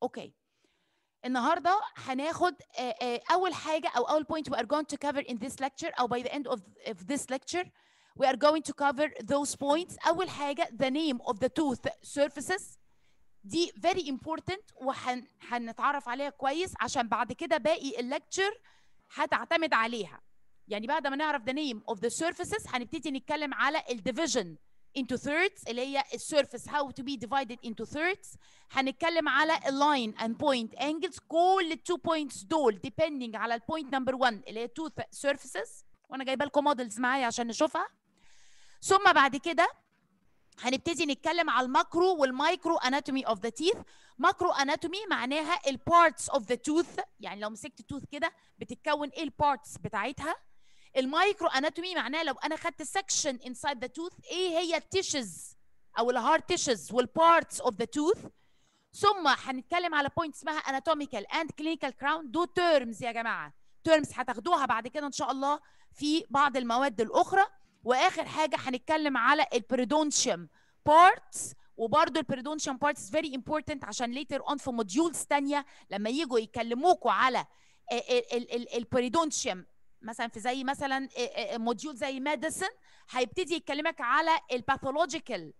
اوكي النهارده هناخد آه، آه، اول حاجه او اول point we are going to cover in this lecture او by the end of, of this lecture we are going to cover those points اول حاجه the name of the tooth surfaces دي very important وهنتعرف عليها كويس عشان بعد كده باقي الليكتشر هتعتمد عليها يعني بعد ما نعرف the name of the surfaces هنبتدي نتكلم على ال division into thirds اللي هي السيرفيس how to be divided into thirds هنتكلم على line and point angles كل التو points دول depending على البوينت نمبر 1 اللي هي tooth surfaces وانا جايبه لكم مودلز معايا عشان نشوفها ثم بعد كده هنبتدي نتكلم على الماكرو والمايكرو اناتومي اوف ذا تيث ماكرو اناتومي معناها البارتس اوف ذا توث يعني لو مسكت التوث كده بتتكون ايه البارتس بتاعتها المايكرو اناتومي معناه لو انا خدت سكشن انسايد ذا توث ايه هي التيشز او الهارد تيشز والبارتس اوف ذا توث ثم هنتكلم على بوينت اسمها اناتوميكال اند كلينيكال كراون دو تيرمز يا جماعه تيرمز هتاخدوها بعد كده ان شاء الله في بعض المواد الاخرى واخر حاجه هنتكلم على البريدونشيوم بارتس وبرده البريدونشيوم بارتس فيري امبورتنت عشان ليتر اون في موديولز ثانيه لما يجوا يكلموكوا على البريدونشيوم مثلا في زي مثلا موديول زي ميديسن هيبتدي يكلمك على الباثولوجيكال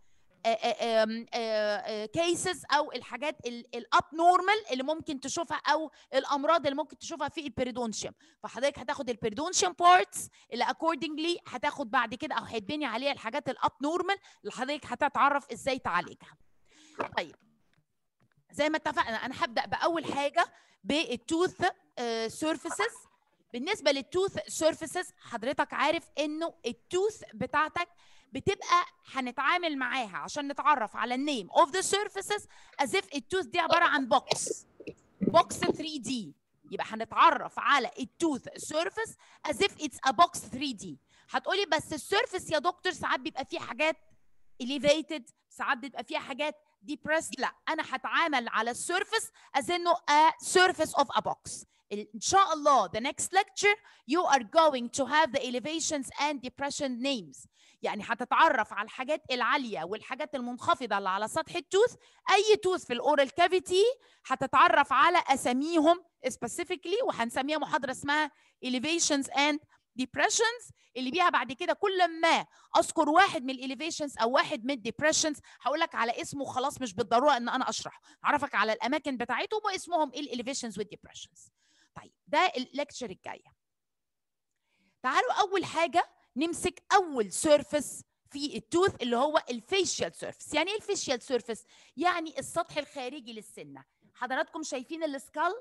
كيسز او الحاجات الاب نورمال اللي ممكن تشوفها او الامراض اللي ممكن تشوفها في البريدونشيوم فحضرتك هتاخد البريدونشيوم بارتس اللي اكوردنجلي هتاخد بعد كده او هيتبني عليها الحاجات الاب نورمال اللي حضرتك هتتعرف ازاي تعالجها طيب زي ما اتفقنا انا هبدا باول حاجه بالتوث سيرفيسز بالنسبه للتوث سيرفيسز حضرتك عارف انه التوث بتاعتك بتبقى هنتعامل معاها عشان نتعرف على النيم اوف ذا سيرفيسز از اف التوث دي عباره عن بوكس بوكس 3 دي يبقى هنتعرف على التوث سيرفيس از اف اتس ا بوكس 3 دي هتقولي بس السيرفيس يا دكتور ساعات بيبقى فيه حاجات elevated ساعات بيبقى فيها حاجات depressed لا انا هتعامل على السيرفيس از انه a surface of a box ان شاء الله the next lecture you are going to have the elevations and depression names يعني هتتعرف على الحاجات العاليه والحاجات المنخفضه اللي على سطح التوث اي توث في الاورال كافيتي هتتعرف على اساميهم specifically وهنسميها محاضره اسمها elevations and depressions اللي بيها بعد كده كل ما اذكر واحد من الاليفيشنز او واحد من الديبريشنز هقول لك على اسمه خلاص مش بالضروره ان انا اشرحه اعرفك على الاماكن بتاعتهم واسمهم ايه الاليفيشنز والديبريشنز طيب ده الليكتشر الجايه تعالوا اول حاجه نمسك اول سيرفيس في التوث اللي هو الفيشيال سيرفيس يعني ايه الفيشيال سيرفيس يعني السطح الخارجي للسنه حضراتكم شايفين السكال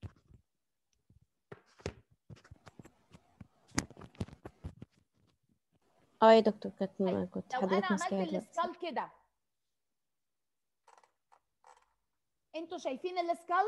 اه يا دكتور كانت كنت لو انا حضرتك عملت ماسكاها دلوقتي السكال كده انتوا شايفين السكال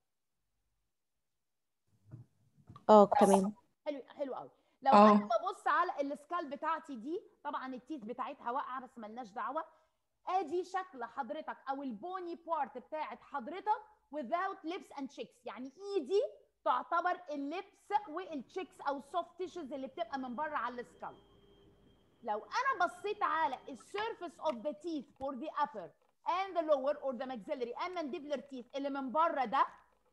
اه تمام حلو حلو قوي لو آه. انا ببص على السكال بتاعتي دي طبعا التيث بتاعتها واقعه بس ملناش دعوه ادي شكل حضرتك او البوني بارت بتاعت حضرتك without lips and cheeks يعني ايدي تعتبر اللبس والتشيكس او السوفت تيشوز اللي بتبقى من بره على السكال لو انا بصيت على السيرفيس اوف ذا تيث فور ذا upper and the lower or the maxillary and mandibular teeth اللي من بره ده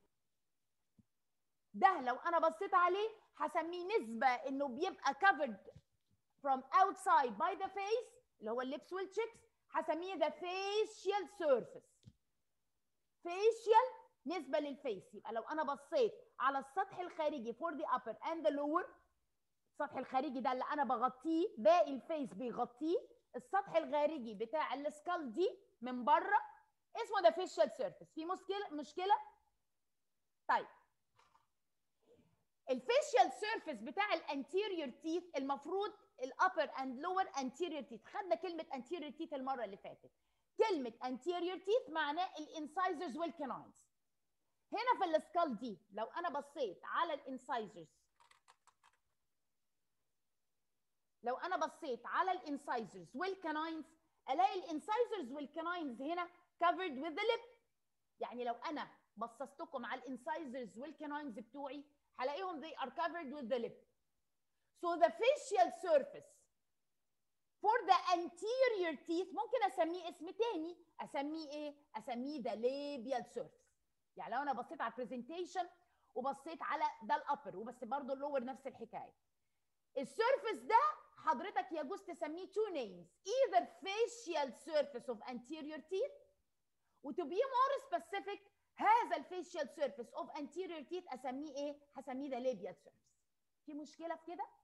ده لو انا بصيت عليه هسميه نسبه انه بيبقى covered from outside by the face اللي هو اللبس والتشيكس هسميه the facial surface facial نسبه للفيس يبقى لو انا بصيت على السطح الخارجي for the upper and the lower السطح الخارجي ده اللي انا بغطيه باقي الفيس بيغطيه السطح الخارجي بتاع السكال دي من بره اسمه ده فيشال سيرفيس في مشكله مشكله طيب الفيشال سيرفيس بتاع الانتيريور تيث المفروض الابر اند لور انتيريور تيث خدنا كلمه انتيريور تيث المره اللي فاتت كلمه انتيريور تيث معناه الانسايزرز والكناينز هنا في السكال دي لو انا بصيت على الانسايزرز لو انا بصيت على الانسايزرز والكناينز الاقي الانسايزرز والكناينز هنا covered with the lip يعني لو انا بصصتكم على الانسايزرز والكناينز بتوعي هلاقيهم they are covered with the lip so the facial surface for the anterior teeth ممكن اسميه اسم تاني اسميه ايه اسميه the labial surface يعني لو انا بصيت على البرزنتيشن وبصيت على ده الابر وبس برضه اللور نفس الحكايه السيرفيس ده حضرتك يجوز تسميه two names either facial surface of anterior teeth و to be more specific هذا الفيشيال سيرفيس اوف anterior teeth اسميه ايه؟ هسميه ده labial surface في مشكله في كده؟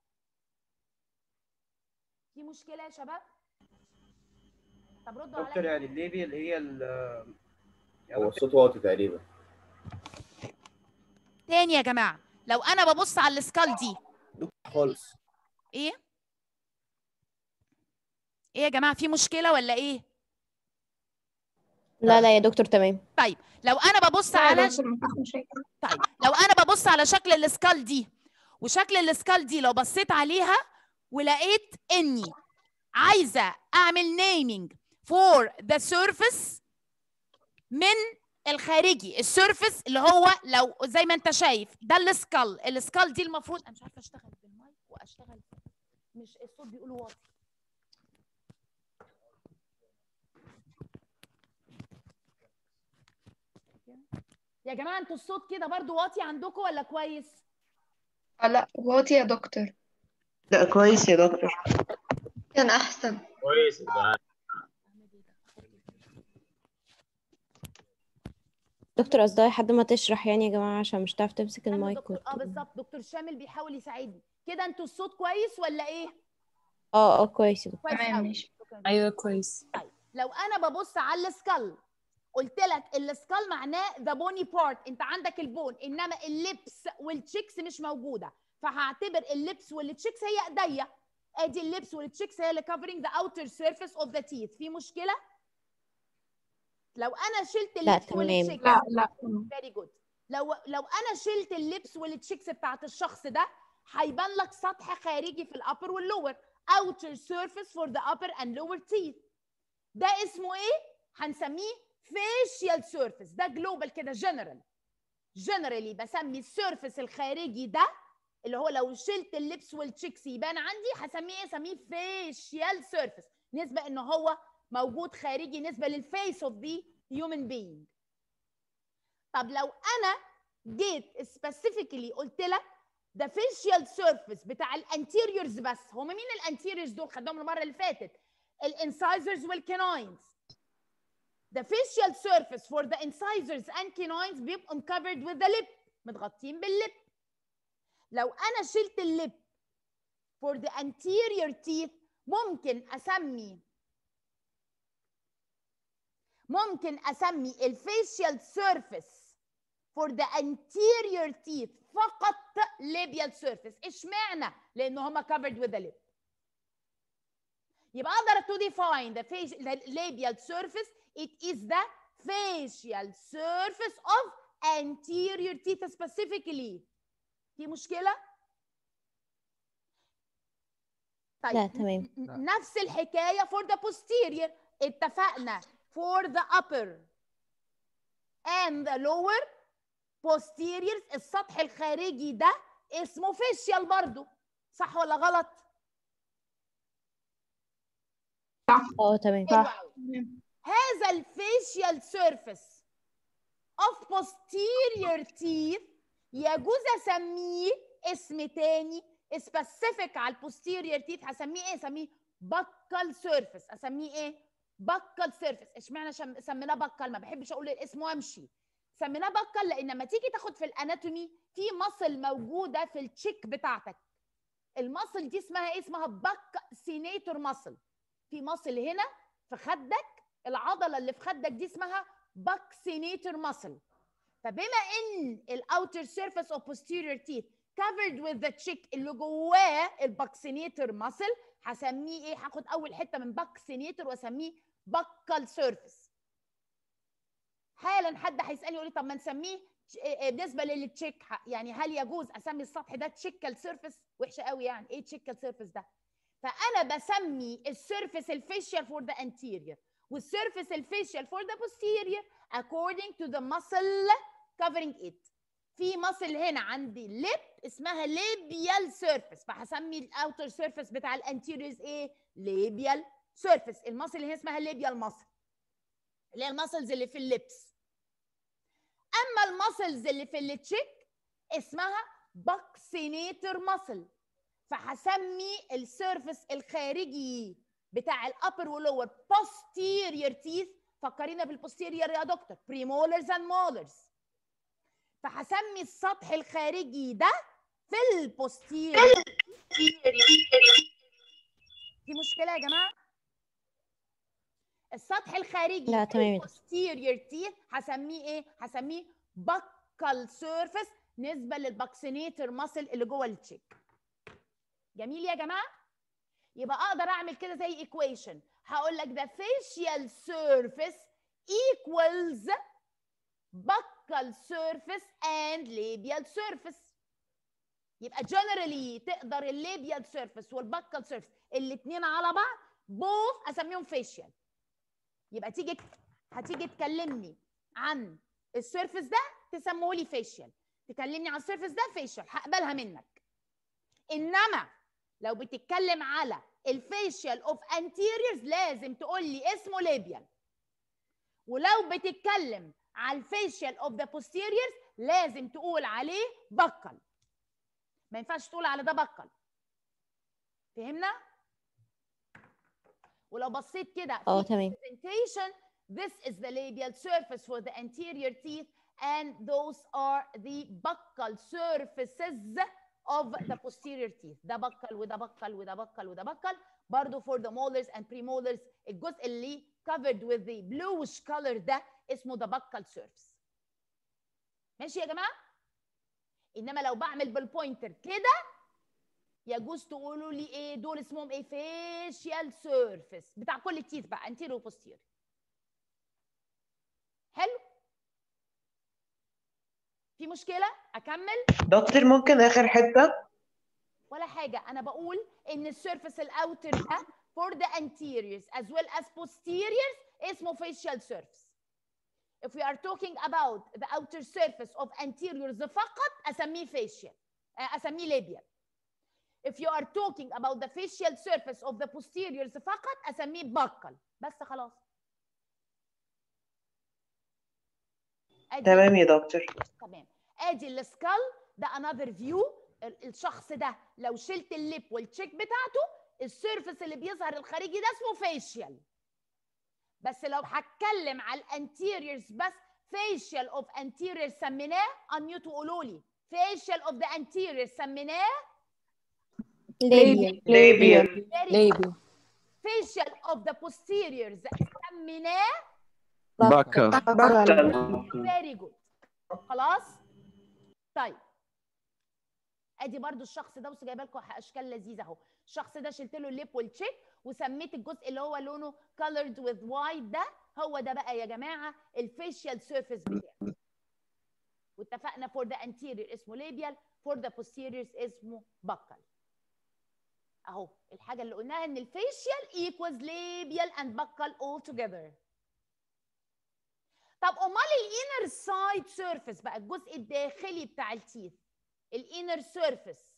في مشكله يا شباب؟ طب ردوا دكتور عليا يعني الليبي اللي هي ال هو الصوت واطي تقريبا تاني يا جماعه لو انا ببص على السكال دي خالص ايه؟ ايه يا جماعه في مشكله ولا ايه؟ لا لا يا دكتور تمام طيب لو انا ببص على طيب لو انا ببص على شكل السكال دي وشكل السكال دي لو بصيت عليها ولقيت اني عايزه اعمل نيمينج فور ذا سيرفيس من الخارجي السيرفيس اللي هو لو زي ما انت شايف ده السكال السكال دي المفروض انا مش عارفه اشتغل بالمايك واشتغل مش الصوت بيقول واطي يا جماعه انتوا الصوت كده برضو واطي عندكم ولا كويس آه، لا واطي يا دكتور لا كويس يا دكتور كان أحسن كويس ده دكتور قصدي حد ما تشرح يعني يا جماعة عشان مش هتعرف تمسك أنا المايك دكتور اه وت- بالظبط دكتور شامل بيحاول يساعدني كده انتوا الصوت كويس ولا ايه اه اه كويس يا دكتور كويس تمام، قوي ماشي. شكراً. ايوه كويس لو انا ببص على السكال قلت لك السكال معناه ذا بوني بارت انت عندك البون انما اللبس والتشيكس مش موجوده فهعتبر اللبس والتشيكس هي ايديا ادي اللبس والتشيكس هي اللي covering the outer surface of the teeth في مشكله لو انا شلت لا، اللبس تمام. والتشيكس لا لا فيري جود لو لو انا شلت اللبس والتشيكس بتاعت الشخص ده هيبان لك سطح خارجي في الابر واللور outer surface for the upper and lower teeth ده اسمه ايه هنسميه facial surface ده جلوبال كده جنرال جنرالي بسمي السيرفيس الخارجي ده اللي هو لو شلت اللبس والتشيكس يبان عندي هسميه ايه اسميه facial surface نسبه ان هو موجود خارجي نسبه للفيس اوف ذا human being طب لو انا جيت سبيسيفيكلي قلت لك ده فيشيال سيرفيس بتاع الانتيريورز بس هم مين الانتيريورز دول خدناهم المره اللي فاتت الانسايزرز والكيناينز the facial surface for the incisors and canines بيبقوا covered with the lip متغطين باللب لو انا شلت اللب for the anterior teeth ممكن اسمي ممكن اسمي الفيشيال سيرفيس for the anterior teeth فقط labial surface اشمعنى لان هما covered with the lip يبقى اقدر to define the, facial, the labial surface it is the facial surface of anterior teeth specifically في مشكله طيب لا تمام ن- نفس الحكايه for the posterior اتفقنا for the upper and the lower posteriors السطح الخارجي ده اسمه facial برضو صح ولا غلط؟ اه تمام حلو أوي. هذا الفيشيال سيرفيس of posterior teeth يجوز اسميه اسم تاني سبيسيفيك على البوستيريور تيث هسميه ايه؟ اسميه بكال سيرفيس اسميه ايه؟ بكال سيرفيس اشمعنى شم- سميناه بكال ما بحبش اقول الاسم وامشي سميناه بكال لان لما تيجي تاخد في الاناتومي في مصل موجوده في التشيك بتاعتك المصل دي اسمها ايه؟ اسمها باك سينيتور مصل في مصل هنا في خدك العضله اللي في خدك دي اسمها باكسينيتور ماسل فبما ان الاوتر سيرفيس اوف posterior teeth covered with the cheek اللي جواه الباكسينيتور ماسل هسميه ايه هاخد اول حته من باكسينيتور واسميه بكال سيرفيس حالا حد هيسالني يقول لي طب ما نسميه ش- إيه- إيه بالنسبه للتشيك ه- يعني هل يجوز اسمي السطح ده تشيكال سيرفيس وحشه قوي يعني ايه تشيكال سيرفيس ده فانا بسمي السيرفيس الفيشيال فور ذا anterior والسيرفيس الفيشيال فور ذا posterior according to the muscle covering it في مصل هنا عندي ليب اسمها labial surface فهسمي الاوتر سيرفيس بتاع الانتيريورز ايه labial surface المصل اللي هي اسمها labial muscle اللي هي المسلز اللي في اللبس اما المسلز اللي في التشيك اسمها باكسينيتر ماسل فهسمي السيرفس الخارجي بتاع الابر واللور posterior teeth فكرينا بالبوستيريور يا دكتور بريمولرز اند مولرز فهسمي السطح الخارجي ده في البوستيريور في مشكله يا جماعه السطح الخارجي لا، في تمام يا دكتور. posterior teeth هسميه ايه هسميه buccal surface نسبه للباكسينيتر ماسل اللي جوه التشيك جميل يا جماعه يبقى اقدر اعمل كده زي equation هقول لك the facial surface equals buccal surface and labial surface يبقى generally تقدر الليبيال surface والبكال surface الاثنين على بعض both اسميهم facial يبقى تيجي هتيجي تكلمني عن السيرفس ده تسموه لي facial تكلمني عن السيرفس ده facial هقبلها منك انما لو بتتكلم على الفيشيال اوف anteriors لازم تقول لي اسمه ليبيال ولو بتتكلم على الفيشيال اوف ذا posteriors لازم تقول عليه بكل ما ينفعش تقول على ده بكل فهمنا ولو بصيت كده اه في تمام presentation this is the labial surface for the anterior teeth and those are the buccal surfaces of the posterior teeth ده بكل وده بكل وده بكل وده بكل برضه for the molars and premolars الجزء اللي covered with the bluish color ده اسمه the buccal surface ماشي يا جماعه انما لو بعمل بالبوينتر كده يجوز تقولوا لي ايه دول اسمهم ايه فيشيال سيرفيس بتاع كل التيث بقى انتيريور وبوستيريور حلو في مشكله اكمل دكتور ممكن اخر حته ولا حاجه انا بقول ان السيرفيس الاوتر ده for the anteriors as well as posteriors اسمه facial surface if we are talking about the outer surface of anteriors فقط اسميه facial آه، اسميه labial if you are talking about the facial surface of the posteriors فقط اسميه buccal بس خلاص أدي تمام يا دكتور تمام ادي السكال ده انذر فيو الشخص ده لو شلت الليب والتشيك بتاعته السيرفس اللي بيظهر الخارجي ده اسمه فيشيال بس لو هتكلم على الانتيريورز بس فيشيال اوف انتيريور سميناه انيو تقولوا لي فيشيال اوف ذا انتيريور سميناه ليبيال ليبيال ليبي فيشيال اوف ذا posteriors سميناه بكر فيري جود خلاص طيب ادي برضو الشخص ده بصوا جايبه لكم اشكال لذيذه اهو الشخص ده شلت له الليب والتشيك وسميت الجزء اللي هو لونه colored with white ده هو ده بقى يا جماعه الفيشيال سيرفيس بتاعه واتفقنا for the anterior اسمه labial for the posteriors اسمه buccal اهو الحاجه اللي قلناها ان الفيشيال equals labial and buccal all together طب امال الانر سايد سيرفيس بقى الجزء الداخلي بتاع التيث الانر سيرفيس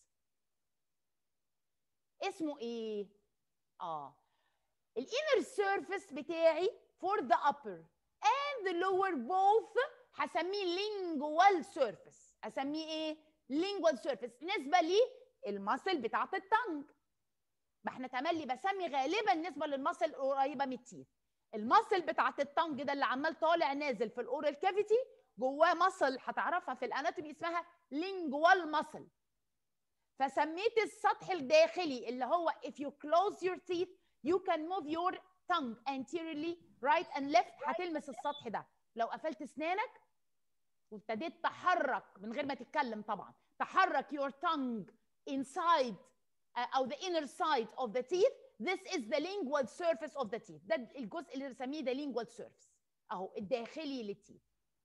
اسمه ايه اه الانر سيرفيس بتاعي for the upper and the lower both هسميه lingual surface اسميه ايه lingual surface نسبه للمصل بتاعه التنج ما احنا تملي بسمي غالبا نسبه للمصل القريبه من التيث المصل بتاعت الطنج ده اللي عمال طالع نازل في الاورال كافيتي جواه مصل هتعرفها في الاناتومي اسمها لينجوال مصل فسميت السطح الداخلي اللي هو if you close your teeth you can move your tongue anteriorly right and left هتلمس السطح ده لو قفلت اسنانك وابتديت تحرك من غير ما تتكلم طبعا تحرك your tongue inside uh, او the inner side of the teeth This is the lingual surface of the teeth. ده الجزء اللي بنسميه the lingual surface. اهو الداخلي للتيث.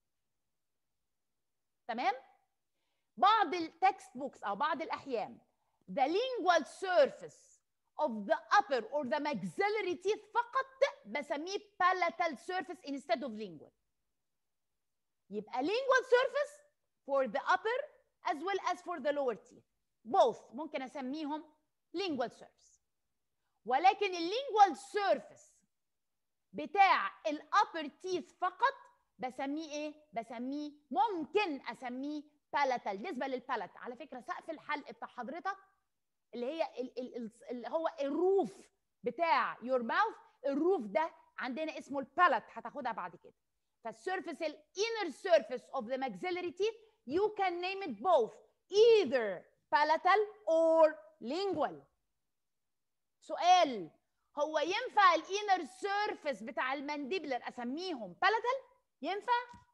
تمام؟ بعض التكست بوكس او بعض الاحيان the lingual surface of the upper or the maxillary teeth فقط بسميه palatal surface instead of lingual. يبقى lingual surface for the upper as well as for the lower teeth. Both ممكن اسميهم lingual surface. ولكن اللينجوال سيرفيس بتاع الابر تيث فقط بسميه ايه بسميه ممكن اسميه بالاتال بالنسبه للبالات على فكره سقف الحلق بتاع حضرتك اللي هي ال ال ال اللي هو الروف بتاع يور ماوث الروف ده عندنا اسمه البالات هتاخدها بعد كده فالسيرفيس الانر سيرفيس اوف ذا maxillary teeth you can name it both either palatal or lingual سؤال هو ينفع الانر سيرفيس بتاع المانديبلر اسميهم بالاتال ينفع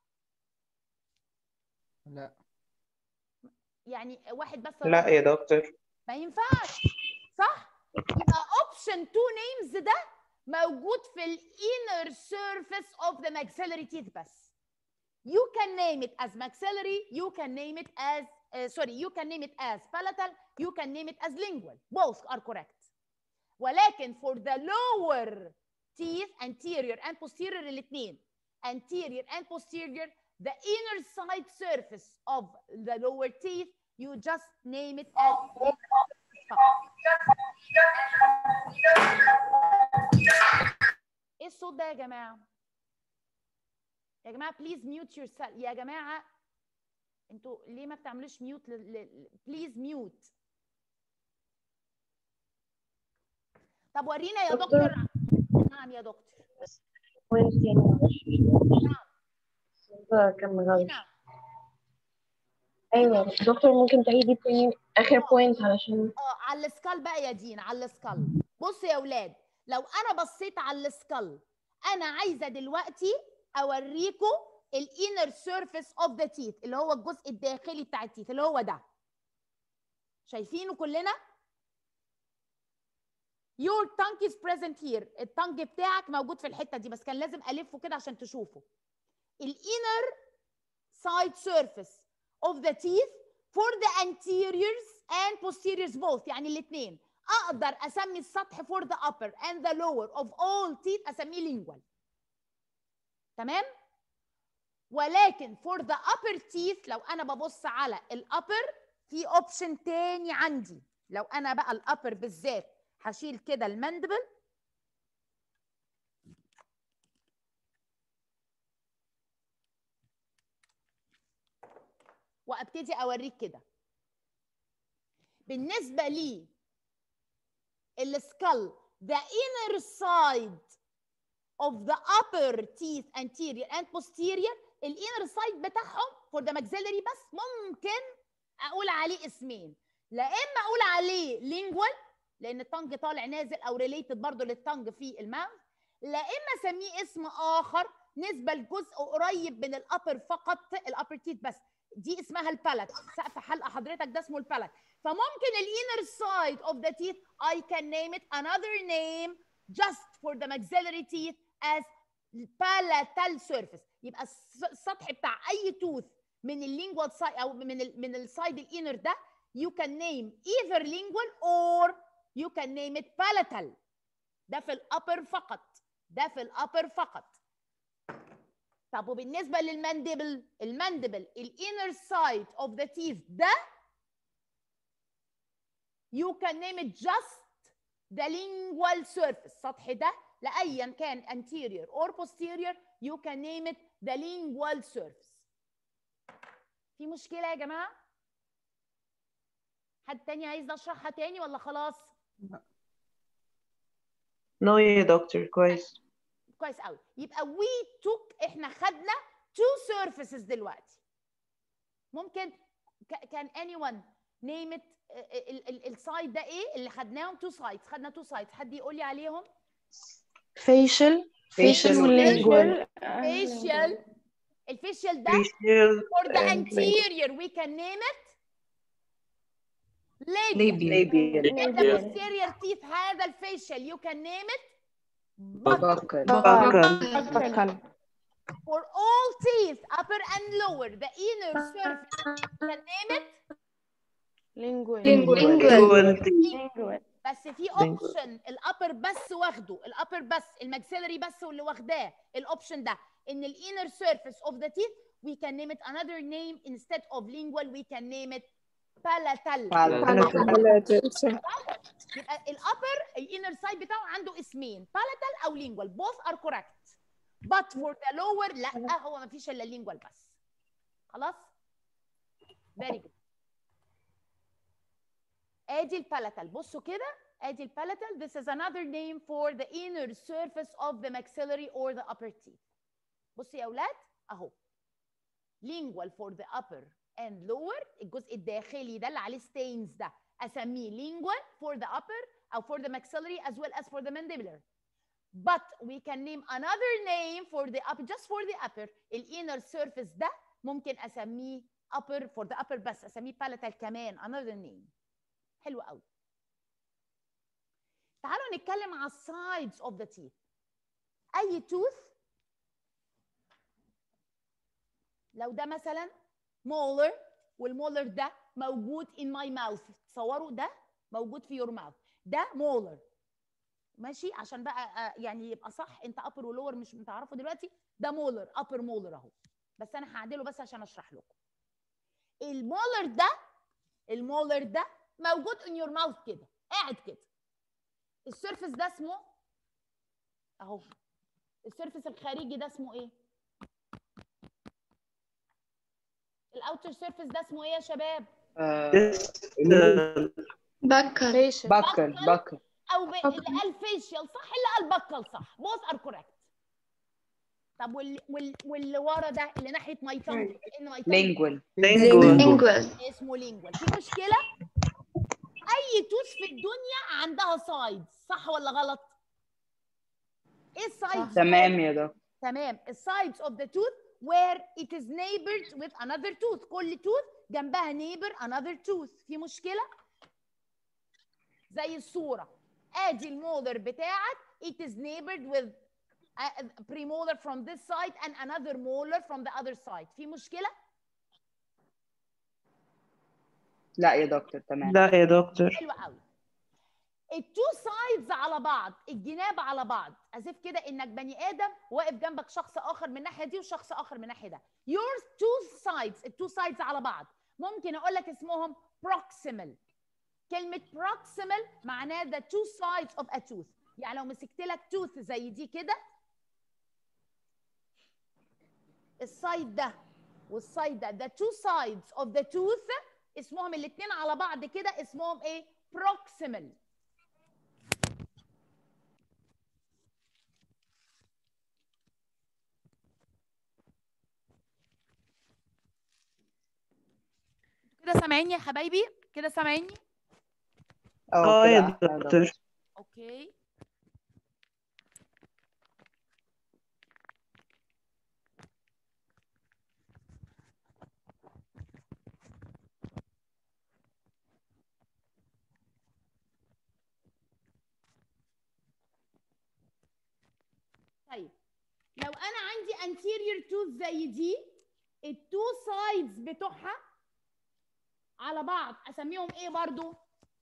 لا يعني واحد بس لا يا دكتور ما ينفعش صح يبقى اوبشن 2 نيمز ده موجود في الانر سيرفيس اوف ذا maxillary teeth بس you can name it as maxillary you can name it as uh, sorry you can name it as palatal you can name it as lingual both are correct ولكن for the lower teeth anterior and posterior الاثنين anterior and posterior the inner side surface of the lower teeth you just name it as ايه الصوت ده يا جماعه يا جماعه بليز ميوت يور يا جماعه انتوا ليه ما بتعملوش ميوت بليز ميوت طب ورينا يا دكتور نعم يا دكتور بوينت تاني معلش كان مغلط نعم ايوه دكتور ممكن تعيدي تاني اخر بوينت علشان اه على السكال بقى يا دين على السكال بصوا يا اولاد لو انا بصيت على السكال انا عايزه دلوقتي اوريكم الانر سيرفيس اوف ذا تيث اللي هو الجزء الداخلي بتاع التيث اللي هو ده شايفينه كلنا your tongue is present here التانج بتاعك موجود في الحته دي بس كان لازم الفه كده عشان تشوفه الانر side surface of the teeth for the anteriors and posteriors both يعني الاثنين اقدر اسمي السطح for the upper and the lower of all teeth اسميه lingual تمام ولكن for the upper teeth لو انا ببص على الابر في اوبشن تاني عندي لو انا بقى الابر بالذات هشيل كده المندبل وابتدي اوريك كده بالنسبه لي السكال the inner side of the upper teeth anterior and posterior الانر سايد بتاعهم for the maxillary بس ممكن اقول عليه اسمين لا اما اقول عليه lingual لان التنج طالع نازل او ريليتد برضه للتنج في الماوث لا اما اسميه اسم اخر نسبه لجزء قريب من الابر فقط الابر تيث بس دي اسمها البالات سقف حلقه حضرتك ده اسمه البالات فممكن الانر سايد اوف ذا teeth I can name it another name just for the maxillary teeth as palatal surface يبقى الس- السطح بتاع اي توث من اللينجوال سايد او من ال من السايد الانر ده you can name either lingual or you can name it palatal ده في الابر فقط ده في الابر فقط طب وبالنسبه للماندبل الماندبل الانر سايد اوف ذا teeth ده you can name it just the lingual surface السطح ده لأيا كان anterior or posterior you can name it the lingual surface في مشكلة يا جماعة؟ حد تاني عايز اشرحها تاني ولا خلاص؟ نو يا دكتور كويس كويس قوي يبقى we took احنا خدنا two surfaces دلوقتي ممكن ك- can anyone name it السايد ده ايه اللي خدناهم two sides خدنا two sides حد يقول لي عليهم facial Facial والlingual facial الفيشيال ده facial for the and anterior we can name it labial labial in the posterior teeth هذا الفيشيال you can name it بكر buccal for all teeth upper and lower the inner surface you can name it lingual lingual teeth lingual بس في اوبشن الابر بس واخده الابر بس الماكسيلري بس واللي واخداه الاوبشن ده ان الانر سيرفيس اوف ذا teeth we can name it another name instead of lingual we can name it palatal يبقى الابر الانر سايد بتاعه عنده اسمين palatal او lingual both are correct but for the lower لا هو ما فيش الا اللينجوال بس خلاص very good ادي البالاتال بصوا كده ادي البالاتال this is another name for the inner surface of the maxillary or the upper teeth بصوا يا اولاد اهو lingual for the upper and lower الجزء الداخلي ده اللي عليه stains ده اسميه lingual for the upper او for the maxillary as well as for the mandibular but we can name another name for the upper just for the upper الانر surface ده ممكن اسميه upper for the upper بس اسميه palatal كمان another name حلو قوي تعالوا نتكلم على sides of the teeth اي tooth لو ده مثلا molar والمولر ده موجود in my mouth تصوروا ده موجود في your mouth ده molar ماشي عشان بقى آه، يعني يبقى صح انت upper ولور مش بتعرفوا دلوقتي ده molar upper molar اهو بس انا هعدله بس عشان اشرح لكم المولر ده المولر ده موجود in your mouth كده قاعد كده السيرفس ده اسمه اهو السيرفس الخارجي ده اسمه ايه الاوتر سيرفس ده اسمه ايه يا شباب بكر بكر بكر او ب... اللي قال فيشيال صح اللي قال بكل صح both are correct طب وال... وال... واللي ورا ده اللي ناحيه ماي تانج ان ماي تانج لينجوال lingual اسمه لينجوال في مشكله اي توث في الدنيا عندها سايدز صح ولا غلط ايه السايدز تمام يا دكتور تمام السايدز اوف ذا tooth where it is neighbored with another tooth كل tooth جنبها neighbor another tooth في مشكله زي الصوره ادي المولر بتاعك it is neighbored with a premolar from this side and another molar from the other side في مشكله لا يا دكتور تمام لا يا دكتور حلوه قوي التو سايدز على بعض الجناب على بعض اسف كده انك بني ادم واقف جنبك شخص اخر من الناحيه دي وشخص اخر من الناحيه ده your two sides التو سايدز على بعض ممكن اقول لك اسمهم proximal كلمه proximal معناه the two sides of a tooth يعني لو مسكت لك tooth زي دي كده السايد ده والسايد ده the two sides of the tooth اسمهم الاثنين على بعض كده اسمهم ايه proximal كده سامعيني يا حبايبي كده سامعيني اه كده يا أحلى يا دكتور اوكي طيب لو انا عندي anterior tooth زي دي التو سايدز بتوعها على بعض اسميهم ايه برضو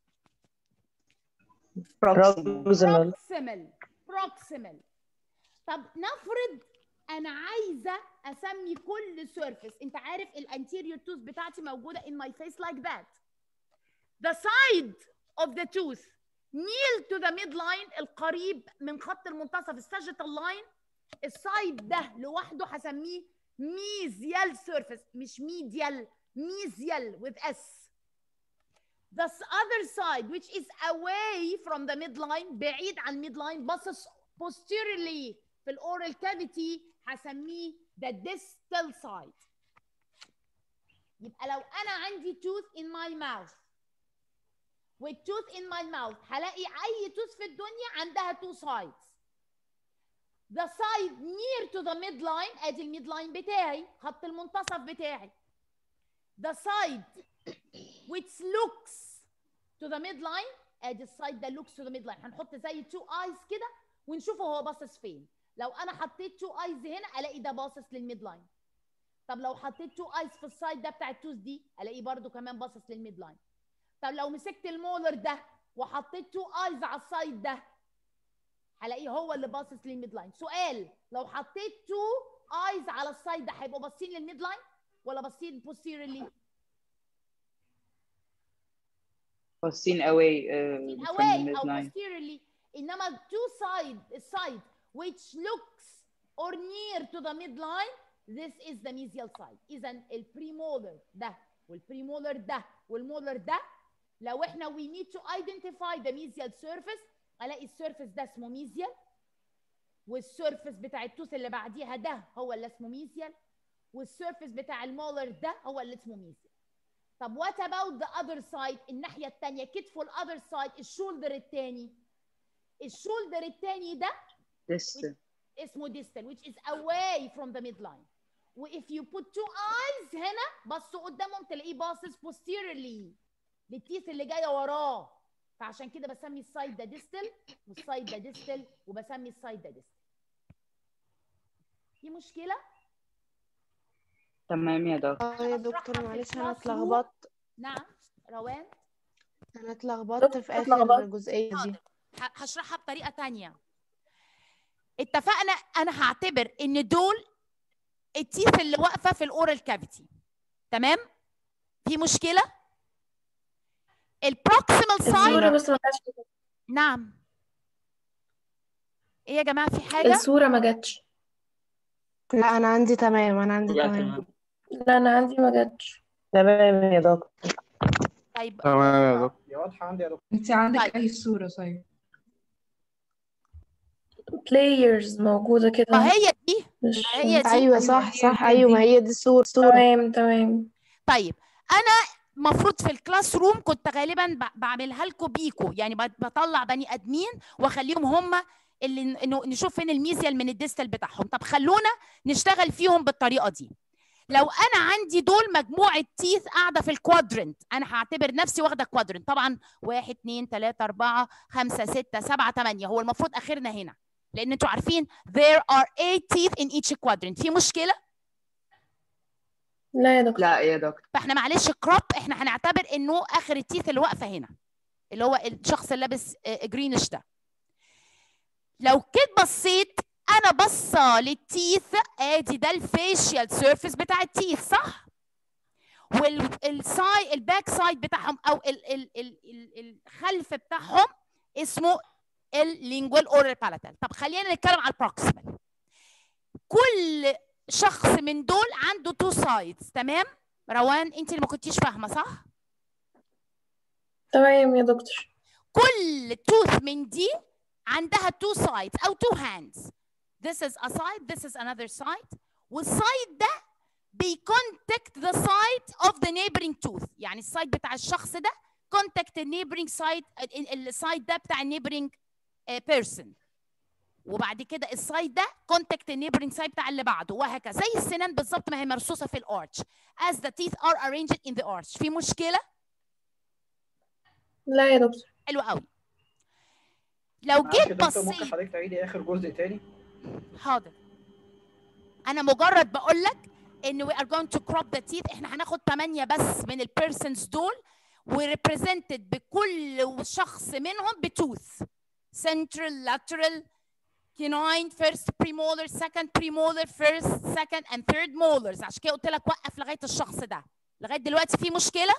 proximal proximal proximal طب نفرض انا عايزه اسمي كل سيرفيس انت عارف الانتيريور توث بتاعتي موجوده in my face like that the side of the tooth near to the midline القريب من خط المنتصف الساجيتال لاين السايد ده لوحده هسميه ميزيال سيرفيس مش ميديال ميزيال with s the other side which is away from the midline بعيد عن midline باصص posteriorly في الاورال cavity هسميه the distal side يبقى لو انا عندي tooth in my mouth with tooth in my mouth هلاقي اي tooth في الدنيا عندها two sides the side near to the midline ادي الميد لاين بتاعي خط المنتصف بتاعي the side which looks to the midline ادي السايد ده looks to the midline هنحط زي two eyes كده ونشوفه هو باصص فين لو انا حطيت two eyes هنا الاقي ده باصص للميد لاين طب لو حطيت two eyes في السايد ده بتاع التوث دي الاقيه برده كمان باصص للميد لاين طب لو مسكت المولر ده وحطيت two eyes على السايد ده هلاقيه هو اللي باصص للميد لاين سؤال لو حطيت two eyes على السايد ده هيبقوا باصين للميد لاين ولا باصين posteriorly باصين away uh, in from away the او midline posteriorly انما two side السايد which looks or near to the midline this is the mesial side اذا البريمولر ده والبريمولر ده والمولر ده لو احنا we need to identify the mesial surface الاقي السيرفيس ده اسمه ميزيال والسيرفيس بتاع التوث اللي بعديها ده هو اللي اسمه ميزيال والسيرفيس بتاع المولر ده هو اللي اسمه ميزيال طب وات اباوت ذا اذر سايد الناحيه الثانيه كتفه الاذر سايد الشولدر الثاني الشولدر الثاني ده distal اسمه distal which is away from the midline و if you put two eyes هنا بصوا قدامهم تلاقيه باصص posteriorly للتيث اللي جايه وراه فعشان كده بسمي السايد ده ديستال والسايد ده ديستال وبسمي السايد ده ديستال في مشكله تمام يا دكتور اه يا هشرحها دكتور في معلش انا الكلاس روم. اتلخبطت نعم روان انا اتلخبطت في اخر اتلخبطت. الجزئيه دي حاضر. ه- هشرحها بطريقه تانية اتفقنا انا هعتبر ان دول التيث اللي واقفه في الاورال كافيتي تمام في مشكله البروكسيمال سايد الصورة بس ما جاتش نعم ايه يا جماعه في حاجه الصورة ما جاتش لا انا عندي تمام انا عندي تمام لا أنا عندي ما جاتش تمام يا دكتور طيب تمام يا دكتور يا واضحة عندي يا دكتور انت عندك طيب. اي صورة طيب players موجودة كده ما هي دي مش ما هي دي ايوه صح صح ايوه ما هي دي الصورة الصورة تمام تمام طيب انا مفروض في الكلاس روم كنت غالبا ب- بعملها لكم بيكو يعني ب- بطلع بني ادمين واخليهم هم اللي ن- إنه نشوف فين الميزيال من الديستال بتاعهم طب خلونا نشتغل فيهم بالطريقه دي لو انا عندي دول مجموعه تيث قاعده في الكوادرنت انا هعتبر نفسي واخده كوادرنت طبعا واحد اتنين تلاته اربعه خمسه سته سبعه تمانيه هو المفروض اخرنا هنا لان انتوا عارفين there are eight teeth in each quadrant في مشكله لا يا دكتور لا يا دكتور فاحنا معلش كروب احنا هنعتبر انه اخر التيث اللي واقفه هنا اللي هو الشخص اللي لابس جرينش ده لو جيت بصيت انا بصه للتيث ادي ده الفيشيال سيرفيس بتاع التيث صح والساي الباك سايد بتاعهم او ال ال ال ال الخلف بتاعهم اسمه اللينجوال اورال بالاتال طب خلينا نتكلم على البروكسيمال كل شخص من دول عنده تو سايدز تمام روان انت اللي ما كنتيش فاهمه صح تمام يا دكتور كل توث من دي عندها two sides او two hands this is a side this is another side والسايد ده بيكونتاكت the side of the neighboring tooth يعني السايد بتاع الشخص ده contact the neighboring side السايد ده بتاع neighboring uh, person وبعد كده السايد ده كونتاكت النيبرنج سايد بتاع اللي بعده وهكذا زي السنان بالظبط ما هي مرصوصه في الارش as the teeth are arranged in the arch في مشكله لا يا دكتور حلو قوي لو معلش جيت يا دكتور ممكن بصيت حضرتك تعيدي آخر جزء تاني حاضر انا مجرد بقول لك ان we are going to crop the teeth احنا هناخد 8 بس من البيرسونز دول وريبريزنتد بكل شخص منهم بتوث central lateral canine first premolar second premolar first second and third molars عشان كده قلت لك وقف لغايه الشخص ده لغايه دلوقتي في مشكله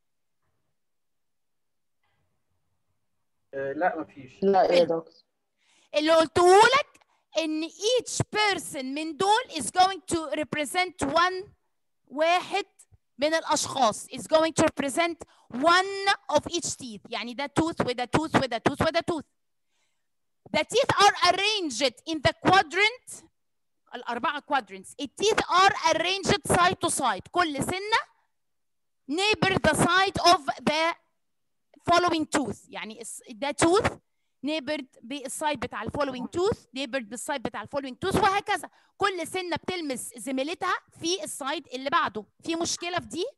آه، لا مفيش لا يا دكتور اللي قلته لك ان each person من دول is going to represent one واحد من الاشخاص is going to represent one of each teeth يعني ده tooth وده tooth وده tooth وده tooth the teeth are arranged in the quadrant الأربعة quadrants the teeth are arranged side to side كل سنة neighbor the side of the following tooth يعني الس- ده tooth neighbored بالسايد بتاع الفولوينج توث neighbored بالسايد بتاع الفولوينج توث وهكذا كل سنه بتلمس زميلتها في السايد اللي بعده في مشكله في دي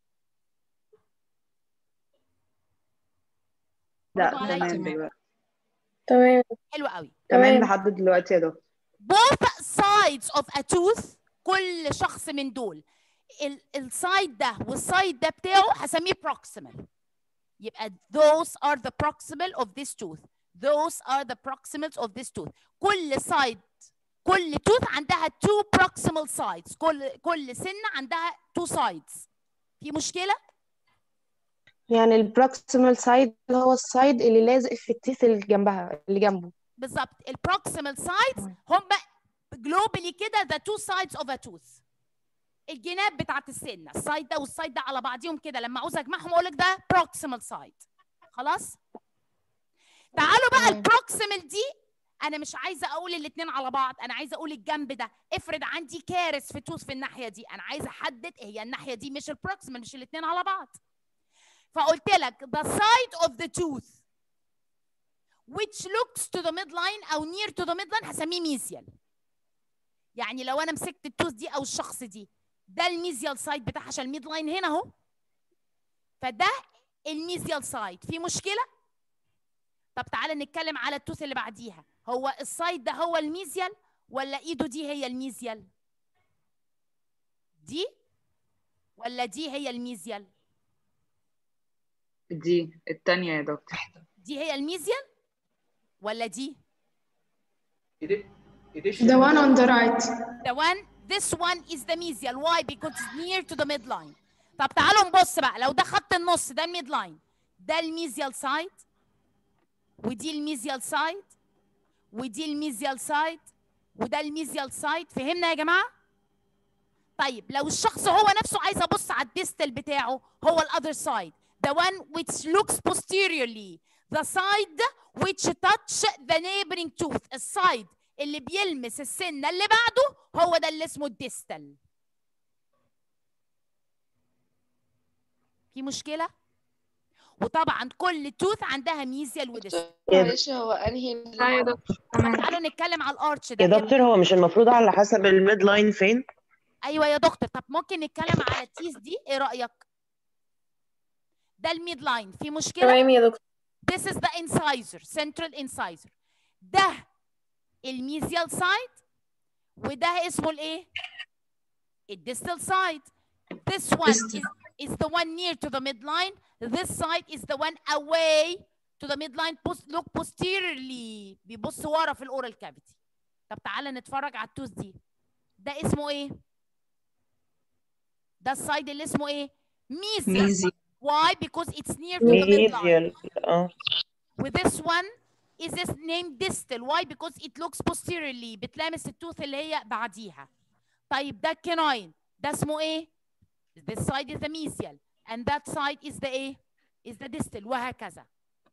لا برضو عليا. تمام دلوقتي تمام حلو قوي تمام تمام لحد دلوقتي يا دكتور both sides of a tooth كل شخص من دول ال- السايد ده والسايد ده بتاعه هسميه proximal يبقى those are the proximal of this tooth those are the proximals of this tooth كل سايد كل tooth عندها two proximal sides كل كل سنة عندها two sides في مشكلة؟ يعني البروكسيمال سايد هو السايد اللي لازق في التيث اللي جنبها اللي جنبه بالظبط البروكسيمال سايدز هم جلوبالي كده the two sides of a tooth الجناب بتاعت السنه السايد ده والسايد ده على بعضيهم كده لما عاوز اجمعهم اقول لك ده proximal side خلاص تعالوا بقى تمام. البروكسيمال دي انا مش عايزه اقول الاثنين على بعض انا عايزه اقول الجنب ده افرض عندي كارث في توث في الناحيه دي انا عايزه احدد هي الناحيه دي مش البروكسيمال مش الاثنين على بعض فقلت لك the side of the tooth which looks to the midline او near to the midline هسميه ميزيال يعني لو انا مسكت التوث دي او الشخص دي ده الميزيال سايد بتاعها عشان الميد لاين هنا اهو فده الميزيال سايد في مشكله طب تعالى نتكلم على التوث اللي بعديها هو السايد ده هو الميزيال ولا ايده دي هي الميزيال دي ولا دي هي الميزيال دي التانية يا دكتور دي هي الميزيال ولا دي إيدي- إيدي The one on the right. the one this one is the mesial why because it's near to the midline طب تعالوا نبص بقى لو ده خط النص ده الميد لاين ده الميزيال سايد ودي الميزيال سايد ودي الميزيال سايد وده الميزيال سايد فهمنا يا جماعه طيب لو الشخص هو نفسه عايز ابص على الديستال بتاعه هو الاذر سايد the one which looks posteriorly the side which touch the neighboring tooth السايد اللي بيلمس السنه اللي بعده هو ده اللي اسمه الديستال في مشكله وطبعا كل توث عندها ميزيال وديستال معلش هو انهي اه يا دكتور تمام تعالوا نتكلم على الارش ده يا دكتور هو مش المفروض على حسب الميد لاين فين؟ ايوه يا دكتور طب ممكن نتكلم على التيس دي ايه رايك ده الميد لاين في مشكله تمام يا دكتور This is the incisor, central incisor. ده الميزيال سايد وده اسمه الايه؟ الديستال سايد. This one is, is the one near to the midline. This side is the one away to the midline. Post, look posteriorly. بيبص ورا في الاورال كافيتي. طب تعالى نتفرج على التوث دي. ده اسمه ايه؟ ده السايد اللي اسمه ايه؟ ميزيال. ميزي Why? Because it's near to the midline. ميديال اه with this one is this named distal why because it looks posteriorly بتلامس التوث اللي هي بعديها طيب ده الكناين ده اسمه ايه this side is the mesial and that side is the ايه is the distal وهكذا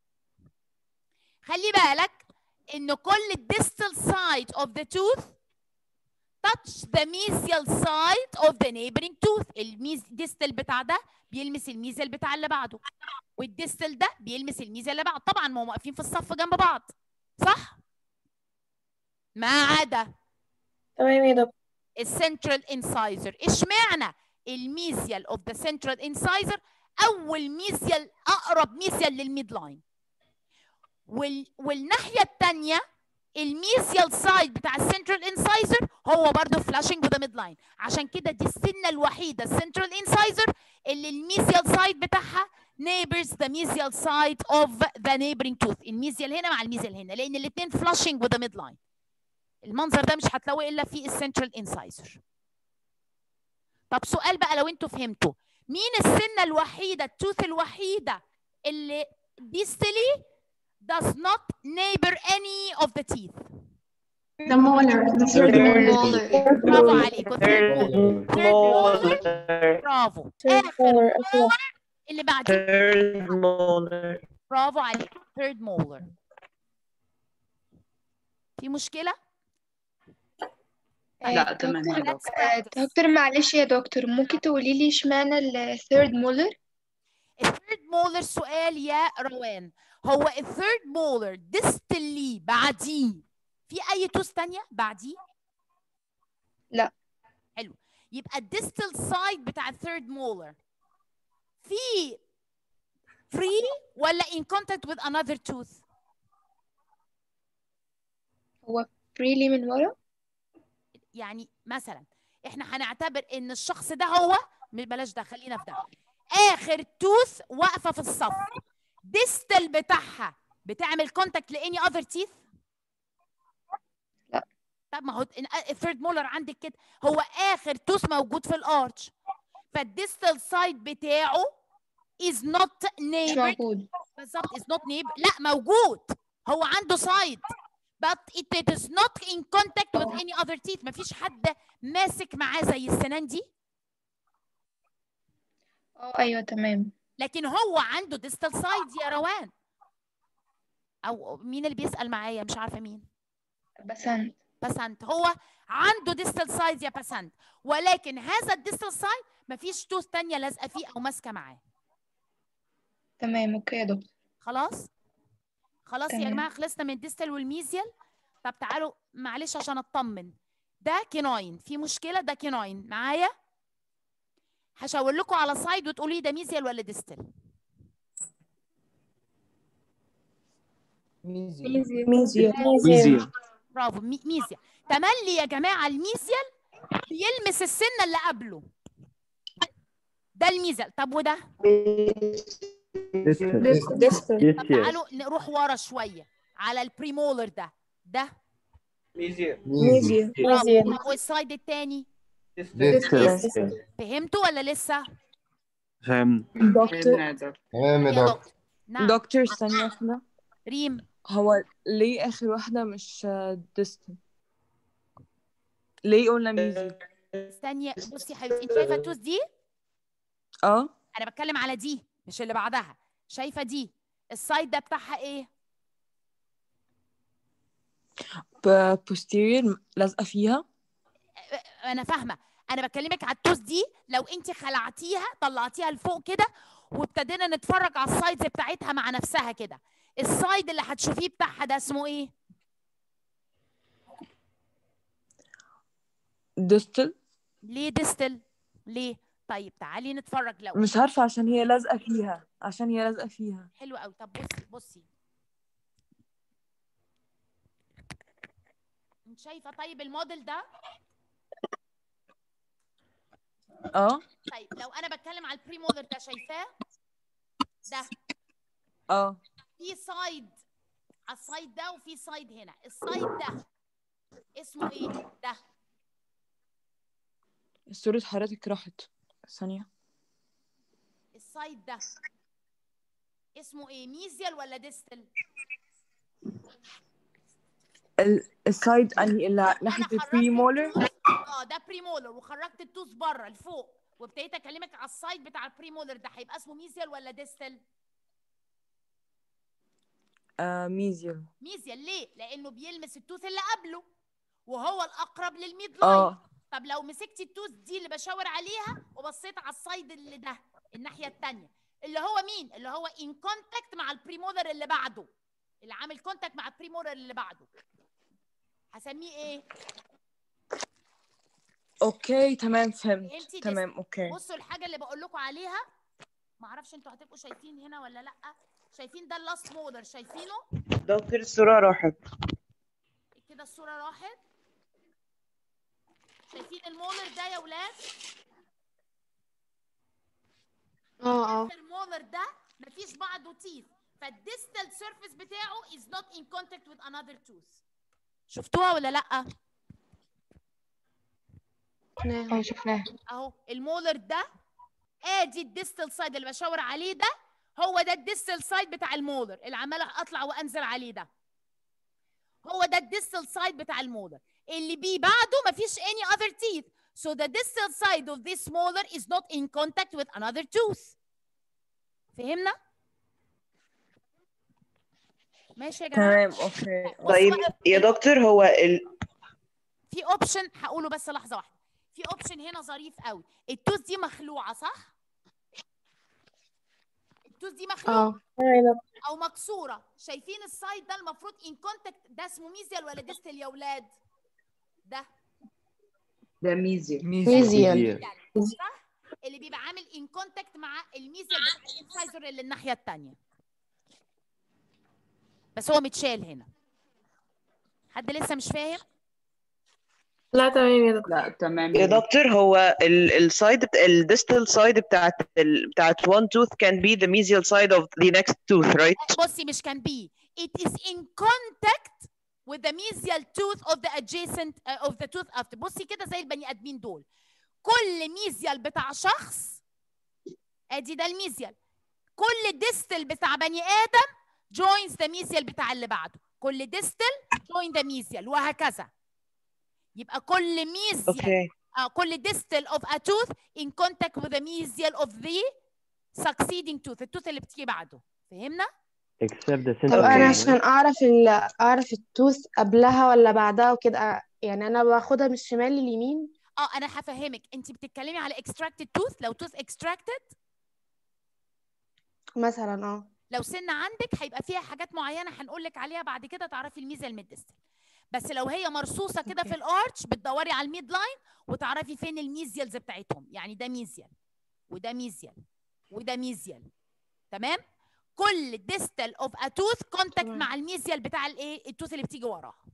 خلي بالك ان كل distal side of the tooth touch the mesial side of the neighboring tooth الميز distal بتاع ده بيلمس الميزيال بتاع اللي بعده والديستل ده بيلمس الميزه اللي بعد طبعا ما هم واقفين في الصف جنب بعض صح ما عدا تمام يا دكتور السنترال انسايزر اشمعنى الميزيال اوف ذا سنترال انسايزر اول ميزيال اقرب ميزيال للميد لاين وال... والناحيه الثانيه الميزيال سايد بتاع السنترال انسايزر هو برضه فلاشنج وذا ميد لاين عشان كده دي السنه الوحيده السنترال انسايزر اللي الميزيال سايد بتاعها neighbors the mesial side of the neighboring tooth الميزيال هنا مع الميزيال هنا لان الاثنين flashing with the midline المنظر ده مش هتلاقوه الا في السنترال انسايزر طب سؤال بقى لو انتوا فهمتوا مين السنه الوحيده التوث الوحيده اللي distally does not neighbor any of the teeth The molar. The third molar. برافو عليكم third molar third molar. molar برافو third اخر molar أخلاق اللي بعديه third molar برافو عليك third molar في مشكلة؟ لا تمام يا دكتور دكتور آه، دكتور معلش يا دكتور ممكن تقولي لي اشمعنى الثيرد مولر الثيرد مولر سؤال يا روان هو الثيرد مولر ديستلي بعديه في أي توس تانية بعديه؟ لا. حلو يبقى الديستال سايد بتاع الثيرد مولر في free ولا in contact with another tooth؟ هو فريلي من ورا يعني مثلا احنا هنعتبر ان الشخص ده هو م- بلاش ده خلينا في ده اخر توث واقفه في الصف ديستال بتاعها بتعمل كونتاكت لاني اذر تيث لا. طب ما هو الثيرد مولر عندك كده هو اخر توث موجود في الارش فالديستال سايد بتاعه is not مش neighboring موجود بالظبط is not neighbor لا موجود هو عنده سايد but it, it is not in contact with any other teeth مفيش حد ماسك معاه زي السنان دي اه ايوه تمام لكن هو عنده distal side يا روان او مين اللي بيسأل معايا مش عارفة مين بسنت بسنت هو عنده distal side يا بسنت ولكن هذا الديستال سايد مفيش توث تانية لازقة فيه او ماسكة معاه تمام اوكي يا دكتور خلاص خلاص يا تمام. جماعه خلصنا من الديستال والميزيال طب تعالوا معلش عشان اطمن ده كيناين في مشكله ده كيناين معايا هشاور لكم على سايد وتقولوا لي ده ميزيال ولا ديستال ميزيال برافو مي- ميزيال تملي يا جماعه الميزيال بيلمس السنه اللي قبله ده الميزيال طب وده طب تعالوا نروح ورا شويه على البريمولر ده ده ميزير برافو طب والسايد التاني فهمتوا ولا لسه فهمنا يا دكتور تمام يا يا دكتور دكتور نعم دكتور ثانية واحدة ريم هو ليه آخر واحدة مش ديستنت ليه قلنا ميزي استني بصي يا حبيبتي انت شايفه التوز دي اه انا بتكلم على دي مش اللي بعدها شايفه دي السايد ده بتاعها ايه ب- posterior لازقة فيها انا فاهمه انا بكلمك على التوز دي لو انت خلعتيها طلعتيها لفوق كده وابتدينا نتفرج على السايدز بتاعتها مع نفسها كده السايد اللي هتشوفيه بتاعها ده اسمه ايه ديستل ليه ديستل ليه طيب تعالي نتفرج لو مش عارفة عشان هي لازقة فيها عشان هي لازقة فيها حلو قوي طب بصي بصي انت شايفه طيب الموديل ده اه طيب لو انا بتكلم على البري مولر ده شايفاه ده اه في سايد على السايد ده وفي سايد هنا السايد ده اسمه ايه ده صورة حضرتك راحت ثانية السايد ده اسمه ايه ميزيال ولا ديستل ال- السايد انهي اللي أنا ناحية خرجت البري مولر التوث- اه ده بري مولر وخرجت التوث بره لفوق وابتديت اكلمك على السايد بتاع البري مولر ده هيبقى اسمه ميزيال ولا ديستل آه ميزيال ميزيال ليه لانه بيلمس التوث اللي قبله وهو الاقرب للميد لاين اه طب لو مسكتي التوث دي اللي بشاور عليها وبصيت على السايد اللي ده الناحيه الثانيه اللي هو مين اللي هو ان كونتاكت مع البريمولر اللي بعده اللي عامل كونتاكت مع البريمولر اللي بعده هسميه ايه اوكي تمام فهمت فهمتي ديس- تمام اوكي بصوا الحاجه اللي بقول لكم عليها ما اعرفش انتوا هتبقوا شايفين هنا ولا لا شايفين ده اللاست مولر شايفينه دكتور الصورة راحت كده الصوره راحت شايفين المولر ده يا ولاد اه اه المولر ده مفيش بعده تيث فالديستال سيرفيس بتاعه is not in contact with another tooth شفتوها ولا لا اه شفناها اهو المولر ده ادي الديستال سايد اللي بشاور عليه ده هو ده الديستال سايد بتاع المولر اللي عماله اطلع وانزل عليه ده هو ده الديستال سايد بتاع المولر اللي بيه بعده مفيش any other teeth so the distal side of this molar is not in contact with another tooth فهمنا ماشي يا جماعه تمام اوكي بص طيب بقى يا دكتور هو ال... في اوبشن هقوله بس لحظه واحده في اوبشن هنا ظريف قوي التوث دي مخلوعه صح التوث دي مخلوعه اه او مكسوره شايفين السايد ده المفروض ان كونتاكت ده اسمه ميزيال ولا ديستال يا اولاد ده ده ميزي ميزيال صح اللي بيبقى عامل ان كونتاكت مع الميزيال بتاع الانسايزر اللي الناحيه الثانيه بس هو متشال هنا حد لسه مش فاهم لا تمام يا دكتور لا تمام يا دكتور هو ال السايد الديستال سايد بتاعت ال بتاعت one tooth can be the mesial side of the next tooth right بصي مش كان بي it is in contact with the mesial tooth of the adjacent uh, of the tooth after بصي كده زي البني ادمين دول كل ميزيال بتاع شخص ادي ده الميزيال كل ديستل بتاع بني ادم joins the mesial بتاع اللي بعده كل ديستل join the mesial وهكذا يبقى كل mesial اوكي uh, كل distal of a tooth in contact with the mesial of the succeeding tooth التوث اللي بتيجي بعده فهمنا؟ except the طب central انا Okay. one, عشان اعرف ال... اعرف التوث قبلها ولا بعدها وكده يعني انا باخدها من الشمال لليمين اه انا هفهمك انت بتتكلمي على extracted tooth لو tooth extracted مثلا اه لو سن عندك هيبقى فيها حاجات معينه هنقول لك عليها بعد كده تعرفي الميزه من الديستال بس لو هي مرصوصه كده في أوكي. الارش بتدوري على الميد لاين وتعرفي فين الميزيالز بتاعتهم يعني ده ميزيال وده ميزيال وده ميزيال تمام كل ديستال اوف ا توث كونتاكت تمام. مع الميزيال بتاع الايه التوث اللي بتيجي وراها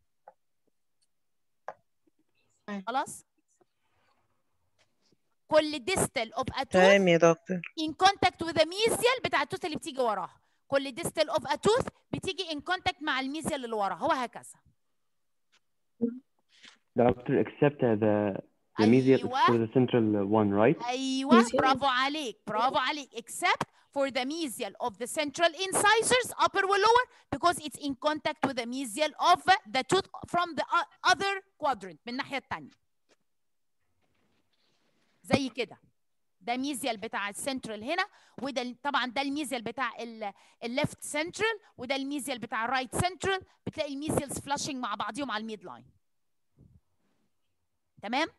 تمام. خلاص كل ديستال اوف ا توث تمام يا دكتور in contact with the mesial بتاع التوث اللي بتيجي وراها كل distal of a tooth بتيجي in contact مع الميزيال اللي وراها وهكذا doctor except uh, the the mesial أيوة. for the central one right ايوه Mesial. برافو عليك برافو عليك except for the mesial of the central incisors upper or lower because it's in contact with the mesial of the tooth from the o- other quadrant من الناحيه الثانيه زي كده ده ميزيال بتاع السنترال هنا وده ال- طبعا ده الميزيال بتاع الليفت سنترال وده الميزيال بتاع الرايت سنترال بتلاقي الميزيالز فلاشنج مع بعضيهم على الميد لاين تمام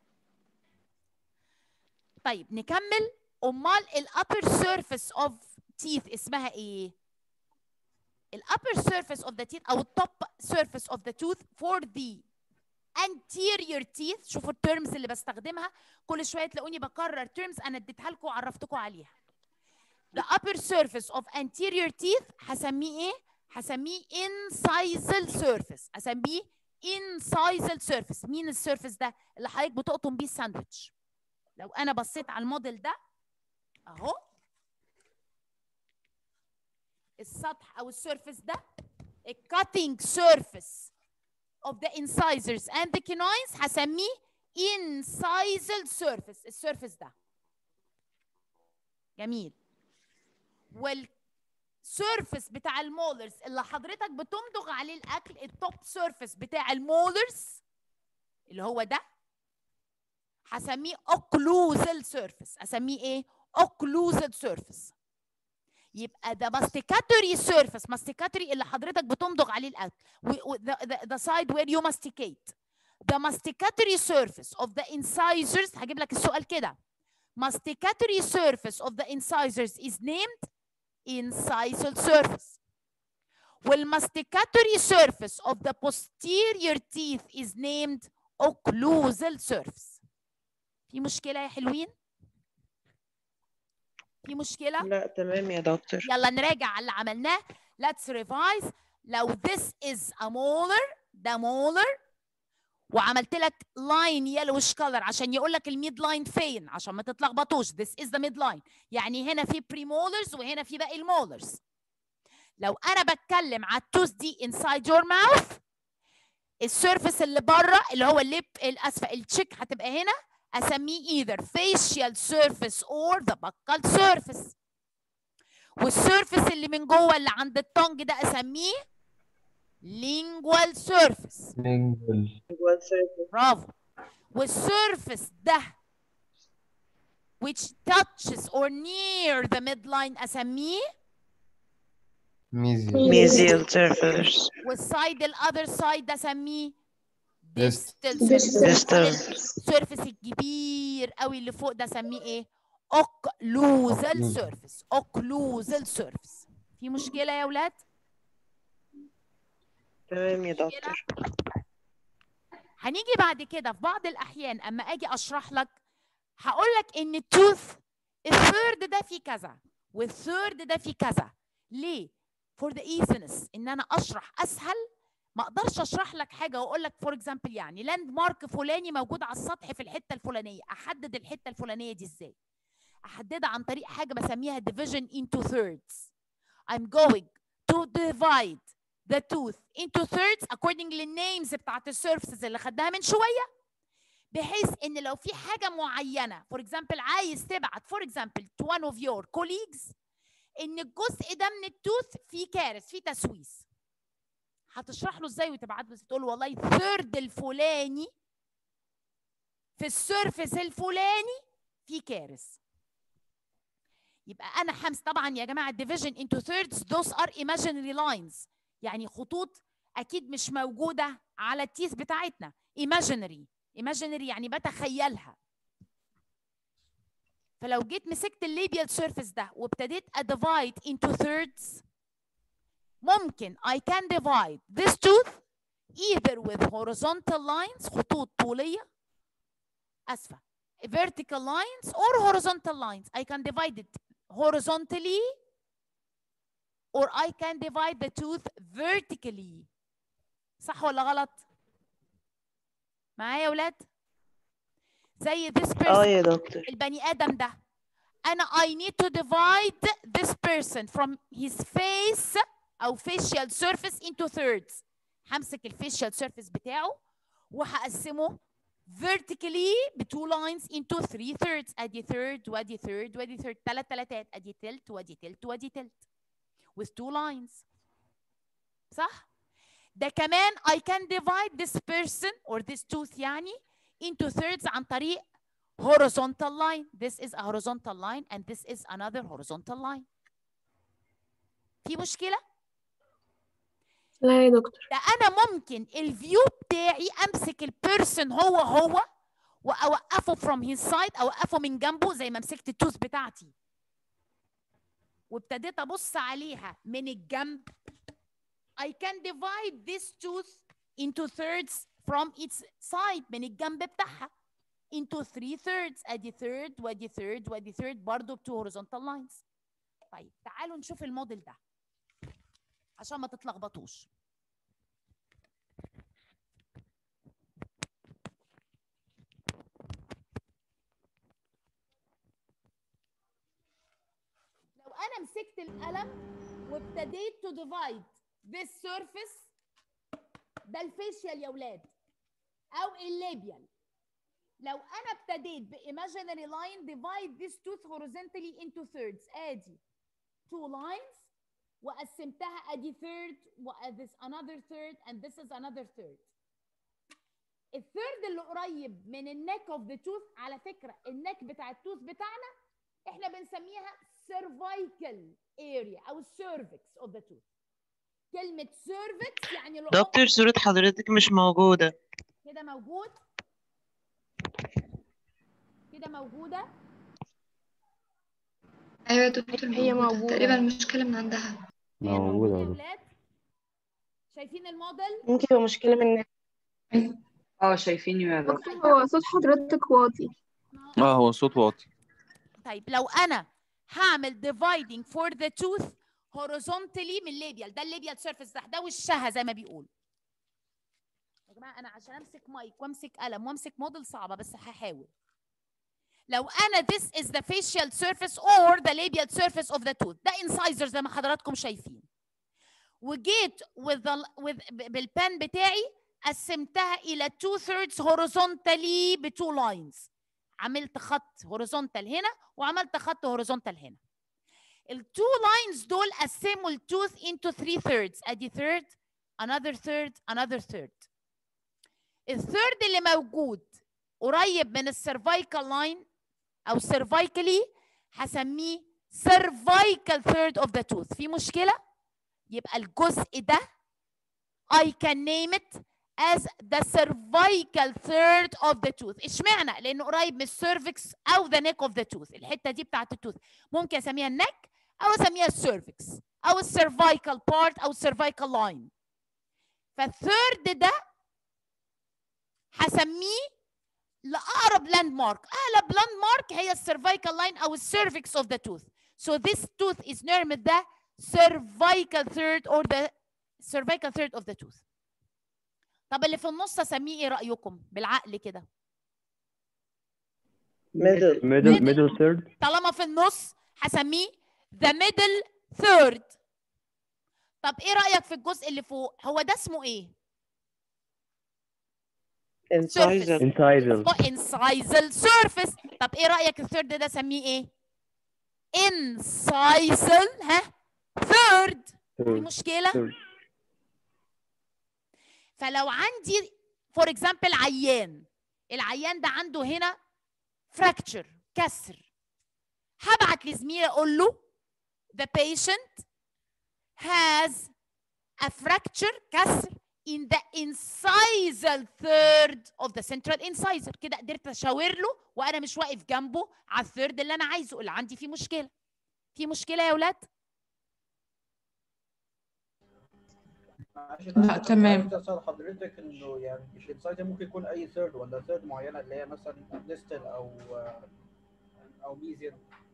طيب نكمل امال الابر سيرفيس اوف تيث اسمها ايه الابر سيرفيس اوف ذا تيث او التوب سيرفيس اوف ذا توث فور ذا anterior teeth شوفوا الترمز اللي بستخدمها كل شويه تلاقوني بكرر terms انا اديتها لكم وعرفتكم عليها the upper surface of anterior teeth هسميه ايه هسميه incisal surface اسميه incisal surface مين السيرفيس ده اللي حضرتك بتقطم بيه الساندوتش لو انا بصيت على الموديل ده اهو السطح او السيرفيس ده الكاتنج سيرفيس of the incisors and the canines هسميه incisal surface السيرفيس ده جميل والسيرفيس بتاع المولرز اللي حضرتك بتمضغ عليه الاكل التوب سيرفيس بتاع المولرز اللي هو ده هسميه occlusal surface اسميه ايه occlusal surface يبقى ده masticatory surface masticatory اللي حضرتك بتمضغ عليه الاكل و- و- the, the, the side where you masticate the masticatory surface of the incisors هجيب لك السؤال كده masticatory surface of the incisors is named incisal surface والmasticatory surface of the posterior teeth is named occlusal surface في مشكلة يا حلوين؟ في مشكلة؟ لا تمام يا دكتور يلا نراجع على اللي عملناه let's revise لو this is a molar ده molar وعملت لك line yellowish color عشان يقول لك الميد لاين فين عشان ما تتلخبطوش this is the mid line يعني هنا في premolars وهنا في باقي المولرز لو انا بتكلم على التوث دي inside your mouth السيرفيس اللي بره اللي هو الليب الاسفل التشيك هتبقى هنا اسميه either facial surface or the buccal surface والسيرفيس اللي من جوه اللي عند التونج ده اسميه lingual surface برافو والسيرفيس ده which touches or near the midline اسميه mesial surface والسايد الاذر سايد ده اسميه Distal. distal distal السيرفيس الكبير قوي اللي فوق ده اسميه ايه occlusal surface occlusal surface في مشكله يا اولاد تمام يا دكتور هنيجي بعد كده في بعض الاحيان اما اجي اشرح لك هقول لك ان التوث الثيرد ده فيه كذا والثيرد ده فيه كذا ليه فور ذا easiness ان انا اشرح اسهل ما اقدرش اشرح لك حاجه واقول لك فور اكزامبل يعني لاند مارك فلاني موجود على السطح في الحته الفلانيه احدد الحته الفلانيه دي ازاي احددها عن طريق حاجه بسميها division into thirds I'm going to divide the tooth into thirds according للنيمز بتاعت السيرفيسز اللي خدناها من شويه بحيث ان لو في حاجه معينه فور اكزامبل عايز تبعت فور اكزامبل to one of your colleagues ان الجزء ده من التوث فيه كارث فيه تسويس هتشرح له ازاي وتبعت له تقول له والله الثيرد الفلاني في السيرفس الفلاني في كارث يبقى انا حمس طبعا يا جماعه division into thirds those are imaginary lines يعني خطوط اكيد مش موجوده على التيث بتاعتنا imaginary imaginary يعني بتخيلها فلو جيت مسكت الليبيال سيرفيس ده وابتديت اديفايد into thirds ممكن I can divide this tooth either with horizontal lines خطوط طولية أسفة vertical lines or horizontal lines I can divide it horizontally or I can divide the tooth vertically صح ولا غلط؟ معايا يا ولاد؟ زي this person اه يا دكتور البني ادم ده انا I need to divide this person from his face او facial surface into thirds همسك الفيشيال surface بتاعه وهقسمه vertically ب two lines into three thirds ادي third وادي third وادي third ثلاث تلاتات ادي تلت وادي تلت وادي تلت with two lines صح؟ ده كمان I can divide this person or this tooth يعني into thirds عن طريق horizontal line. This is a horizontal line and this is another horizontal line. في مشكلة؟ لا يا دكتور ده أنا ممكن الفيو بتاعي أمسك البيرسون هو هو وأوقفه from his side أوقفه من جنبه زي ما مسكت التوث بتاعتي. وابتديت أبص عليها من الجنب. I can divide this tooth into thirds from its side من الجنب بتاعها. into three thirds ادي third وادي third وادي third برضه ب two horizontal lines طيب تعالوا نشوف الموديل ده عشان ما تتلخبطوش لو انا مسكت القلم وابتديت to divide this surface ده الفيشيال يا ولاد او الليبيال لو انا ابتديت بايماجينري لاين divide this tooth horizontally into thirds ادي two lines وقسمتها ادي third و this another third and this is another third الثيرد اللي قريب من النك اوف ذا توث على فكره النك بتاع التوث بتاعنا احنا بنسميها cervical area او cervix of the tooth كلمه cervix يعني العقد دكتور صورة حضرتك مش موجودة كده موجود كده موجودة ايوه يا دكتور هي موجودة موجودة. تقريبا المشكلة من عندها هي موجودة يا يا دكتور. ولاد شايفين الموديل ممكن يبقى مشكلة من اه شايفيني يا دكتور دكتور هو صوت حضرتك واطي اه هو صوت واطي طيب لو انا هعمل dividing for the tooth horizontally من الليبيال ده الليبيال سيرفيس ده ده وشها زي ما بيقول يا جماعه انا عشان امسك مايك وامسك قلم وامسك موديل صعبه بس هحاول لو انا this is the facial surface or the labial surface of the tooth ده incisor زي ما حضراتكم شايفين وجيت with the with ب- بالبن بتاعي قسمتها الى two thirds horizontally ب two lines عملت خط هوريزونتال هنا وعملت خط هوريزونتال هنا التو لاينز دول قسموا التوث into three thirds ادي third another third another third الثيرد اللي موجود قريب من السيرفايكال لاين او سيرفايكالي هسميه cervical third of the tooth في مشكله يبقى الجزء ده I can name it as the cervical third of the tooth اشمعنى لانه قريب من السيرفكس او the neck of the tooth الحته دي بتاعت التوث ممكن اسميها النك او اسميها السيرفكس او السيرفايكال بارت او السيرفايكال لاين فالثيرد ده هسميه لاقرب لاند مارك اقرب لاند مارك هي السيرفايكال لاين او السيرفكس of the tooth so this tooth is named the cervical third or the cervical third of the tooth طب اللي في النص اسميه ايه رايكم بالعقل كده middle middle middle third طالما في النص هسميه the middle third طب ايه رايك في الجزء اللي فوق هو ده اسمه ايه incisor incisal اسمه incisal surface طب ايه رايك الثيرد ده اسميه ايه incisal ها third في third مشكله third فلو عندي فور اكزامبل عيان العيان ده عنده هنا فراكتشر كسر هبعت لزميلي اقول له the patient has a fracture كسر in the incisal third of the central incisor كده قدرت اشاور له وانا مش واقف جنبه على الثيرد اللي انا عايزه اللي عندي فيه مشكله في مشكله يا اولاد عشان لا، أنا كنت تمام. عايز اسال حضرتك انه يعني مش الانسايد ممكن يكون اي ثيرد ولا ثيرد معينه اللي هي مثلا ديستال او او ميزيال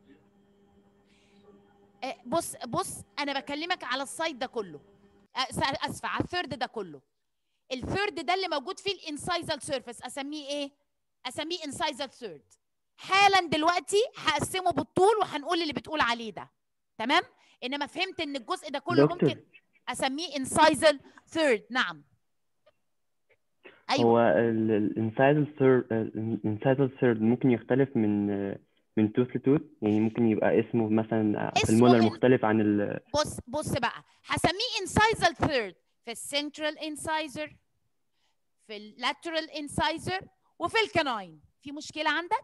آه، بص بص انا بكلمك على السايد ده كله آه، س- اسفه على الثيرد ده كله الثيرد ده اللي موجود فيه الانسايزال سيرفيس اسميه ايه اسميه انسايزال ثيرد حالا دلوقتي هقسمه بالطول وهنقول اللي بتقول عليه ده تمام انما فهمت ان الجزء ده كله دكتور. ممكن اسميه انسايزال ثيرد نعم ايوه هو الانسايدال ثيرد الانسايدال ثيرد ممكن يختلف من من توث لتوث يعني ممكن يبقى اسمه مثلا في اسمه المولر ال- مختلف عن ال بص بص بقى هسميه انسايزال ثيرد في السنترال انسايزر في اللاترال انسايزر وفي الكناين في مشكله عندك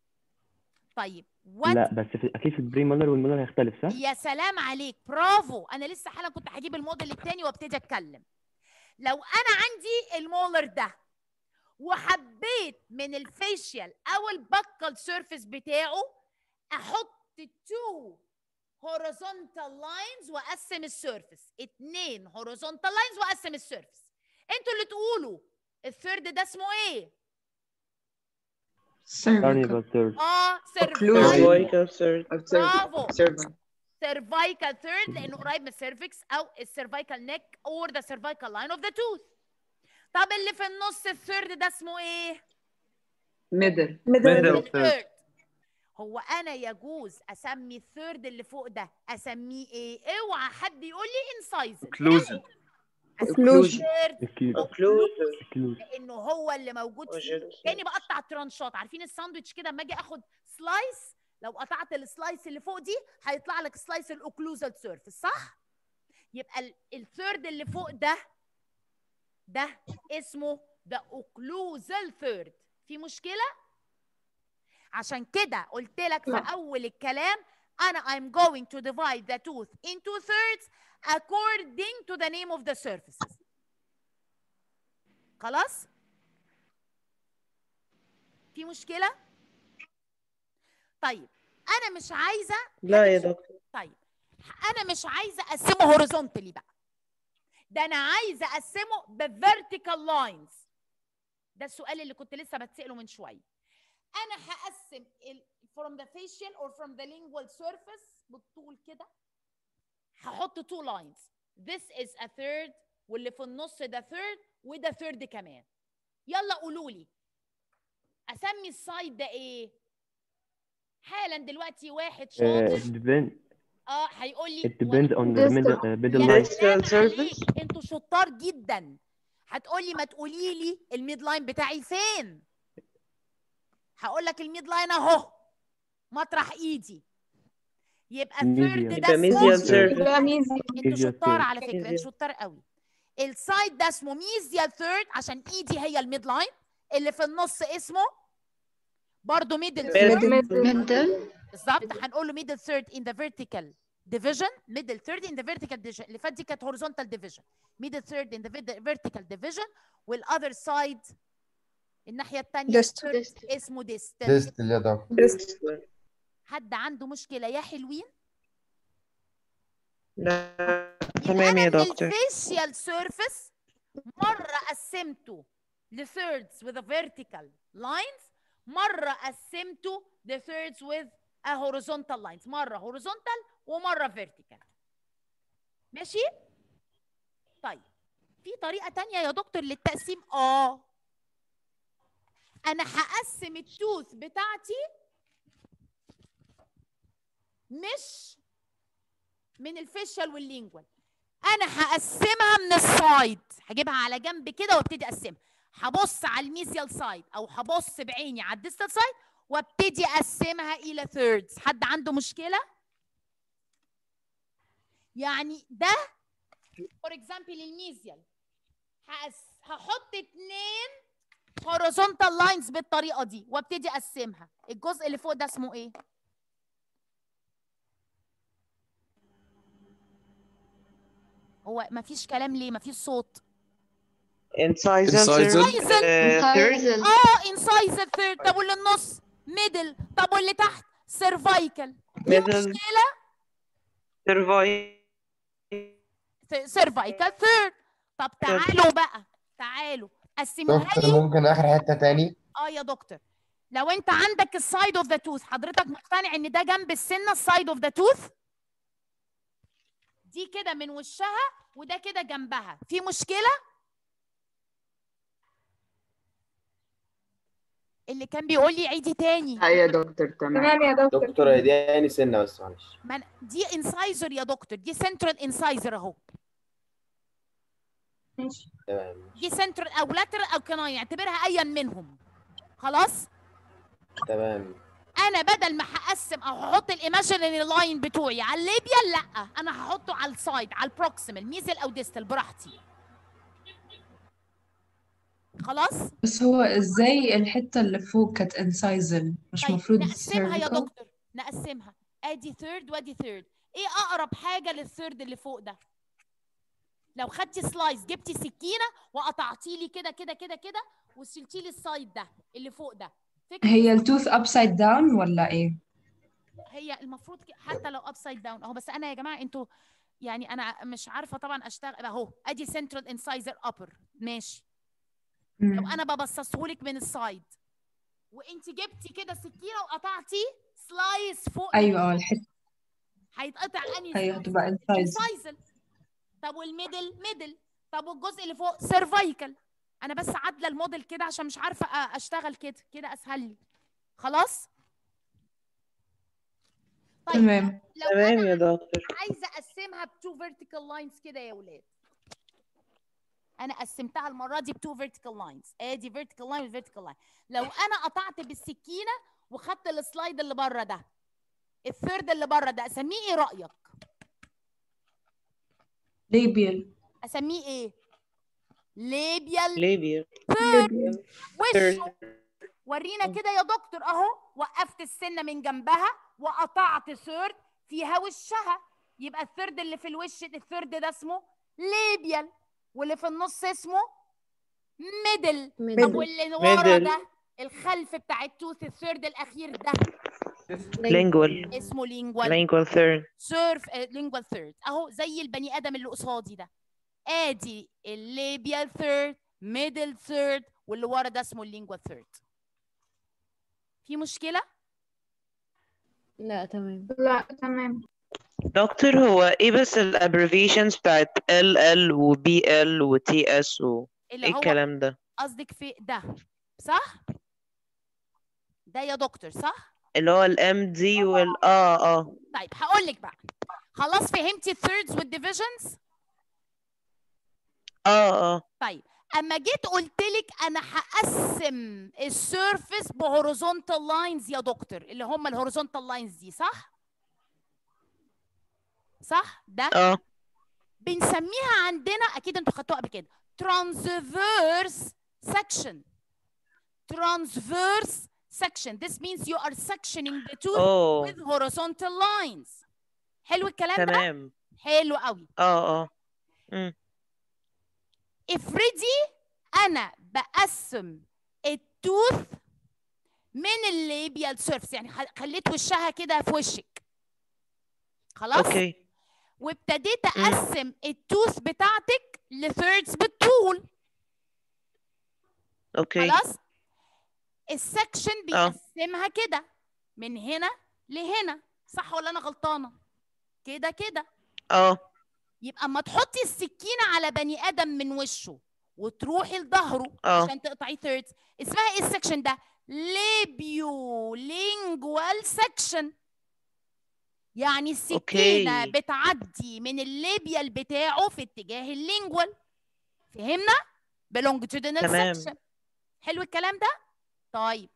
طيب وات لا بس في اكيد في البري مولر والمولر هيختلف صح؟ يا سلام عليك برافو انا لسه حالا كنت هجيب الموديل التاني وابتدي اتكلم لو انا عندي المولر ده وحبيت من الفيشيال او البكال سيرفيس بتاعه احط تو horizontal lines واقسم السيرفيس اتنين horizontal lines واقسم السيرفيس انتوا اللي تقولوا الثيرد ده اسمه ايه cervical carnival third اه Occlusal. cervical Cervical third. برافو Cervical. cervical third لانه قريب من السيرفكس او السيرفايكال نيك اور ذا cervical لاين اوف ذا توث طب اللي في النص الثيرد ده اسمه ايه Middle. middle third الثيرد هو انا يجوز اسمي الثيرد اللي فوق ده اسميه ايه اوعى حد يقول لي انسايزر occlusion Occlusion. ثيرد Occlusion. Occlusion. لانه هو اللي موجود فيه Occlusion. كاني بقطع ترانشات عارفين الساندوتش كده اما اجي اخد سلايس لو قطعت السلايس اللي فوق دي هيطلع لك سلايس الاوكلوزال سيرفيس صح يبقى ال- الثيرد اللي فوق ده ده اسمه ذا اوكلوزال ثيرد في مشكله عشان كده قلت لك في لا. اول الكلام انا I'm going to divide the tooth into thirds according to the name of the surfaces خلاص في مشكله طيب انا مش عايزه لا يا دكتور طيب انا مش عايزه اقسمه هوريزونتالي بقى ده انا عايزه اقسمه بفيرتيكال لاينز ده السؤال اللي كنت لسه بتساله من شويه انا هقسم ال from the facial or from the lingual surface بالطول كده هحط two lines this is a third واللي في النص ده third وده third كمان يلا قولوا لي اسمي السايد ده ايه حالا دلوقتي واحد Uh, شاطر depend, اه هيقول لي it depends on the middle, uh, middle يا line. سلام Distal عليك surface. انتوا شطار جدا هتقولي ما تقولي لي الميد لاين بتاعي فين هقول لك الميد لاين اهو مطرح ايدي يبقى الثيرد Medial. ده يبقى اسمه medial surface. يبقى ميزي انتوا medial شطار third. على فكره انتوا Medial. شطار قوي السايد ده اسمه ميزيال ثيرد عشان ايدي هي الميد لاين اللي في النص اسمه برضه ميدل ثيرد middle بالظبط هنقول له middle third in the vertical division middle third in the vertical division اللي فات دي كانت horizontal division middle third in the vid- vertical division والother side الناحية التانية Distal. third اسمه distal ديستل يا دكتور Distal. حد عنده مشكلة يا حلوين لا يبقى تمام أنا يا من دكتور الفيشيال سيرفيس مرة قسمته لثيردز with a vertical lines مرة قسمته لثيردز with a horizontal lines مرة horizontal ومرة vertical ماشي؟ طيب في طريقة تانية يا دكتور للتقسيم؟ اه أنا هقسم التوث بتاعتي مش من الفيشل واللينجوال انا هقسمها من السايد هجيبها على جنب كده وابتدي اقسمها هبص على الميزيال سايد او هبص بعيني على الديستال سايد وابتدي اقسمها الى ثيردز حد عنده مشكله يعني ده فور اكزامبل الميزيال هقس هحط اتنين horizontal لاينز بالطريقه دي وابتدي اقسمها الجزء اللي فوق ده اسمه ايه هو مفيش كلام ليه مفيش صوت incisal Incisal. third uh, third Incisal. اه انسايزر ثيرد طب واللي النص ميدل طب واللي تحت سيرفايكال في middle مشكله cervical سيرفايكال ثيرد طب تعالوا بقى تعالوا قسموها دكتور لي ممكن آخر حتة تاني اه يا دكتور لو انت عندك السايد اوف ذا توث حضرتك مقتنع ان ده جنب السنه السايد اوف ذا توث دي كده من وشها وده كده جنبها في مشكله اللي كان بيقول لي عيدي تاني ايوه يا دكتور تمام تمام يا دكتور دكتور اديني سنة بس معلش ما أنا- دي انسايزر يا دكتور دي سنترال انسايزر اهو ماشي تمام دي سنترال او لاترال او كناين اعتبرها ايا منهم خلاص تمام انا بدل ما هقسم او هحط الايماجينري لاين بتوعي على الليبيا لا انا هحطه على السايد على البروكسيمال ميزل او ديستال براحتي خلاص بس هو ازاي الحتة اللي فوق كانت انسايزل مش طيب مفروض نقسمها يا cervical؟ دكتور نقسمها ادي ثيرد وادي ثيرد ايه اقرب حاجه للثيرد اللي فوق ده لو خدتي سلايس جبتي سكينه وقطعتي لي كده كده كده كده وشلتي لي السايد ده اللي فوق ده فكرة هي التوث upside down ولا ايه؟ هي المفروض ك- حتى لو ابسايد داون اهو بس انا يا جماعه انتوا يعني انا مش عارفه طبعا اشتغل اهو ادي سنترال انسايزر ابر ماشي لو مم. انا ببصصهولك من السايد وانت جبتي كده سكينه وقطعتي سلايس فوق ايوه اه الحتة هيتقطع انهي ايوه سلايس هتبقى انسايزل انسايزل طب والميدل ميدل طب والجزء اللي فوق سيرفايكال انا بس عادله الموديل كده عشان مش عارفه أ- اشتغل كده كده اسهل لي خلاص طيب تمام لو تمام انا يا دكتور عايزه اقسمها بتو فيرتيكال لاينز كده يا ولاد انا قسمتها المره دي بتو فيرتيكال لاينز ادي فيرتيكال لاين وفيرتيكال لاين لو انا قطعت بالسكينه وخدت السلايد اللي بره ده الثيرد اللي بره ده اسميه ايه رايك ليبيال اسميه ايه ليبيال labia ثيرد وشه third ورينا كده يا دكتور اهو وقفت السنه من جنبها وقطعت ثيرد فيها وشها يبقى الثيرد اللي في الوش الثيرد ده اسمه ليبيال واللي في النص اسمه ميدل طب ميدل واللي ورا Middle. ده الخلف بتاع التوث الثيرد الاخير ده lingual اسمه لينجوال lingual third سيرف لينجوال ثيرد اهو زي البني ادم اللي قصادي ده ادي الليبيال ثيرد ميدل ثيرد واللي ورا ده اسمه اللينجوال ثيرد في مشكله لا تمام لا تمام دكتور هو ايه بس ال abbreviations بتاعت LL و BL و TS و اللي ايه هو الكلام ده قصدك في ده صح ده يا دكتور صح اللي هو ال MD وال اه اه طيب هقول لك بقى خلاص فهمتي الثيردز والديفيجنز اه اه طيب اما جيت قلت لك انا هقسم السيرفيس بهوريزونتال لاينز يا دكتور اللي هم الهوريزونتال لاينز دي صح صح ده اه بنسميها عندنا اكيد انتوا خدتوها قبل كده transverse section transverse section this means you are sectioning the tooth اوه with horizontal lines حلو الكلام ده تمام حلو قوي اه اه مم. افرضي انا بقسم التوث من الليبيال سيرفس يعني خل- خليت وشها كده في وشك خلاص اوكي وابتديت اقسم التوث بتاعتك لثيردز بالطول اوكي خلاص السكشن اه بيقسمها كده من هنا لهنا صح ولا انا غلطانه كده كده اه يبقى اما تحطي السكينه على بني ادم من وشه وتروحي لظهره اه عشان تقطعي ثيردز اسمها ايه السكشن ده ليبيو لينجوال سكشن يعني السكينه اوكي بتعدي من الليبيال بتاعه في اتجاه اللينجوال فهمنا بلونجتودينال تمام سكشن حلو الكلام ده طيب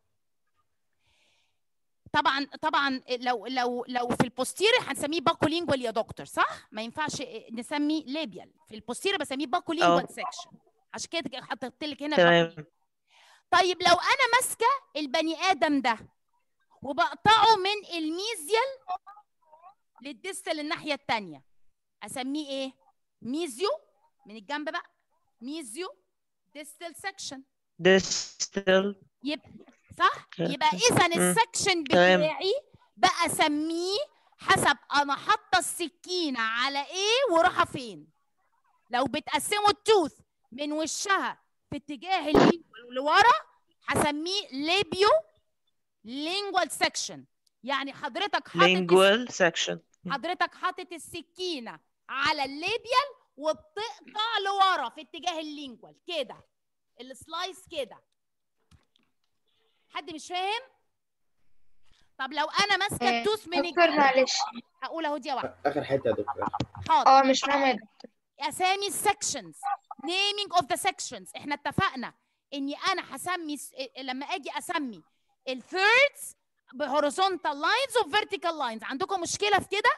طبعا طبعا لو لو لو في البوستيرير هنسميه باكو لينجوال يا دكتور صح ما ينفعش نسمي ليبيال في البوستيرير بسميه باكو اه لينجوال سكشن عشان كده حطيت لك هنا تمام بقى. طيب لو انا ماسكه البني ادم ده وبقطعه من الميزيال للديستال الناحيه الثانيه اسميه ايه ميزيو من الجنب بقى ميزيو ديستال سكشن distal يبقى صح يبقى مم. اذا السكشن تمام. بتاعي بقى اسميه حسب انا حاطه السكينه على ايه وراحه فين لو بتقسموا التوث من وشها في اتجاه اليمين لورا هسميه ليبيو لينجوال سكشن يعني حضرتك حاطط lingual section حضرتك حاطط السكينه على الليبيال وبتقطع لورا في اتجاه اللينجوال كده السلايس كده حد مش فاهم طب لو انا ماسكه آه، التوث من دكتور الجنب معلش هقول اهو دي واحده اخر حته يا دكتور حاضر اه مش فاهمه يا دكتور اسامي السكشنز نيمينج اوف ذا سكشنز احنا اتفقنا اني انا هسمي س- لما اجي اسمي الثيردز بهوريزونتال لاينز وفيرتيكال لاينز عندكم مشكله في كده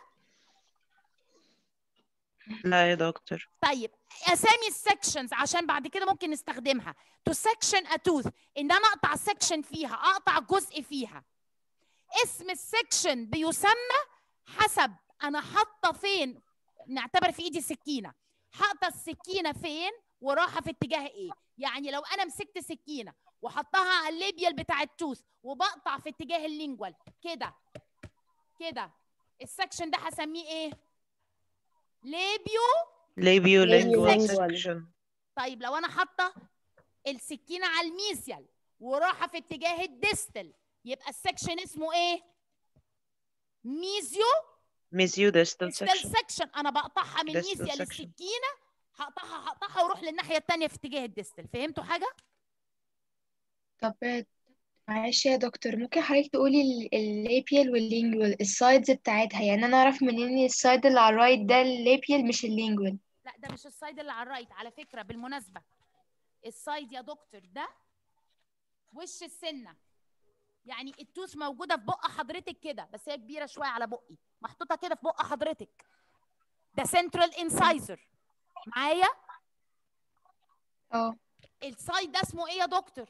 لا يا دكتور طيب اسامي السكشنز عشان بعد كده ممكن نستخدمها تو سكشن ا توث ان انا اقطع سكشن فيها اقطع جزء فيها اسم السكشن بيسمى حسب انا حاطه فين نعتبر في ايدي سكينه حاطه السكينه فين وراحه في اتجاه ايه يعني لو انا مسكت سكينه وحطها على الليبيال بتاع التوث وبقطع في اتجاه اللينجوال كده كده السكشن ده هسميه ايه ليبيو labiolingual Lingual. section طيب لو انا حاطه السكينه على الميزيال وراحه في اتجاه الديستل يبقى السكشن اسمه ايه ميزيو mesio distal ديستل section سكشن انا بقطعها من Distal الميزيال section. للسكينه هقطعها هقطعها واروح للناحيه الثانيه في اتجاه الديستل فهمتوا حاجه طب معلش يا دكتور ممكن حضرتك تقولي الليبيال واللينجوال السايدز بتاعتها يعني انا اعرف منين السايد اللي على الرايت ده الليبيال مش اللينجوال لا ده مش السايد اللي على الرايت على فكره بالمناسبه السايد يا دكتور ده وش السنه يعني التوث موجوده في بق حضرتك كده بس هي كبيره شويه على بقي محطوطه كده في بق حضرتك ده سنترال انسايزر معايا اه السايد ده اسمه ايه يا دكتور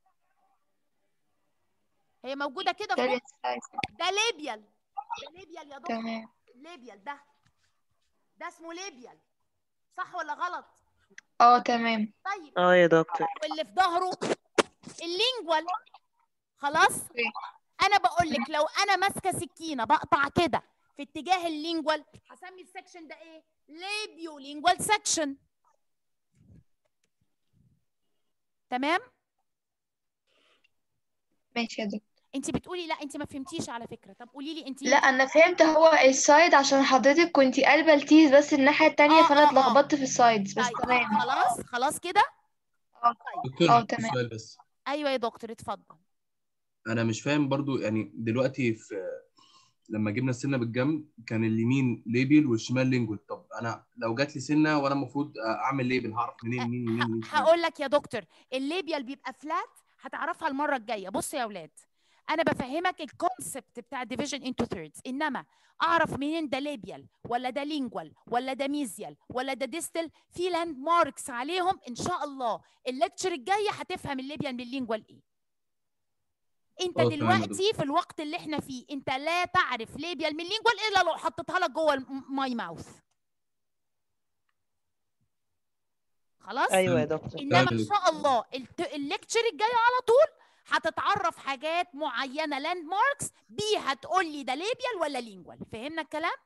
هي موجوده كده في ده بق الانسايزر ده ليبيال ده ليبيال يا دكتور تمام ليبيال ده ده اسمه ليبيال صح ولا غلط اه تمام طيب اه يا دكتور واللي في ظهره اللينجوال خلاص انا بقول لك لو انا ماسكه سكينه بقطع كده في اتجاه اللينجوال هسمي السكشن ده ايه ليبيو لينجوال سكشن تمام ماشي يا دكتور انت بتقولي لا انت ما فهمتيش على فكره طب قولي لي انت لا انا فهمت هو السايد عشان حضرتك كنتي قلبه التيز بس الناحيه التانية آه، فانا آه، آه. اتلخبطت في السايدز بس طيب تمام خلاص خلاص كده اه دكتور اه في تمام سؤال بس ايوه يا دكتور اتفضل انا مش فاهم برضو يعني دلوقتي في لما جبنا السنه بالجنب كان اليمين ليبل والشمال لينجوال طب انا لو جات لي سنه وانا المفروض اعمل ليبل هعرف منين مين مين مين شمال. هقول لك يا دكتور الليبيال بيبقى فلات هتعرفها المره الجايه بص يا اولاد انا بفهمك الكونسبت بتاع ديفيجن انتو ثيردز انما اعرف منين ده ليبيال ولا ده لينجوال ولا ده ميزيال ولا ده ديستل في لاند ماركس عليهم ان شاء الله الليكتشر الجايه هتفهم الليبيال من اللينجوال ايه انت اه، تمام يا دلوقتي في الوقت اللي احنا فيه انت لا تعرف ليبيال من لينجوال الا لو حطيتها لك جوه الماي ماوث خلاص ايوه يا دكتور انما تمام. ان شاء الله الت- الليكتشر الجاي على طول هتتعرف حاجات معينه لاند ماركس بيها تقول لي ده ليبيال ولا لينجوال فهمنا الكلام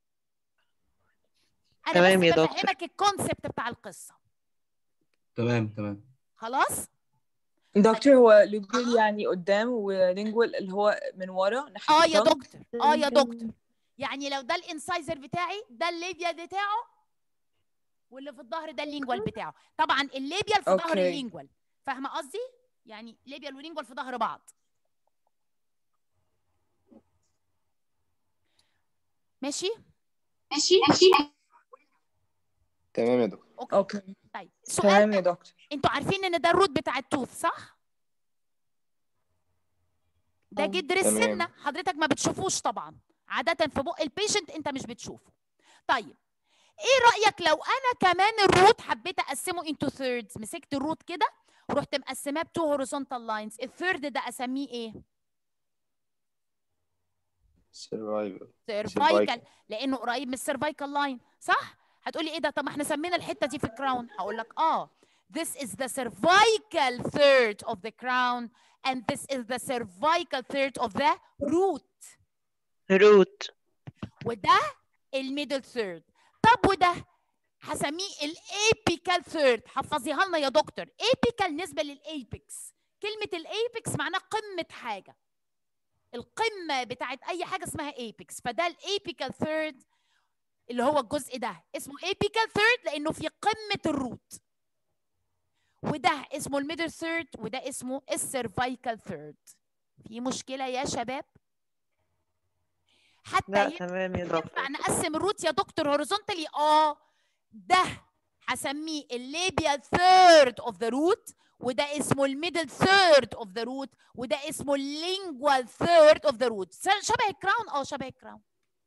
انا تمام بس يا دكتور. بفهمك الكونسبت بتاع القصه تمام تمام خلاص دكتور هو ليبيال يعني قدام ولينجوال اللي هو من ورا ناحية اه يا الطن. دكتور اه يا دكتور يعني لو ده الانسايزر بتاعي ده الليبيال بتاعه واللي في الظهر ده اللينجوال بتاعه طبعا الليبيال في ظهر أوكي. اللينجوال فاهمه قصدي يعني ليبيال ولينجوال في ظهر بعض ماشي ماشي ماشي تمام يا دكتور اوكي اوكي طيب تمام سؤال يا دكتور انتوا عارفين ان ده الروت بتاع التوث صح ده اه. جدر تمام. السنه حضرتك ما بتشوفوش طبعا عاده في بق البيشنت انت مش بتشوفه طيب ايه رايك لو انا كمان الروت حبيت اقسمه into thirds مسكت الروت كده ورحت مقسماه ب two horizontal lines الثيرد ده اسميه ايه survival سيرفايكال لانه قريب من السيرفايكال لاين صح هتقولي ايه ده طب ما احنا سمينا الحته دي في الكراون هقول لك اه this is the cervical third of the crown and this is the cervical third of the root root وده الميدل ثيرد طب وده هسميه الابيكال ثيرد حفظيها لنا يا دكتور ابيكال نسبه للايبكس كلمه الايبكس معناها قمه حاجه القمه بتاعت اي حاجه اسمها ايبكس فده الابيكال ثيرد اللي هو الجزء ده اسمه ابيكال ثيرد لانه في قمه الروت وده اسمه الميدل ثيرد وده اسمه السيرفايكال ثيرد في مشكله يا شباب حتى لا ينفع تمام يا دكتور ينفع نقسم الروت يا دكتور هوريزونتالي اه ده هسميه الليبيال ثيرد اوف ذا روت وده اسمه الميدل ثيرد اوف ذا روت وده اسمه اللينجوال ثيرد اوف ذا روت شبه الكراون اه شبه الكراون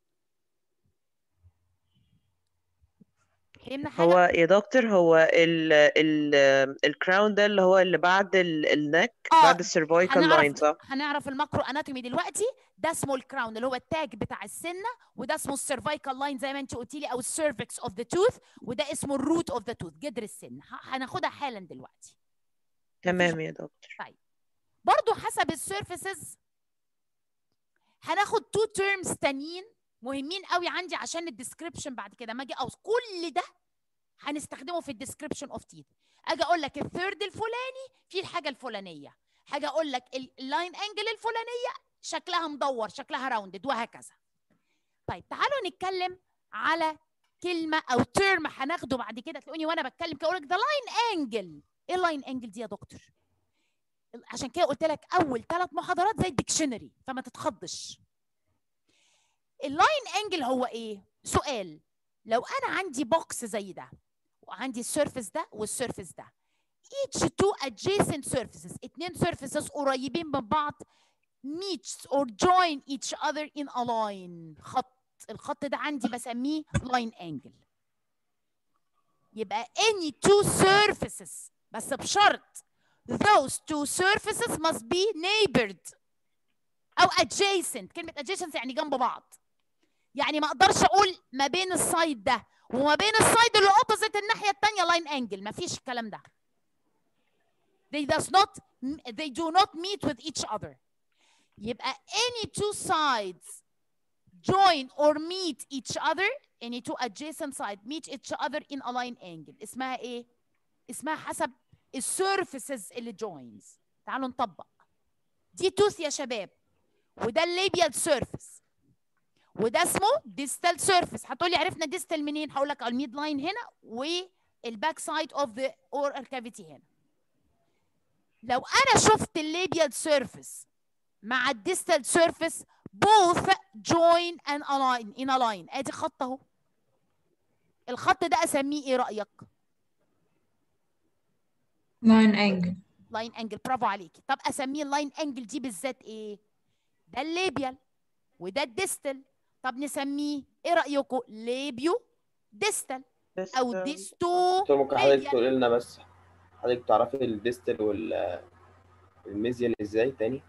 فهمنا حاجه هو يا دكتور هو ال ال الكراون ده اللي هو اللي بعد النك آه، بعد السيرفايكال لاين هنعرف صح؟ هنعرف الماكرو اناتومي دلوقتي ده اسمه الكراون اللي هو التاج بتاع السنه وده اسمه السيرفايكال لاين زي ما انت قلتي لي او السيرفكس اوف ذا توث وده اسمه الروت اوف ذا توث جدر السن ه- هناخدها حالا دلوقتي تمام يا دكتور طيب برضو حسب السيرفيسز هناخد تو تيرمز تانيين مهمين قوي عندي عشان الديسكريبشن بعد كده ما اجي اوص كل ده هنستخدمه في الديسكريبشن اوف تيث اجي اقول لك الثيرد الفلاني في الحاجه الفلانيه حاجه اقول لك اللاين انجل الفلانيه شكلها مدور شكلها راوندد وهكذا طيب تعالوا نتكلم على كلمه او تيرم هناخده بعد كده تلاقوني وانا بتكلم كده اقول لك ده لاين انجل ايه اللاين انجل دي يا دكتور عشان كده قلت لك اول ثلاث محاضرات زي الديكشنري فما تتخضش اللاين انجل هو ايه سؤال لو انا عندي بوكس زي ده وعندي السيرفيس ده والسيرفيس ده each two adjacent surfaces اتنين surfaces قريبين من بعض meets or join each other in a line خط الخط ده عندي بسميه line angle يبقى any two surfaces بس بشرط those two surfaces must be neighbored او adjacent كلمه adjacent يعني جنب بعض يعني ما اقدرش اقول ما بين السايد ده وما بين السايد اللي اوبوزيت الناحيه الثانيه لاين انجل ما فيش الكلام ده they does not they do not meet with each other يبقى any two sides join or meet each other any two adjacent sides meet each other in a line angle اسمها ايه اسمها حسب السيرفيسز اللي joins تعالوا نطبق دي توث يا شباب وده الليبيال سيرفيس وده اسمه ديستال سيرفيس هتقولي عرفنا ديستال منين هقول لك الميد لاين هنا والباك سايد اوف ذا اورال كافيتي هنا لو انا شفت الليبيال سيرفيس مع الديستال سيرفيس both join and align in a line ادي خط اهو الخط ده اسميه ايه رايك لاين انجل لاين انجل برافو عليكي طب اسميه اللاين انجل دي بالذات ايه ده الليبيال وده الديستال طب نسميه ايه رايكم ليبيو ديستال او ديستو دكتور ممكن حضرتك راديال. تقول لنا بس حضرتك تعرفي الديستل وال الميزيال ازاي تاني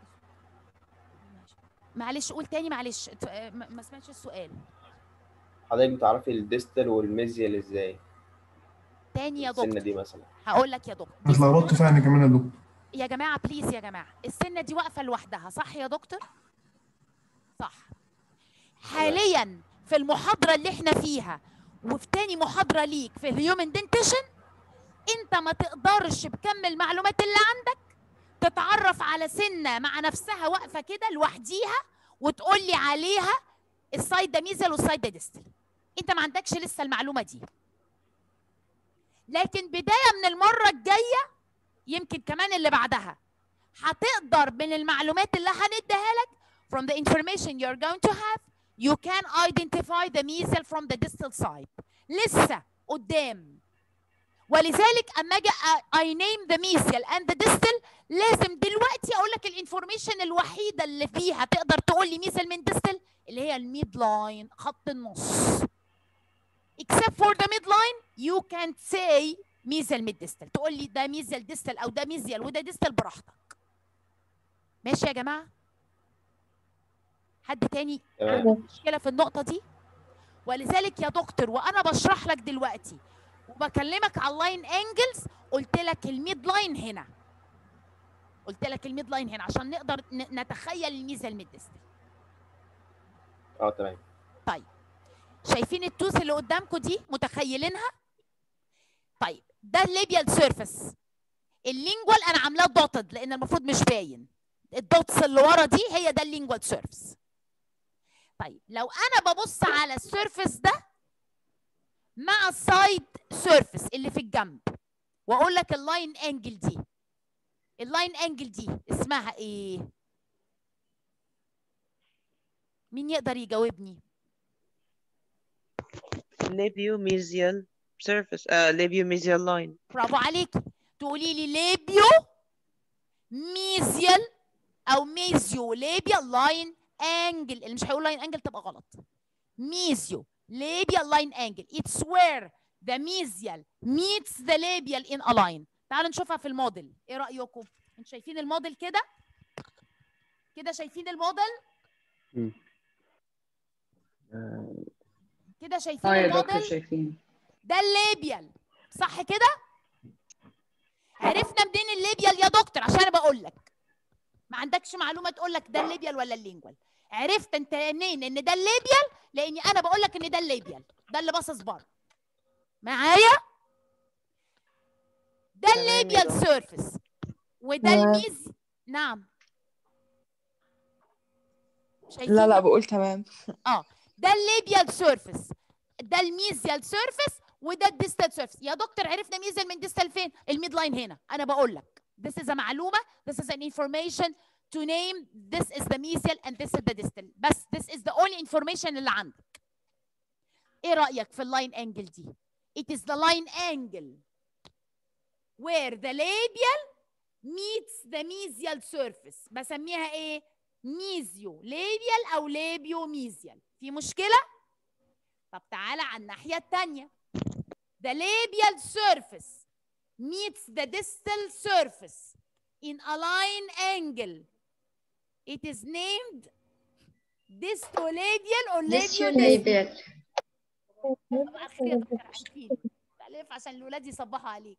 معلش قول تاني معلش ات- آه، ما ما سمعتش السؤال حضرتك بتعرفي الديستل والميزيال ازاي تاني يا السنة دكتور دي مثلا هقول لك يا دكتور أنا اتلخبطت فعلا كمان يا دكتور يا جماعه بليز يا جماعه السنه دي واقفه لوحدها صح يا دكتور صح حاليا في المحاضره اللي احنا فيها وفي تاني محاضره ليك في الهيومن دنتيشن انت ما تقدرش بكم المعلومات اللي عندك تتعرف على سنه مع نفسها واقفه كده لوحديها وتقول لي عليها السايد ده ميزل والسايد ده ديستل انت ما عندكش لسه المعلومه دي لكن بدايه من المره الجايه يمكن كمان اللي بعدها هتقدر من المعلومات اللي هنديها لك from the information you're going to have you can identify the measle from the distal side لسه قدام ولذلك اما اجي أ- I name the mesial and the distal لازم دلوقتي اقول لك الانفورميشن الوحيده اللي فيها تقدر تقول لي ميسل من distal اللي هي الميد لاين خط النص except for the midline you can't say mesial mid distal تقول لي ده ميزيال distal او ده ميزيال وده distal براحتك ماشي يا جماعه حد تاني تمام. عنده مشكله في النقطه دي ولذلك يا دكتور وانا بشرح لك دلوقتي وبكلمك على اللاين انجلز قلت لك الميد لاين هنا قلت لك الميد لاين هنا عشان نقدر ن- نتخيل الميزه الميد ديستال اه تمام طيب شايفين التوث اللي قدامكم دي متخيلينها طيب ده الليبيال سيرفيس اللينجوال انا عاملاه دوتد لان المفروض مش باين الدوتس اللي ورا دي هي ده اللينجوال سيرفيس طيب لو انا ببص على السيرفيس ده مع السايد سيرفيس اللي في الجنب واقول لك اللاين انجل دي اللاين انجل دي اسمها ايه مين يقدر يجاوبني Labiomedial surface uh, labiomedial line برافو عليكي تقولي لي ليبيو ميزيال او ميزيو ليبيال لاين انجل اللي مش هيقول لاين انجل تبقى غلط ميزيو labial line angle it's where the mesial meets the labial in a line تعالوا نشوفها في الموديل ايه رأيكم انتوا شايفين الموديل كده كده شايفين الموديل كده شايفين اه يا دكتور الموديل شايفين ده الليبيال صح كده عرفنا منين الليبيال يا دكتور عشان انا بقول لك ما عندكش معلومه تقول لك ده الليبيال ولا اللينجوال عرفت انت منين ان ده الليبيال لاني انا بقول لك ان ده الليبيال ده اللي باصص بره معايا ده تمام يا الليبيال دكتور. سيرفيس وده آه. الميز نعم شايفين لا لا بقول تمام اه ده الليبيال سيرفيس ده الميزيال سيرفيس وده الديستال سيرفيس يا دكتور عرفنا ميزيال من ديستال فين الميد لاين هنا انا بقول لك this is a معلومه this is an information to name this is the mesial and this is the distal بس this is the only information اللي عندك ايه رايك في اللاين انجل دي it is the line angle where the labial meets the mesial surface بسميها ايه ميزيو ليبيال او ليبيو ميزيال في مشكله طب تعالى على الناحيه الثانيه the labial surface meets the distal surface in a line angle it is named distolabial or labial labial صباح الخير يا دكتور عارفين تألف عشان الولاد يصبحوا عليك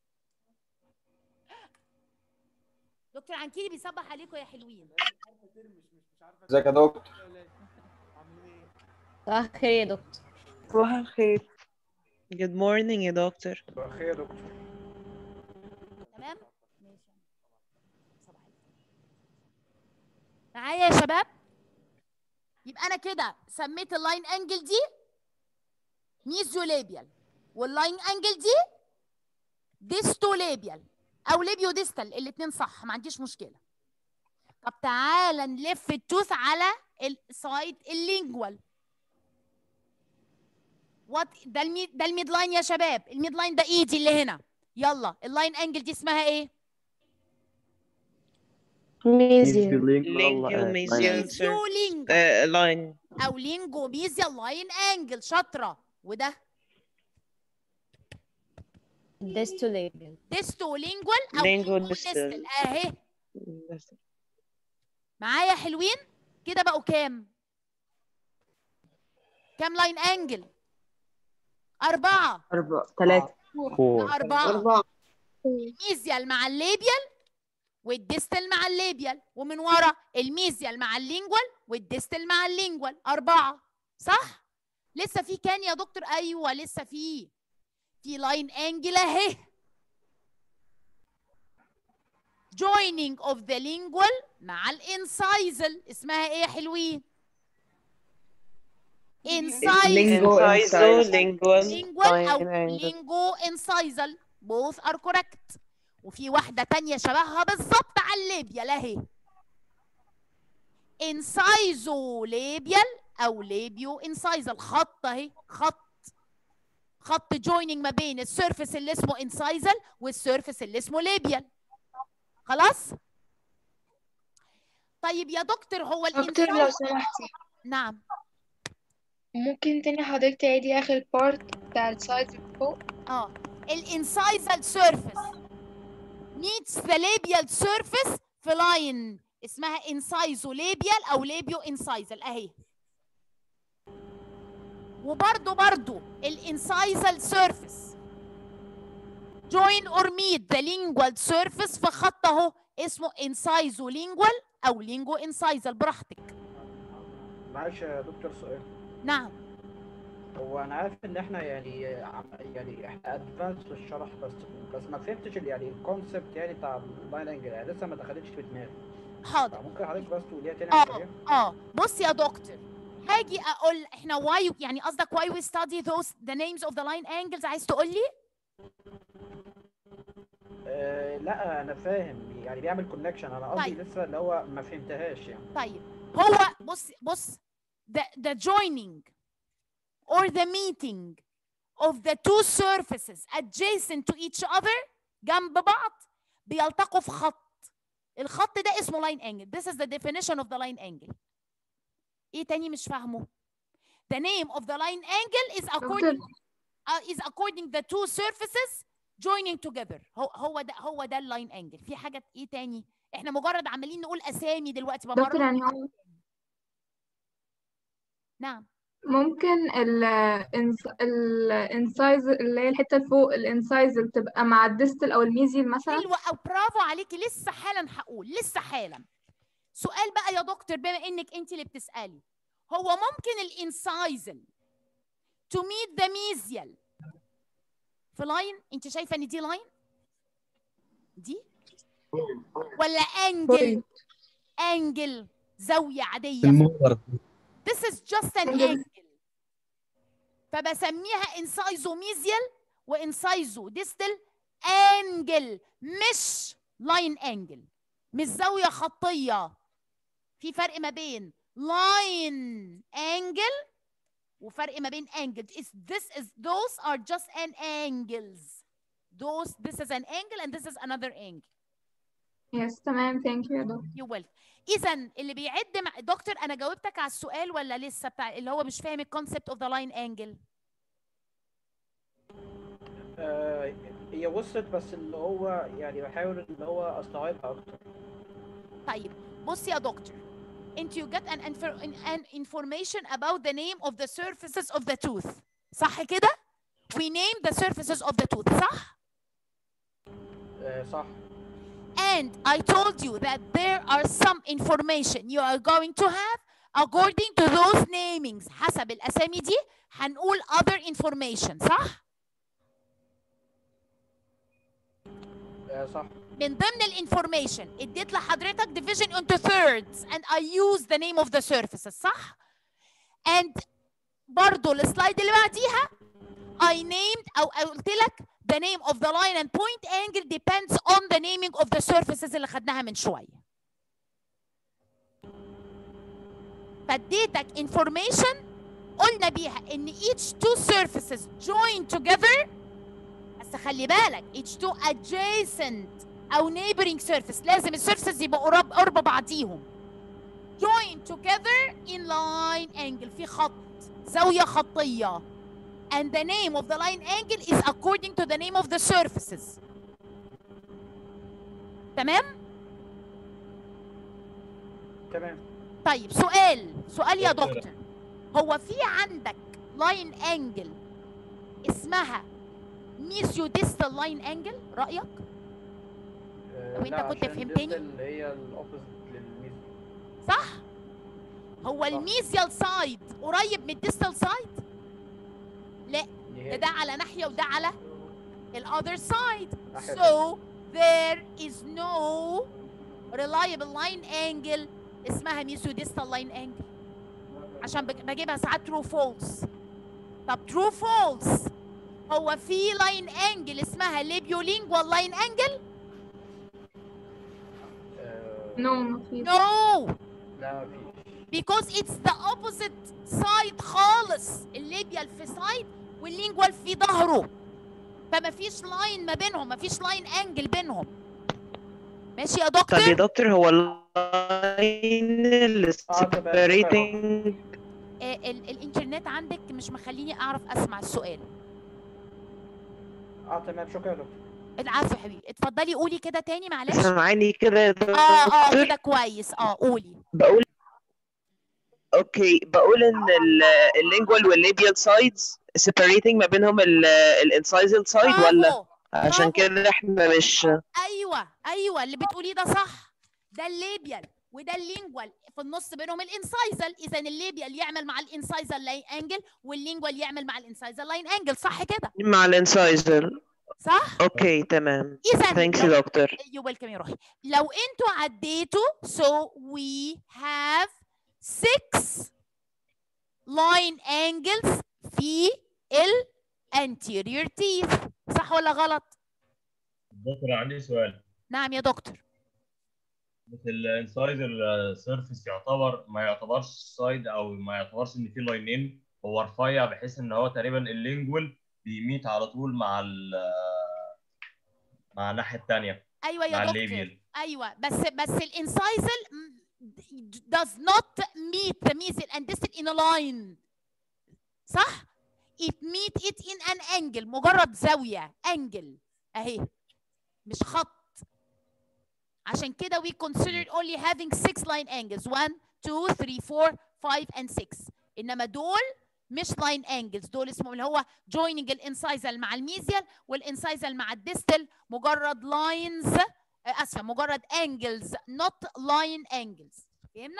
دكتور عنكيلي بيصبح عليكم يا حلوين ازيك يا دكتور صباح الخير يا دكتور صباح الخير Good morning يا دكتور خير يا دكتور تمام ماشي صباح الخير. معايا يا شباب يبقى انا كده سميت اللاين انجل دي ميزولابيال واللاين انجل دي ديستولابيال او ليبيو ديستال الاثنين صح ما عنديش مشكله طب تعالى نلف التوث على السايد اللينجوال وات ده الميد ده الميد لاين يا شباب الميد لاين ده ايدي اللي هنا يلا اللاين انجل دي اسمها ايه ميزيال Labiomedial surface لينجو uh, line او لينجو ميزيال لاين انجل شاطره وده ديستولابيال ديستو لينجوال او Lingual لينجو distal. ديستال اهي معايا حلوين كده بقوا كام كام لاين انجل أربعة أربعة ثلاثة أربعة أربعة الميزيال مع الليبيال والديستال مع الليبيال ومن ورا الميزيال مع اللينجوال والديستال مع اللينجوال أربعة صح؟ لسه في كان يا دكتور أيوه لسه في في لاين انجل أهي joining of the lingual مع الانسايزل اسمها ايه يا حلوين؟ انسايزل Incisal, lingual, lingual او line angle. lingo incisal both are correct وفي واحدة تانية شبهها بالظبط على الليبيال اهي انسايزو ليبيال او ليبيو انسايزل خط اهي خط خط جويننج ما بين السيرفيس اللي اسمه انسايزل والسيرفيس اللي اسمه ليبيال خلاص طيب يا دكتور هو دكتور لو الانسايزل سمحتي نعم ممكن تاني حضرتك تعيدي آخر بارت بتاع السايد اللي فوق اه الانسايزال سيرفيس meets the labial surface في لاين اسمها انسايزو لابيال او لابيو انسايزال اهي وبرضو برضو الانسايزال سيرفيس join or meet the lingual surface في خط اهو اسمه انسايزو لينجوال او لينجو انسايزال براحتك معلش يا دكتور سؤال نعم هو انا عارف ان احنا يعني عم- يعني احنا ادفانس في الشرح بس بس ما فهمتش ال- يعني الكونسبت يعني بتاع اللاين انجل يعني لسه ما دخلتش في دماغي حاضر ممكن حضرتك بس تقوليها تاني على اه السريع اه بص يا دكتور هاجي اقول احنا why يعني قصدك why we study those the names of the line angles عايز تقول لي آه لا انا فاهم يعني بيعمل كونكشن انا قصدي طيب. لسه اللي هو ما فهمتهاش يعني طيب هو بص بص the the joining or the meeting of the two surfaces adjacent to each other جنب بعض بيلتقوا في خط الخط ده اسمه line angle this is the definition of the line angle ايه تاني مش فاهمه the name of the line angle is according uh, is according the two surfaces joining together هو هو ده هو ده اللاين انجل في حاجه ايه تاني احنا مجرد عمالين نقول اسامي دلوقتي دكتور بمرر يعني هو نعم ممكن ال الانسايز اللي هي الحتة اللي فوق الانسايز اللي بتبقى مع الديستال او الميزيال مثلا حلوه او برافو عليكي لسه حالا هقول لسه حالا سؤال بقى يا دكتور بما انك انت اللي بتسالي هو ممكن الانسايزل to meet the mesial في لاين انت شايفه ان دي لاين دي ولا انجل انجل زاويه عاديه المنظر This is just an angle فبسميها انسايزوميزيال وانسايزو ديستال انجل مش لاين انجل مش زاويه خطيه في فرق ما بين لاين انجل وفرق ما بين انجل this is those are just an angles those this is an angle and this is another angle يس تمام ثانك يو يا دكتور you will اذا اللي بيعد مع دكتور انا جاوبتك على السؤال ولا لسه بتاع اللي هو مش فاهم الكونسبت اوف ذا لاين انجل آه هي وصلت بس اللي هو يعني بحاول اللي هو استوعبها اكتر طيب بص يا دكتور انت you get an, infor- an information about the name of the surfaces of the tooth صح كده we name the surfaces of the tooth صح آه صح and I told you that there are some information you are going to have according to those namings حسب الأسامي دي هنقول other information صح؟ آه صح من ضمن الانفورميشن اديت لحضرتك division into thirds and I use the name of the surfaces صح؟ and برضو السلايد اللي بعديها I named أو قلت لك the name of the line and point angle depends on the naming of the surfaces اللي خدناها من شوية. فاديتك information قلنا بيها ان each two surfaces join together بس خلي بالك each two adjacent او neighboring surface لازم السيرفيسز يبقوا قرب قرب بعضيهم join together in line angle في خط زاوية خطية and the name of the line angle is according to the name of the surfaces تمام تمام طيب سؤال سؤال يا دكتور هو في عندك لاين انجل اسمها ميسيو ديستال لاين انجل رايك آه وانت لا كنت عشان فهمتني؟ distal اللي هي الاوبوزيت للميزي صح هو الميزيال سايد قريب من الديستال سايد لا ده نهائي. ده على ناحيه وده على الاذر سايد ناحية so there is no reliable line angle اسمها ميسيو ديستال لاين انجل عشان بج- بجيبها ساعات true false طب true false هو في لاين انجل اسمها ليبيولينجوال لاين انجل نو مفيش no لا مفيش because it's the opposite side خالص الليبيال في سايد واللينجوال في ظهره فما فيش لاين ما بينهم ما فيش لاين انجل بينهم ماشي يا طب يا دكتور دكتور هو اللاين اللي separating آه، ال- الانترنت عندك مش مخليني اعرف اسمع السؤال اه تمام شكرا يا دكتور العفو يا حبيبي اتفضلي قولي كده تاني معلش سامعاني كده يا اه اه دكتور كده كويس اه قولي بقول اوكي بقول ان اللينجوال والليبيال سايدز separating ما بينهم الانسايزل سايد ولا برافو عشان برافو كده احنا مش ايوه ايوه اللي بتقوليه ده صح ده الليبيال وده اللينجوال في النص بينهم الانسايزل اذا الليبيال يعمل مع الانسايزل لاين انجل واللينجوال يعمل مع الانسايزل لاين انجل صح كده مع الانسايزل صح اوكي تمام اذا ثانكس لو يا دكتور يو ويلكم يا روحي لو انتوا عديتوا so we have six line angles في ال anterior teeth صح ولا غلط دكتور عندي سؤال نعم يا دكتور بس الانسايزر سيرفيس يعتبر ما يعتبرش سايد او ما يعتبرش ان في لاينين هو رفيع بحيث ان هو تقريبا اللينجوال بيميت على طول مع ال مع الناحيه الثانيه ايوه مع يا الليبيال دكتور ايوه بس بس الانسايزل does not meet the mesial and distal in a line صح it meet it in an angle مجرد زاويه angle اهي مش خط عشان كده we considered only having six line angles 1 2 3 4 5 and 6 انما دول مش line angles دول اسمهم اللي هو joining الانسايزل مع الميزيال والانسايزل مع الديستال مجرد lines آه، اسفه مجرد angles not line angles فهمنا؟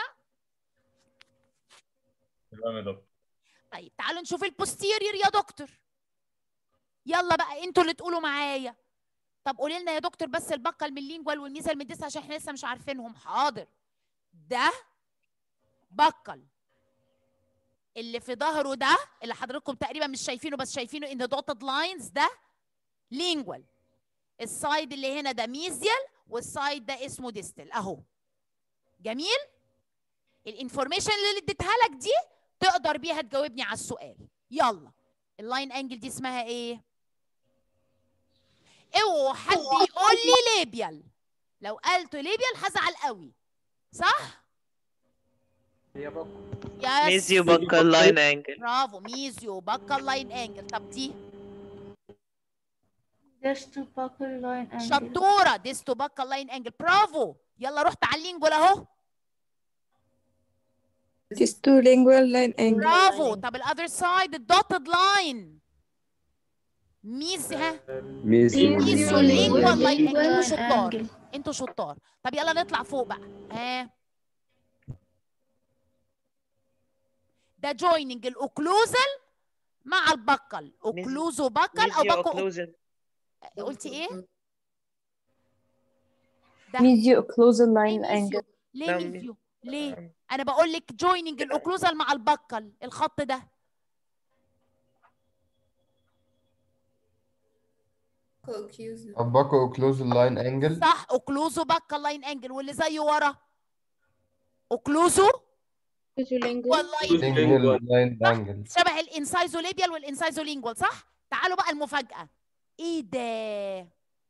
تمام يا دكتور طيب تعالوا نشوف البوستيريور يا دكتور يلا بقى انتوا اللي تقولوا معايا طب قولي لنا يا دكتور بس البقل من اللينجوال والميزال من الديس عشان احنا لسه مش عارفينهم حاضر ده بقل اللي في ظهره ده اللي حضراتكم تقريبا مش شايفينه بس شايفينه ان دوتد لاينز ده لينجوال السايد اللي هنا ده ميزيال والسايد ده اسمه ديستال اهو جميل الانفورميشن اللي اديتها لك دي تقدر بيها تجاوبني على السؤال يلا اللاين انجل دي اسمها ايه اوعوا حد يقول لي ليبيال لو قلت ليبيال هزعل قوي صح هي بقى يس ميزيو بكال لاين انجل برافو ميزيو بكال لاين انجل طب دي ديستال باكل لاين انجل شطوره ديستو بكال لاين انجل برافو يلا رحت على اللينجوال اهو Testolingual line angle. برافو طب الاذر سايد الدوتد لاين ميز ها ميزيو ميزيو لينجوال لاين Lingual انجل انتوا line شطار angle. انتوا شطار طب يلا نطلع فوق بقى ها ده جويننج الاوكلوزال مع البقل اوكلوزو بقل او ميزيو بقل اوكلوزن قلتي ايه ميزيو occlusal line ميزيو angle ليه ده ميزيو ليه انا بقول لك جويننج الاوكلوزال مع البقل الخط ده أباكو اوكلوزال لاين انجل صح اوكلوزو بقل لاين انجل واللي زيه ورا اوكلوزو واللاين لينجوال لاين انجل شبه الانسايزو ليبيال والانسايزو لينجوال صح تعالوا بقى المفاجاه ايه ده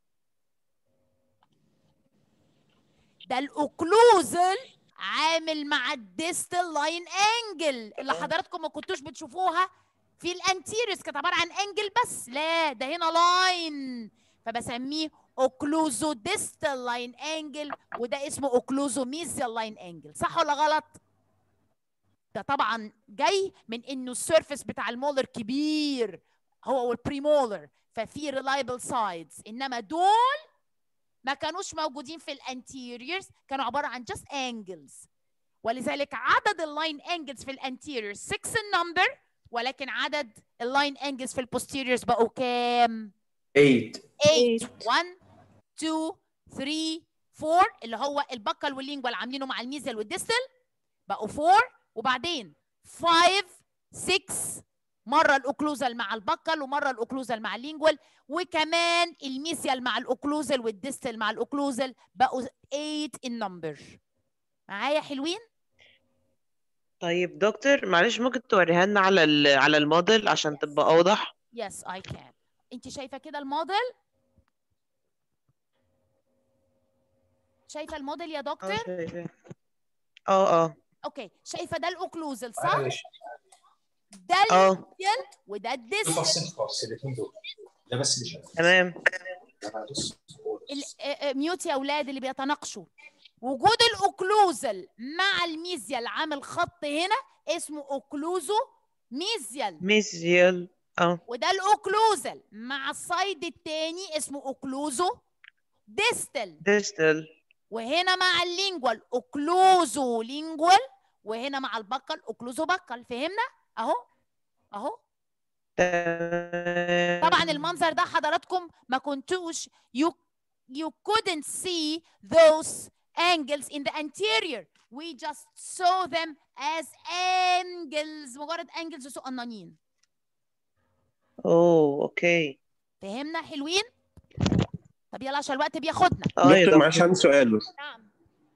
ده الاوكلوزل عامل مع الديستال لاين انجل اللي حضراتكم ما كنتوش بتشوفوها في الانتيريس كانت عباره عن انجل بس لا ده هنا لاين فبسميه اوكلوزو ديستال لاين انجل وده اسمه اوكلوزو ميزيال لاين انجل صح ولا غلط ده طبعا جاي من انه السيرفيس بتاع المولر كبير هو والبريمولر ففي ريلايبل سايدز انما دول ما كانوش موجودين في الانتيريورز كانوا عباره عن just angles ولذلك عدد اللاين انجلز في الانتيريور 6 النمبر ولكن عدد اللاين انجلز في البوستيريورز بقوا كام 8 8 1 2 3 4 اللي هو البكل واللينجوال عاملينه مع الميزيال والديستال بقوا 4 وبعدين 5 6 مره الاوكلوزال مع البكل ومره الاوكلوزال مع اللينجوال وكمان الميسيال مع الاوكلوزال والديستال مع الاوكلوزال بقوا 8 النمبر معايا حلوين طيب دكتور معلش ممكن توريها لنا على ال على الموديل عشان تبقى اوضح يس اي كان انت شايفه كده الموديل شايفه الموديل يا اه دكتور شايفة اه اه اوكي شايفه ده الاوكلوزل صح معلش ده اه الميديال وده الديستال بسيط خالص الاثنين دول ده بس اللي شغال تمام بص ال- آه، آه، ميوت يا اولاد اللي بيتناقشوا وجود الاوكلوزل مع الميزيال عامل خط هنا اسمه اوكلوزو ميزيال ميزيال اه وده الاوكلوزل مع السايد التاني اسمه اوكلوزو ديستال ديستال وهنا مع اللينجوال اوكلوزو لينجوال وهنا مع البقل اوكلوزو بقل فهمنا اهو اهو طبعا المنظر ده حضراتكم ما كنتوش you you couldn't see those angles in the anterior we just saw them as angles مجرد angles صغننين اوه اوكي فهمنا حلوين طب يلا عشان الوقت بياخدنا اه يا دكتور معلش دكتور عندي سؤال بس نعم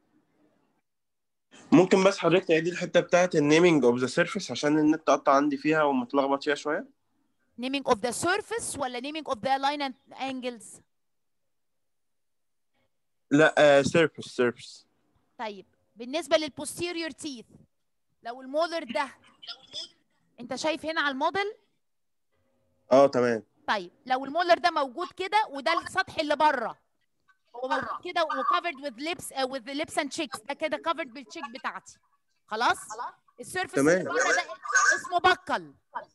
ممكن بس حضرتك تعيدي الحته بتاعت النيمينج اوف ذا سيرفيس عشان النت قطع عندي فيها ومتلخبط فيها شويه naming of the surface ولا naming of the line and angles لا سيرفيس سيرفيس طيب بالنسبة للبوستيريور تيث لو المولر ده انت شايف هنا على الموديل اه تمام طيب لو المولر ده موجود كده وده السطح اللي بره هو موجود كده وكفرد with lips uh, with the lips and cheeks ده كده covered بالتشيك بتاعتي خلاص السيرفيس اللي تمام. بره ده اسمه بكل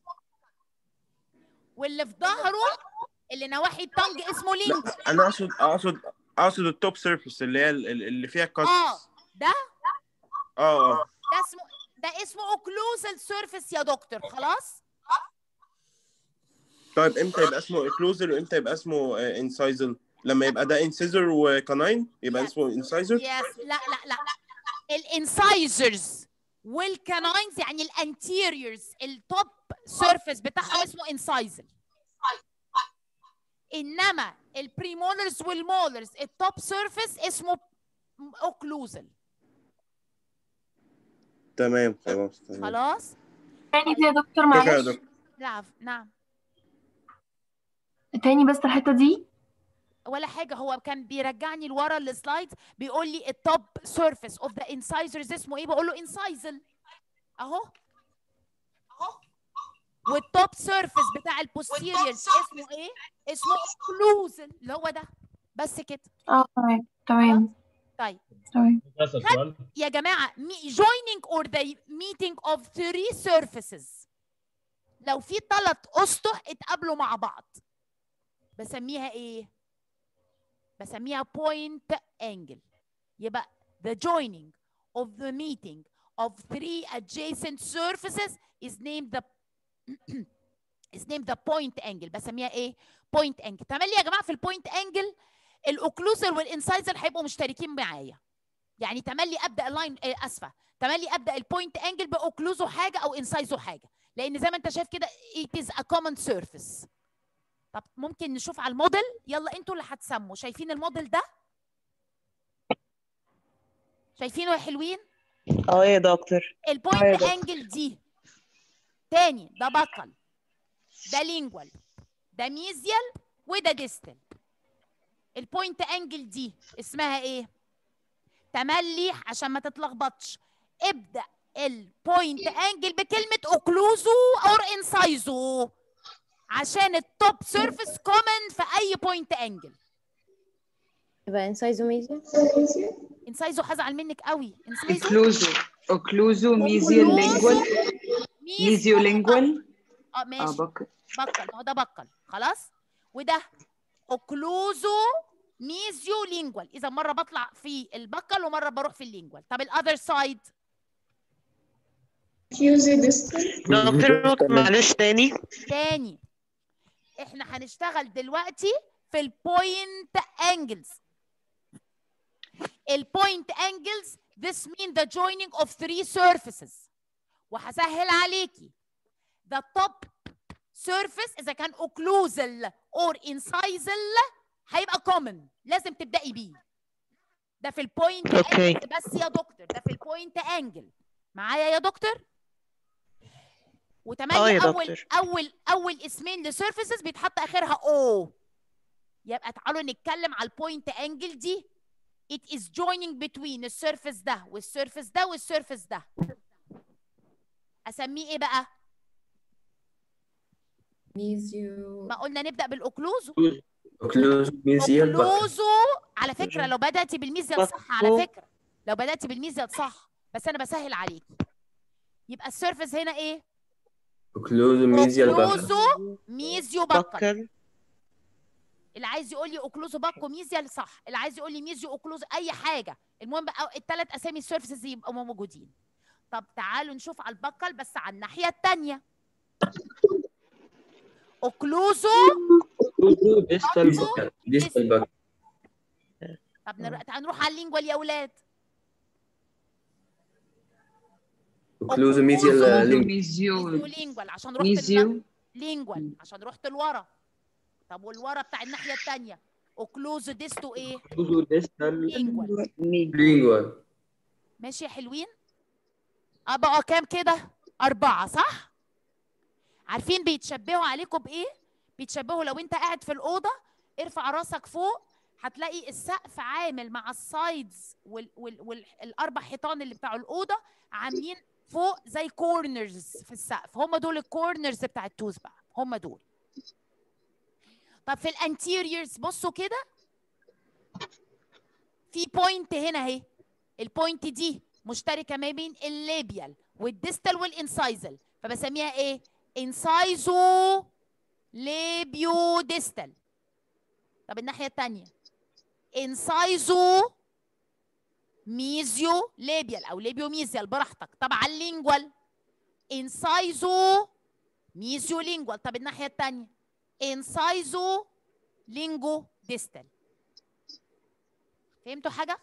واللي في ظهره اللي نواحي الطنج اسمه لينجو لا انا اقصد اقصد اقصد التوب سيرفيس اللي هي ال- ال- اللي فيها كات اه ده اه اه ده اسمه ده اسمه اوكلوزال سيرفيس يا دكتور خلاص طيب امتى يبقى اسمه اكلوزر وامتى يبقى اسمه انسايزل لما يبقى ده انسيزر وكاناين يبقى اسمه انسايزر يس لا لا لا الانسايزرز والكاناينز يعني الانتيريورز التوب سيرفيس بتاعهم اسمه انسايزل انما البريمولرز والمولرز التوب سيرفيس اسمه اوكلوزل تمام خلاص تمام خلاص تاني يا دكتور شكرا يا معلش دكتور نعم نعم تاني بس الحتة دي ولا حاجه هو كان بيرجعني لورا السلايد بيقول لي التوب سيرفيس اوف ذا انسايزرز اسمه ايه بقول له انسايزل اهو اهو والتوب سيرفيس بتاع البوستيريورز اسمه ايه اسمه اوكلوزل اللي هو ده بس كده اه تمام تمام طيب تمام اسال سؤال يا جماعه me- joining or the meeting of three surfaces لو في ثلاث اسطح اتقابلوا مع بعض بسميها ايه بسميها point angle يبقى the joining of the meeting of three adjacent surfaces is named the is named the point angle بسميها ايه point angle تمام يا جماعه في البوينت انجل الاوكلوزر والانسايزر هيبقوا مشتركين معايا يعني تملي ابدا اللاين آه، اسفه تملي ابدا البوينت انجل باوكلوزو حاجه او انسايزو حاجه لان زي ما انت شايف كده it is a common surface طب ممكن نشوف على الموديل يلا انتوا اللي هتسموا شايفين الموديل ده شايفينه يا حلوين اه يا دكتور اه يا البوينت دكتور انجل دي تاني ده بقل ده لينجوال ده ميزيال وده ديستال البوينت انجل دي اسمها ايه تملي عشان ما تتلخبطش ابدا البوينت انجل بكلمه اوكلوزو اور انسايزو عشان التوب سيرفيس كومن في اي بوينت انجل يبقى انسايزو ميزيا انسايزو هزعل منك قوي انسايزو اوكلوزو اوكلوزو ميزيو لينجوال ميزيو لينجوال اه اه ماشي بك بقل ما هو ده بقل خلاص وده اوكلوزو ميزيو لينجوال اذا مره بطلع في البقل ومره بروح في اللينجوال طب الاذر سايد دكتور معلش تاني تاني احنا هنشتغل دلوقتي في البوينت انجلز البوينت انجلز this mean the joining of three surfaces وهسهل عليكي the top surface اذا كان occlusal or incisal هيبقى common لازم تبدأي بيه ده في البوينت اوكي. انجل بس يا دكتور ده في البوينت انجل معايا يا دكتور اه وتملي يا اول دكتور. اول اول اسمين لسيرفيسز بيتحط اخرها او يبقى تعالوا نتكلم على البوينت انجل دي it is joining between السيرفيس ده والسيرفيس ده والسيرفيس ده اسميه ايه بقى ميزيو ما قلنا نبدا بالاوكلوزو اوكلوز ميزيال بكر اوكلوزو على فكره لو بداتي بالميزيال صح على فكره لو بداتي بالميزيال صح بس انا بسهل عليك يبقى السيرفيس هنا ايه اوكلوز ميزيال بكر اوكلوزو ميزيو بكر بكر اللي عايز يقول لي اوكلوزو باكو ميزيال صح اللي عايز يقول لي ميزيو اوكلوزو اي حاجه المهم بقى الثلاث اسامي السيرفيسز يبقوا موجودين طب تعالوا نشوف على البكل بس على الناحيه الثانيه اوكلوزو اوكلوزو ديستال بكر ديستال بكر طب نروح تعالوا نروح على اللينجوال يا اولاد اوكلوزو ميزيال لينك ميزيو لينجوال عشان رحت ميزيو لينجوال عشان رحت لورا طب والورا بتاع الناحيه الثانيه اوكلوزو ديستو ايه اوكلوزو ديستال لينجوال لينجوال ماشي يا حلوين اه بقى كام كده أربعة صح عارفين بيتشبهوا عليكم بإيه بيتشبهوا لو أنت قاعد في الأوضة ارفع راسك فوق هتلاقي السقف عامل مع السايدز وال وال والأربع حيطان اللي بتاع الأوضة عاملين فوق زي كورنرز في السقف هم دول الكورنرز بتاع التوز بقى هم دول طب في الانتيريورز بصوا كده في بوينت هنا اهي البوينت دي مشتركه ما بين الليبيال والديستال والانسايزل فبسميها ايه انسايزو ليبيو ديستال طب الناحيه الثانيه انسايزو ميزيو ليبيال او ليبيو ميزيال براحتك طب على اللينجوال انسايزو ميزيو لينجوال طب الناحيه الثانيه انسايزو لينجو ديستال فهمتوا حاجه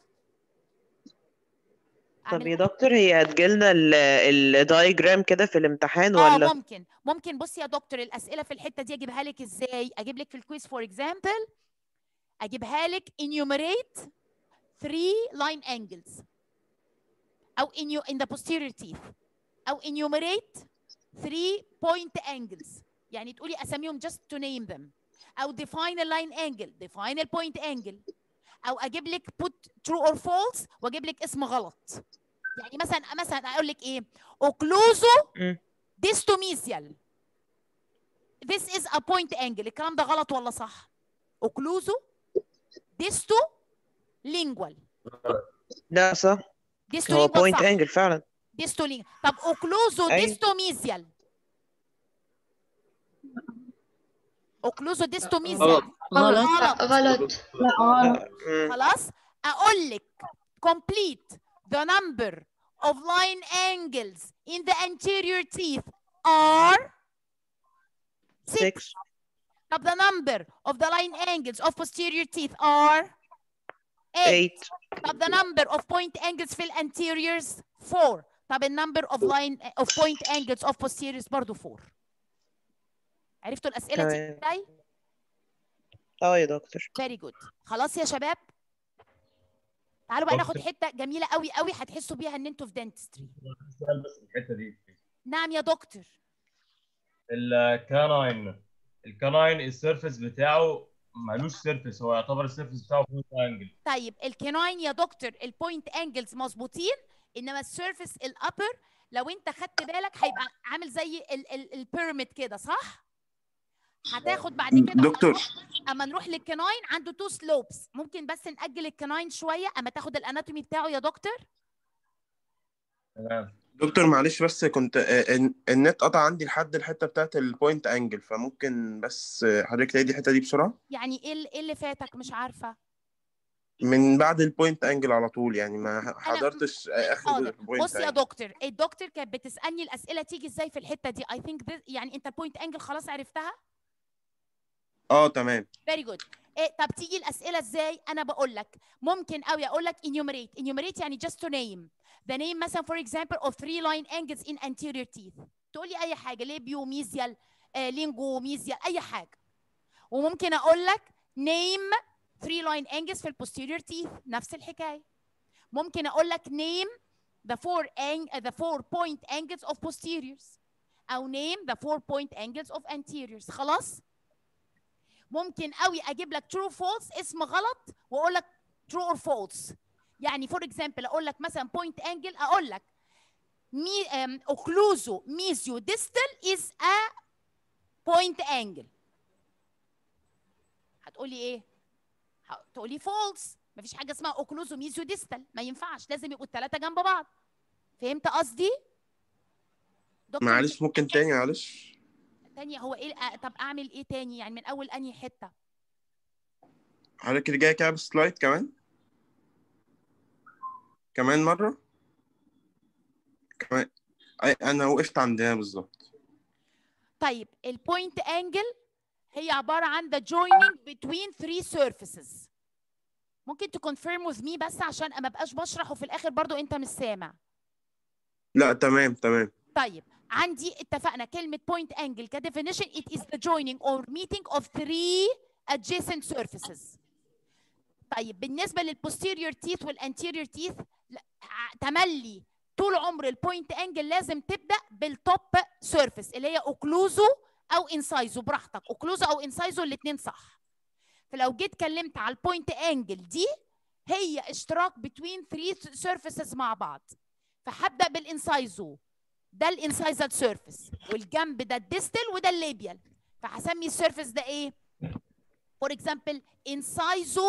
طب يا دكتور هي هتجيلنا الدايجرام كده في الامتحان اه ولا ممكن ممكن بصي يا دكتور الاسئله في الحته دي اجيبها لك ازاي اجيب لك في الكويز فور اكزامبل اجيبها لك enumerate three line angles او in, you, in the posterior teeth او enumerate three point angles يعني تقولي اساميهم just to name them او define a line angle define a point angle او اجيب لك put true or false واجيب لك اسم غلط يعني مثلا مثلا اقول لك ايه اوكلوزو ديستوميسيال this is a point angle الكلام ده غلط ولا صح اوكلوزو ديستو لينجوال لا صح ديستو هو لينجوال بوينت صح انجل فعلا ديستو لينجوال طب اوكلوزو أيوة. ديستوميسيال اوكلوزو ديستوميسيال غلط. غلط غلط لا غلط. خلاص اقول لك complete the number of line angles in the anterior teeth are six. طب the number of the line angles of posterior teeth are eight. eight طب the number of point angles في الانteriors four. طب the number of line of point angles of posteriors برضو four. عرفتوا الأسئلة دي تمام. ازاي؟ اه يا دكتور فيري جود خلاص يا شباب تعالوا بقى ناخد دكتور. حته جميله قوي قوي هتحسوا بيها ان انتوا في دنتستري سؤال بس في الحته دي نعم يا دكتور الكاناين الكاناين السيرفيس بتاعه مالوش سيرفيس هو يعتبر السيرفيس بتاعه بوينت انجل طيب الكيناين يا دكتور البوينت انجلز مظبوطين انما السيرفيس الابر لو انت خدت بالك هيبقى عامل زي البيراميد كده صح هتاخد بعد كده دكتور. اما نروح للكيناين عنده تو سلوبس ممكن بس ناجل الكيناين شويه اما تاخد الاناتومي بتاعه يا دكتور تمام دكتور معلش بس كنت آه، الن- النت قطع عندي لحد الحته بتاعت البوينت انجل فممكن بس آه، حضرتك تعيدي الحته دي بسرعه يعني ايه ال- إيه اللي فاتك مش عارفه من بعد البوينت انجل على طول يعني ما حضرتش آه، اخر حاضر البوينت بص يا انجل دكتور الدكتور كانت بتسالني الاسئله تيجي ازاي في الحته دي اي ثينك يعني انت البوينت انجل خلاص عرفتها اه تمام فيري جود إيه طب تيجي الاسئله ازاي انا بقول لك ممكن قوي اقول لك enumerate enumerate يعني just to name the name مثلا for example of three line angles in anterior teeth تقول لي اي حاجه ليبيو ميزيال آه لينجو ميزيال اي حاجه وممكن اقول لك name three line angles في البوستيريور teeth نفس الحكايه ممكن اقول لك name the four ang the four point angles of posteriors او name the four point angles of anteriors خلاص ممكن قوي اجيب لك true false اسم غلط واقول لك true or false يعني فور اكزامبل اقول لك مثلا بوينت انجل اقول لك مي اوكلوزو ميزيو ديستال از ا بوينت انجل هتقولي ايه هتقولي فولس مفيش حاجه اسمها اوكلوزو ميزيو ديستال ما ينفعش لازم يبقوا الثلاثه جنب بعض فهمت قصدي دكتور معلش ممكن تاني معلش تانية هو ايه آه، طب اعمل ايه تاني يعني من اول انهي حته حضرتك اللي جاي كده بسلايد كمان كمان مرة كمان أي أنا وقفت عند هنا بالظبط طيب البوينت انجل هي عباره عن the joining between three surfaces ممكن تكونفيرم with me بس عشان ما ابقاش بشرح وفي الاخر برضو انت مش سامع لا تمام تمام طيب عندي اتفقنا كلمة point angle كدefinition it is the joining or meeting of three adjacent surfaces طيب بالنسبة للposterior teeth والanterior teeth لا، ع- تملي طول عمر البوينت انجل لازم تبدا بالتوب سيرفيس اللي هي اوكلوزو او انسايزو براحتك اوكلوزو او انسايزو الاثنين صح فلو جيت كلمت على البوينت انجل دي هي اشتراك بين 3 سيرفيسز مع بعض فهبدا بالانسايزو ده الانسايزال سيرفيس والجنب ده الديستال وده الليبيال فهسمي السيرفيس ده ايه فور اكزامبل انسايزو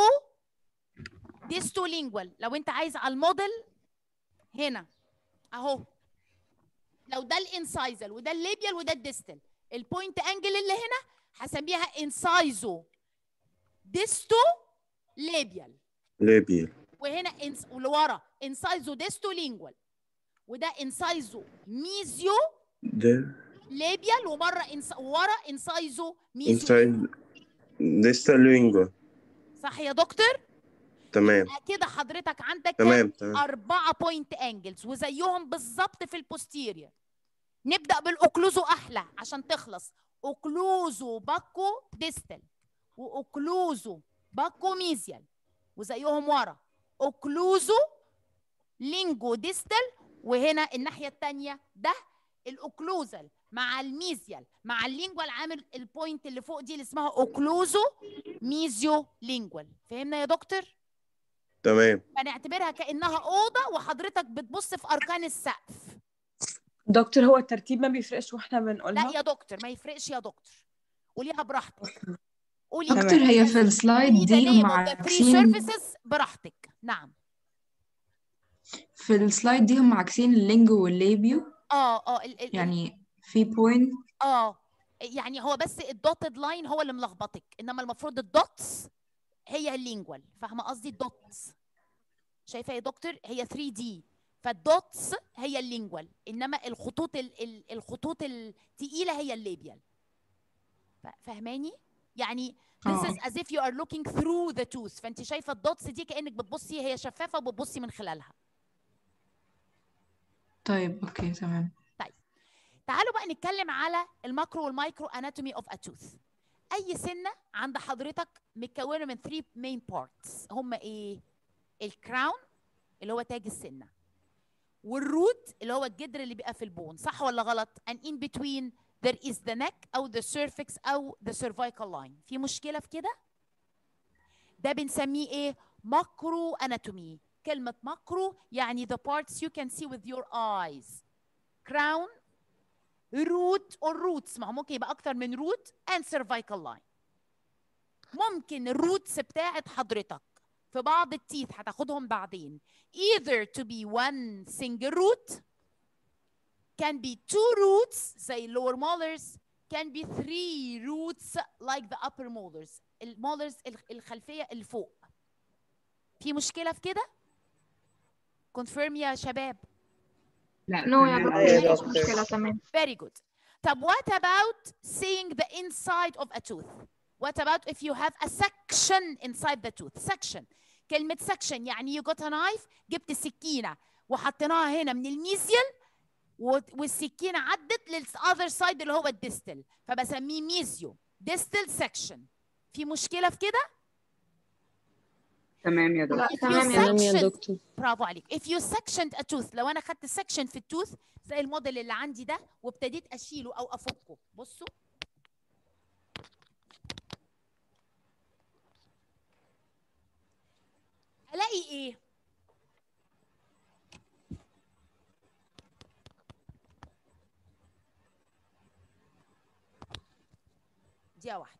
ديستولينجوال لو انت عايز على الموديل هنا اهو لو ده الانسايزال وده الليبيال وده الديستال البوينت انجل اللي هنا هسميها انسايزو ديستو ليبيال ليبيال وهنا انس ولورا انسايزو ديستو لينجوال وده انسايزو ميزيو ده ليبيال ومره انس ورا انسايزو ميزيو inside distal lingual صح يا دكتور تمام يبقى كده حضرتك عندك تمام، كام؟ تمام. أربعة بوينت انجلز وزيهم بالظبط في البوستيريور نبدأ بالأوكلوزو أحلى عشان تخلص أوكلوزو باكو ديستال وأوكلوزو باكو ميزيال وزيهم ورا أوكلوزو لينجو ديستال وهنا الناحية التانية ده الأوكلوزال مع الميزيال مع اللينجوال عامل البوينت اللي فوق دي اللي اسمها أوكلوزو ميزيو لينجوال فهمنا يا دكتور؟ تمام فنعتبرها كانها اوضه وحضرتك بتبص في اركان السقف دكتور هو الترتيب ما بيفرقش واحنا بنقولها لا يا دكتور ما يفرقش يا دكتور قوليها براحتك قولي دكتور هي في السلايد دي هم three عاكسين surfaces براحتك نعم في السلايد دي هم عاكسين اللينجو والليبيو اه اه ال ال يعني في بوينت اه يعني هو بس الدوتد لاين هو اللي ملخبطك انما المفروض الدوتس هي اللينجوال فاهمه قصدي الدوتس شايفه يا دكتور هي 3 دي فالدوتس هي اللينجوال انما الخطوط ال ال الخطوط الثقيله هي الليبيال ف- فاهماني يعني this آه. is as if you are looking through the tooth فانت شايفه الدوتس دي كانك بتبصي هي شفافه وبتبصي من خلالها طيب اوكي تمام طيب تعالوا بقى نتكلم على الماكرو والمايكرو اناتومي اوف ا توث اي سنه عند حضرتك متكونه من 3 مين بارتس هم ايه الكراون اللي هو تاج السنه والروت اللي هو الجدر اللي بيبقى في البون صح ولا غلط and in between there is the neck او the cervix او the cervical line في مشكله في كده ده بنسميه ايه ماكرو اناتومي كلمه ماكرو يعني the parts you can see with your eyes crown root or roots ما هو ممكن يبقى اكتر من root and cervical line ممكن الروتس بتاعت حضرتك في بعض التيث هتاخدهم بعدين either to be one single root can be two roots زي lower molars can be three roots like the upper molars المولرز الخلفية اللي فوق في مشكلة في كده؟ confirm يا شباب لا نو يا تمام. دكتور أيوة يا مفيش دكتور. مشكلة تمام Very good. طب what about seeing the inside of a tooth? What about if you have a section inside the tooth? Section. كلمة section يعني you got a knife جبت السكينة وحطيناها هنا من الميزيال و- والسكينة عدت للأذر سايد اللي هو الديستل فبسميه ميزيو ديستل section. في مشكلة في كده؟ تمام يا دكتور If you تمام يا sectioned- دكتور. برافو عليك if you sectioned a tooth لو انا خدت section في التوث زي الموديل اللي عندي ده وابتديت اشيله او افكه بصوا الاقي ايه دقيقه واحده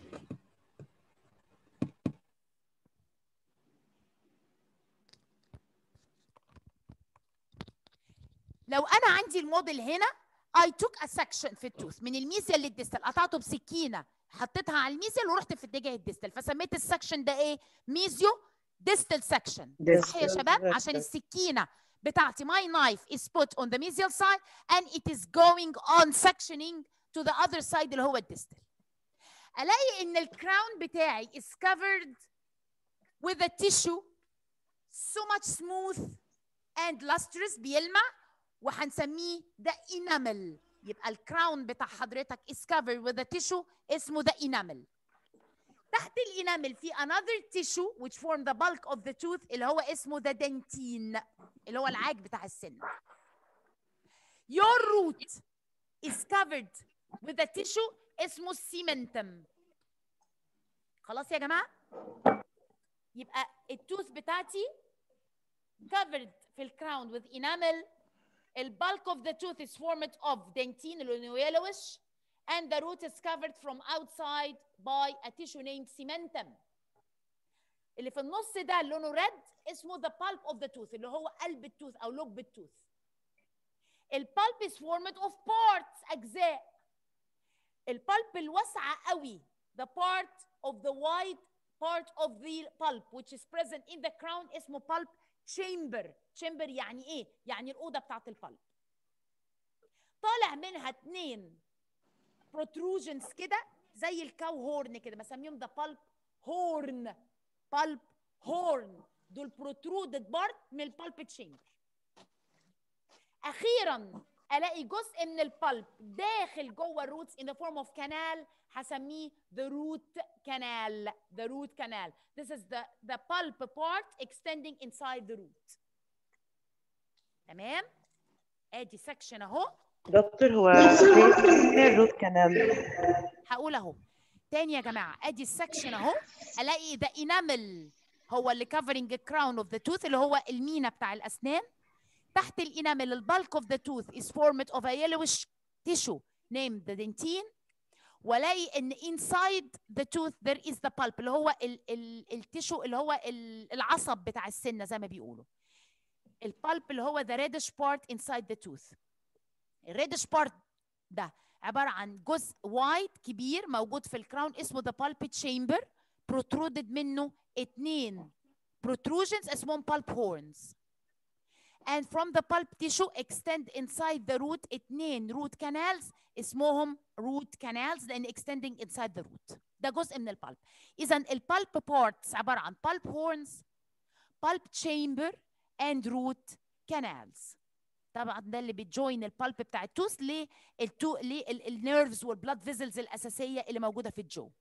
لو انا عندي الموديل هنا I took a section في التوث من الميسيال للديستال قطعته بسكينه حطيتها على الميسيال ورحت في اتجاه الديستال فسميت السكشن ده ايه ميزيو ديستال سكشن صح يا Distal شباب عشان distal. السكينه بتاعتي my knife is put on the mesial side and it is going on sectioning to the other side اللي هو الديستال الاقي ان الكراون بتاعي is covered with a tissue so much smooth and lustrous بيلمع وهنسميه ده enamel يبقى الكراون بتاع حضرتك is covered with a tissue اسمه ده enamel تحت الانامل في another tissue which form the bulk of the tooth اللي هو اسمه ده dentine اللي هو العاج بتاع السن your root is covered with a tissue اسمه cementum خلاص يا جماعه يبقى التوث بتاعتي covered في الكراون with enamel the bulk of the tooth is formed of dentine اللي لونه yellowish and the root is covered from outside by a tissue named cementum اللي في النص ده اللي لونه red اسمه the pulp of the tooth اللي هو قلب التوث او لب التوث البulp is formed of parts اجزاء البulp الواسعه قوي the part of the wide part of the pulp which is present in the crown اسمه pulp chamber chamber يعني ايه يعني الاوضه بتاعت البلب طالع منها اتنين protrusions كده زي الكاو هورن كده بسميهم ده pulp horn pulp horn دول protruded part من البلب chamber اخيرا الاقي جزء من البلب داخل جوه الروتس in the form of canal هسميه the root canal the root canal this is the the pulp part extending inside the root تمام ادي سكشن اهو دكتور هو فين الروت كانال هقول اهو تاني يا جماعه ادي السكشن اهو الاقي ده انامل هو اللي كفرنج كراون اوف ذا توث اللي هو المينا بتاع الاسنان تحت الانامل البلك اوف ذا توث is formed of a yellowish tissue named the dentine والاقي ان inside the tooth there is the pulp اللي هو ال ال التيشو اللي هو ال العصب بتاع السنه زي ما بيقولوا البلب اللي هو the reddish part inside the tooth الريدش بارت ده عباره عن جزء وايت كبير موجود في الكراون اسمه the pulpit chamber protruded منه اتنين protrusions اسمهم pulp horns and from the pulp tissue extend inside the root اتنين root canals اسمهم root canals لان extending inside the root ده جزء من البلب اذا البلب parts عباره عن pulp horns pulp chamber and root canals طبعا ده اللي بتجوين البلب بتاع التوث للتو للنيرفز والبلاد فيزلز الاساسيه اللي موجوده في الجو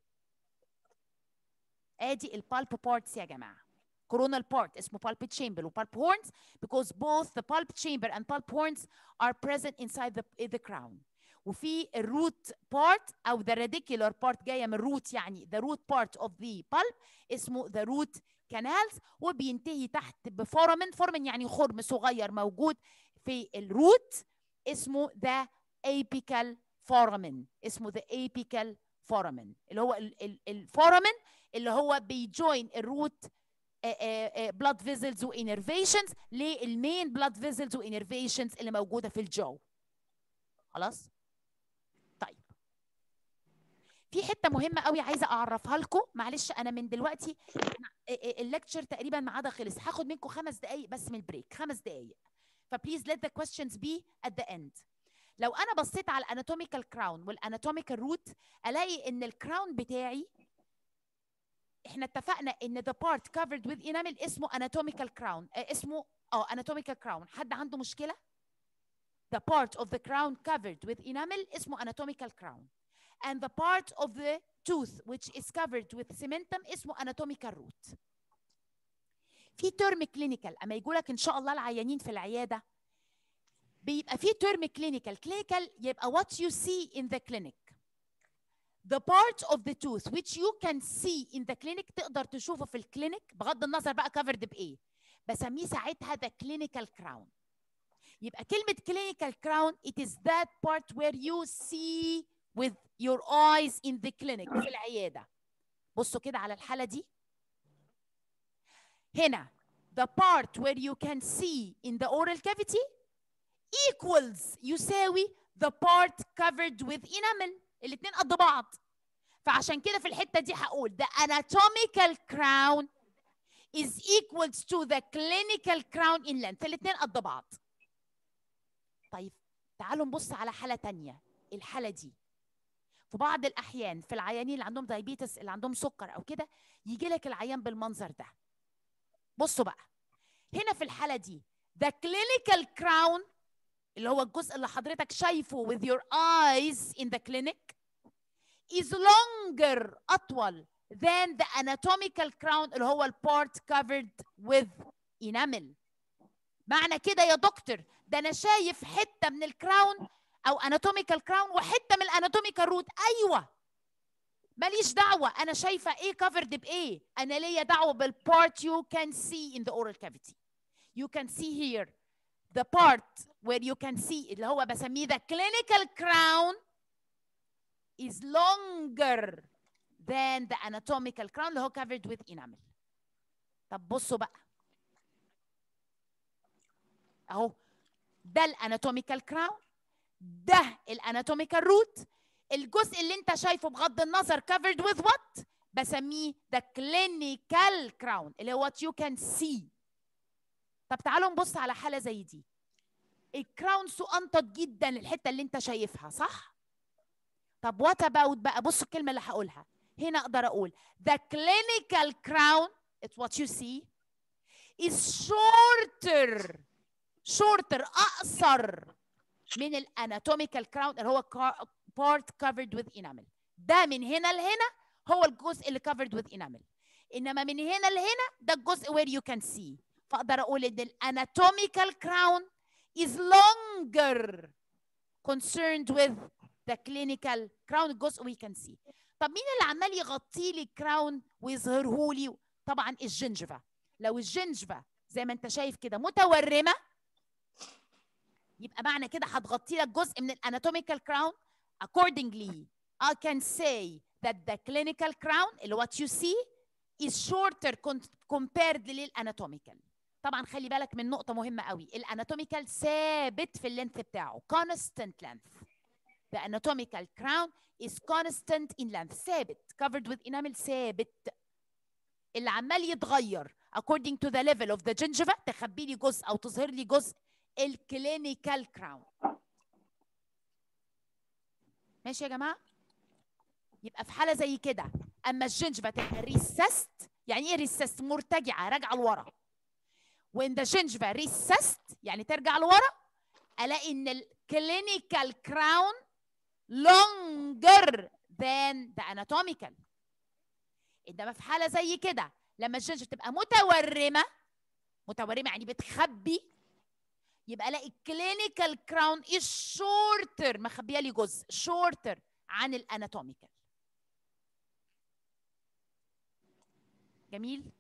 ادي البالب بارتس يا جماعه coronal part اسمه pulpit chamber و pulp horns because both the pulp chamber and pulp horns are present inside the, the crown وفي الروت بارت او the radicular part جايه من root يعني the root part of the pulp اسمه the root canals وبينتهي تحت بفورمن فورمن يعني خرم صغير موجود في الروت اسمه the apical foramen اسمه the apical foramen اللي هو الفورامن اللي هو بيجوين الروت بلاد فيزلز وانرفيشنز للمين بلاد فيزلز وانرفيشنز اللي موجوده في الجو خلاص طيب في حته مهمه قوي عايزه اعرفها لكم معلش انا من دلوقتي الليكتشر تقريبا ميعادها خلص هاخد منكم خمس دقائق بس من البريك خمس دقائق فبليز let the questions be at the end لو انا بصيت على الاناتوميكال كراون والاناتوميكال روت الاقي ان الكراون بتاعي احنا اتفقنا ان the part covered with enamel اسمه anatomical crown اه اسمه اه anatomical crown حد عنده مشكله the part of the crown covered with enamel اسمه anatomical crown and the part of the tooth which is covered with cementum اسمه anatomical root في ترم كلينيكال اما يقول لك ان شاء الله العيانين في العياده بيبقى في ترم كلينيكال كلينيكال يبقى what you see in the clinic the part of the tooth which you can see in the clinic تقدر تشوفه في الكلينيك بغض النظر بقى covered بايه بسميه ساعتها the clinical crown يبقى كلمة clinical crown it is that part where you see with your eyes in the clinic في العيادة بصوا كده على الحالة دي هنا the part where you can see in the oral cavity equals يساوي the part covered with enamel الاتنين قد بعض فعشان كده في الحتة دي هقول the anatomical crown is equals to the clinical crown in length الاتنين قد بعض طيب تعالوا نبص على حالة تانية الحالة دي في بعض الأحيان في العيانين اللي عندهم دايبيتس اللي عندهم سكر أو كده يجي لك العيان بالمنظر ده بصوا بقى هنا في الحالة دي the clinical crown اللي هو الجزء اللي حضرتك شايفه with your eyes in the clinic is longer أطول than the anatomical crown اللي هو البارت covered with enamel معنى كده يا دكتور ده انا شايف حته من الكراون او anatomical crown وحته من الاناتوميكال روت ايوه ماليش دعوه انا شايفه ايه covered بايه انا ليا دعوه بالبارت you can see in the oral cavity you can see here the part where you can see اللي هو بسميه the clinical crown is longer than the anatomical crown اللي هو covered with enamel طب بصوا بقى اهو ده الاناتوميكال كراون ده الاناتوميكال روت الجزء اللي انت شايفه بغض النظر covered with what بسميه the clinical crown اللي هو what you can see طب تعالوا نبص على حالة زي دي الكراون سؤنطط جدا الحتة اللي انت شايفها صح؟ طب وات اباوت بقى بصوا الكلمة اللي هقولها هنا اقدر اقول the clinical crown it's what you see is shorter shorter اقصر من الاناتوميكال كراون اللي هو part covered with enamel ده من هنا لهنا هو الجزء اللي covered with enamel انما من هنا لهنا ده الجزء where you can see فاقدر اقول ان الاناتوميكال crown is longer concerned with the clinical crown الجزء we can see طب مين اللي عمال يغطي لي الكراون ويظهره لي طبعا الجنجفه لو الجنجفه زي ما انت شايف كده متورمه يبقى معنى كده هتغطي لك جزء من الاناتوميكال كراون accordingly I can say that the clinical crown اللي what you see is shorter compared للاناتوميكال طبعا خلي بالك من نقطة مهمة قوي الاناتوميكال ثابت في اللينث بتاعه constant length the anatomical crown is constant in length ثابت covered with enamel ثابت اللي عمال يتغير according to the level of the gingiva تخبي لي جزء او تظهر لي جزء الكلينيكال كراون ماشي يا جماعه يبقى في حاله زي كده اما الجنجفه تبقى ريسست يعني ايه ريسست مرتجعه راجعه لورا when the gingiva recessed يعني ترجع لورا الاقي ان الكلينيكال كراون longer than the anatomical انما في حاله زي كده لما الجنجفه تبقى متورمه متورمه يعني بتخبي يبقى الاقي الكلينيكال كراون از شورتر مخبيه لي جزء شورتر عن الاناتوميكال جميل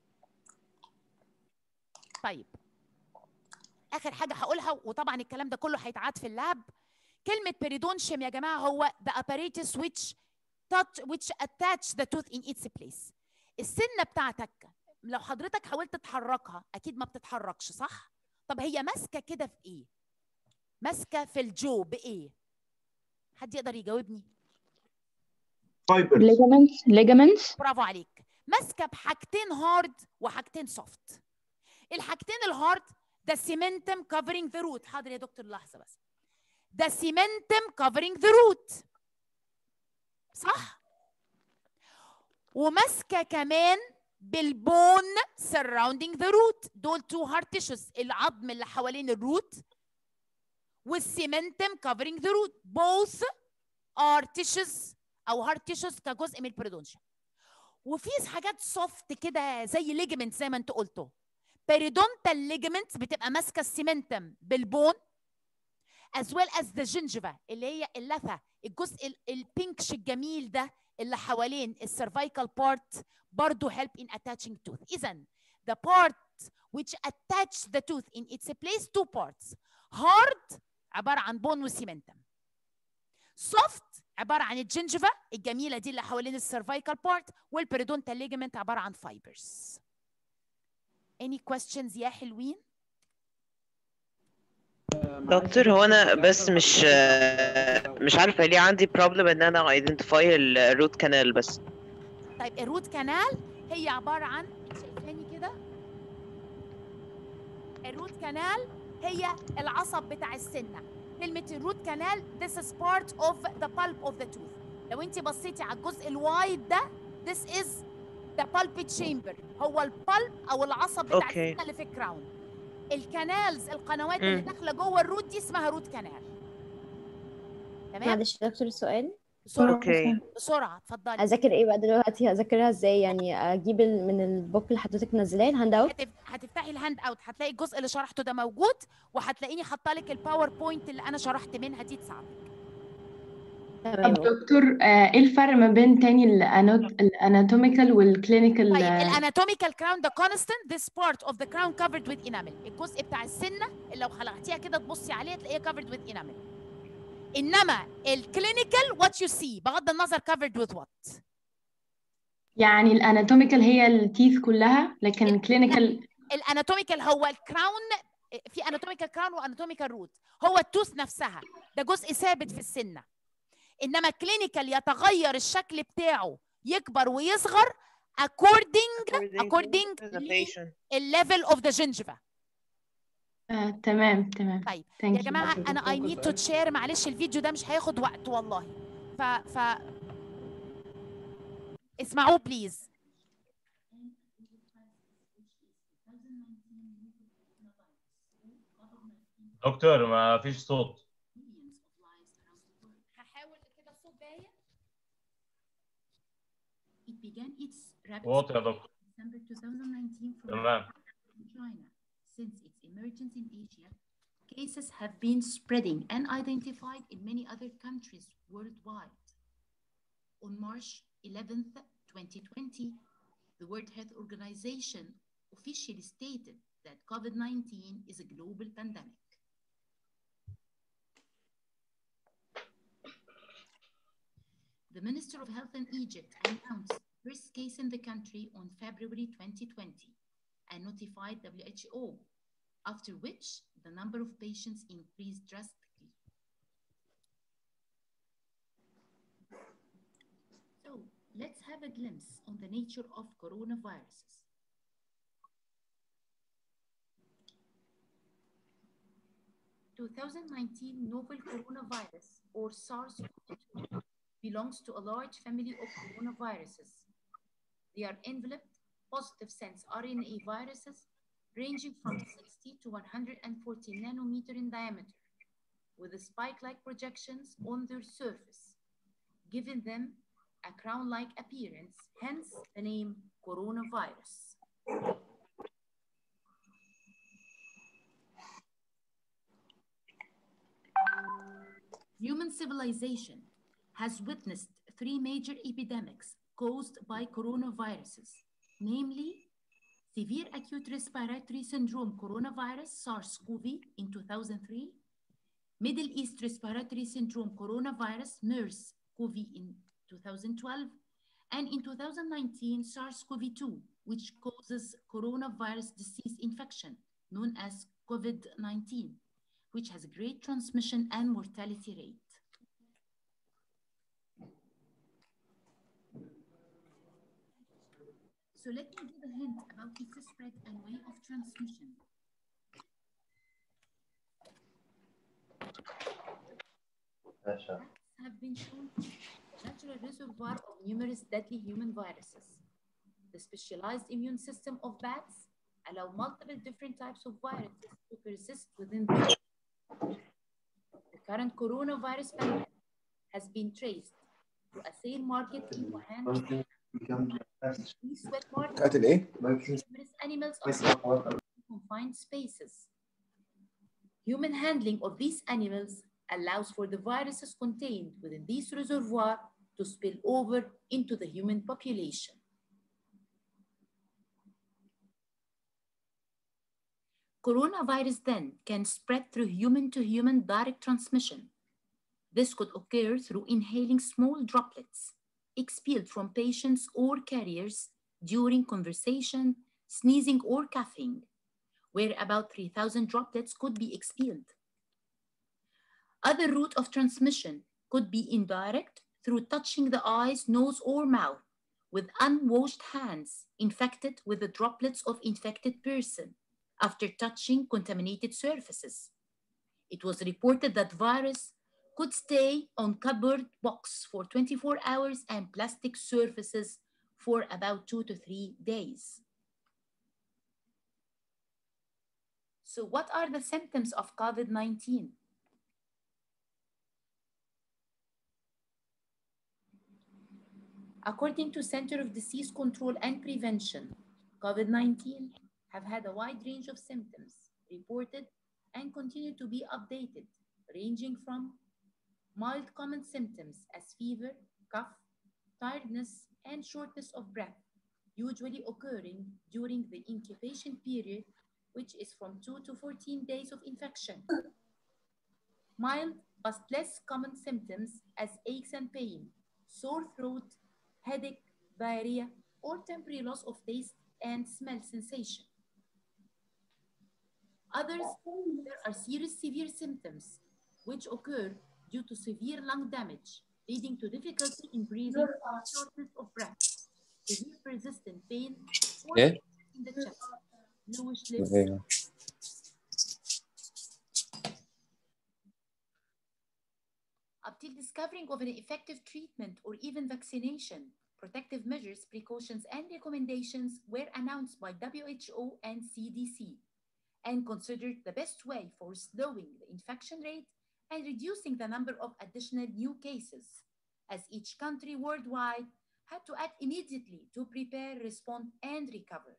طيب اخر حاجه هقولها وطبعا الكلام ده كله هيتعاد في اللاب كلمه بيريدونشيم يا جماعه هو the apparatus which touch which attach the tooth in its place السنه بتاعتك لو حضرتك حاولت تحركها اكيد ما بتتحركش صح طب هي ماسكه كده في ايه ماسكه في الجو بايه حد يقدر يجاوبني فايبرز ليجامنتس ليجامنتس برافو عليك ماسكه بحاجتين هارد وحاجتين سوفت الحاجتين الهارد ده سيمنتم كفرنج ذا روت حاضر يا دكتور لحظه بس ده سيمنتم كفرنج ذا روت صح وماسكه كمان بالبون surrounding the root دول تو هارت تيشوز العظم اللي حوالين الروت والسيمنتم covering the root both are tissues او هارت تيشوز كجزء من البريدونشن وفي حاجات سوفت كده زي ليجمنت زي ما انت قلتوا بيريدونتال ليجمنت بتبقى ماسكه السيمنتم بالبون as well as the gingiva اللي هي اللثه الجزء ال- البينكش الجميل ده اللي حوالين السيرفايكال بارت برضه help in attaching tooth اذا the part which attach the tooth in its place two parts hard عباره عن بون وسيمنتم soft عباره عن الجنجفه الجميله دي اللي حوالين السيرفايكال بارت والبريدونتال ليجمنت عباره عن فايبرز any questions يا حلوين دكتور هو انا بس مش مش عارفه ليه عندي بروبلم ان انا ايدنتيفاي الروت كانال بس طيب الروت كانال هي عباره عن شايفاني كده الروت كانال هي العصب بتاع السنه كلمه الروت كانال this is part of the pulp of the tooth لو انت بصيتي على الجزء الوايد ده this is the pulpy chamber هو البلب او العصب بتاع أوكي. السنه اللي في الكراون الكانالز القنوات اللي مم. داخله جوه الروت دي اسمها روت كانال تمام معلش يا دكتور السؤال بسرعه أوكي. بسرعه اتفضلي اذاكر ايه بقى دلوقتي هذاكرها ازاي يعني اجيب ال- من البوك اللي حضرتك منزلاه الهاند اوت هتف... هتفتحي الهاند اوت هتلاقي الجزء اللي شرحته ده موجود وهتلاقيني حاطه لك الباوربوينت اللي انا شرحت منها دي تساعدك طب دكتور آه، ايه الفرق ما بين تاني الأنات- الاناتوميكال والكلينيكال طيب الاناتوميكال كراون ده كونستنت this part of the crown covered with enamel الجزء بتاع السنه اللي لو خلعتيها كده تبصي عليها تلاقيها covered with enamel انما الكلينيكال what you see بغض النظر covered with what يعني الاناتوميكال هي التيث كلها لكن الكلينيكال الاناتوميكال هو الكراون في اناتوميكال كراون واناتوميكال روت هو التوث نفسها ده جزء ثابت في السنه انما كلينيكال يتغير الشكل بتاعه يكبر ويصغر according according الليفل اوف ذا gingiva آه، تمام تمام طيب Thank يا you. جماعه انا اي نيد تو تشير معلش الفيديو ده مش هياخد وقت والله ف ف اسمعوه بليز دكتور ما فيش صوت هحاول كده الصوت باين It began its rapid واطي يا دكتور December 2019 from تمام China. Since its emergence in Asia, cases have been spreading and identified in many other countries worldwide. On March 11th, 2020, the World Health Organization officially stated that COVID-19 is a global pandemic. The Minister of Health in Egypt announced the first case in the country on February 2020 and notified WHO, after which the number of patients increased drastically. So let's have a glimpse on the nature of coronaviruses. Two thousand nineteen novel coronavirus or SARS-CoV-2 belongs to a large family of coronaviruses. They are enveloped positive sense RNA viruses ranging from 60 to 140 nanometer in diameter with a spike-like projections on their surface, giving them a crown-like appearance, hence the name coronavirus. Human civilization has witnessed three major epidemics caused by coronaviruses, namely severe acute respiratory syndrome coronavirus SARS-CoV in 2003, Middle East respiratory syndrome coronavirus MERS-CoV in 2012, and in 2019 SARS-CoV-2, which causes coronavirus disease infection known as COVID-19, which has a great transmission and mortality rate. So let me give a hint about its spread and way of transmission. have been shown to be a natural reservoir of numerous deadly human viruses. The specialized immune system of bats allow multiple different types of viruses to persist within them. The current coronavirus pandemic has been traced to a sale market in Wuhan, these wet markets بتاعت الايه؟ numerous animals are in confined spaces. Human handling of these animals allows for the viruses contained within these reservoir to spill over into the human population. Coronavirus then can spread through human to human direct transmission. This could occur through inhaling small droplets expelled from patients or carriers during conversation, sneezing, or coughing, where about 3,000 droplets could be expelled. Other route of transmission could be indirect through touching the eyes, nose, or mouth with unwashed hands infected with the droplets of infected person after touching contaminated surfaces. It was reported that virus could stay on cardboard box for 24 hours and plastic surfaces for about two to three days. So what are the symptoms of COVID-19? According to Center of Disease Control and Prevention, COVID-19 have had a wide range of symptoms reported and continue to be updated, ranging from mild common symptoms as fever, cough, tiredness, and shortness of breath, usually occurring during the incubation period, which is from 2 to 14 days of infection. Mild but less common symptoms as aches and pain, sore throat, headache, diarrhea, or temporary loss of taste and smell sensation. Others, there are serious severe symptoms which occur due to severe lung damage, leading to difficulty in breathing, shortness of breath, severe persistent pain, or Yeah. in the chest, bluish lips, Okay. Up till discovering of an effective treatment or even vaccination, protective measures, precautions, and recommendations were announced by WHO and CDC and considered the best way for slowing the infection rate and reducing the number of additional new cases, as each country worldwide had to act immediately to prepare, respond, and recover.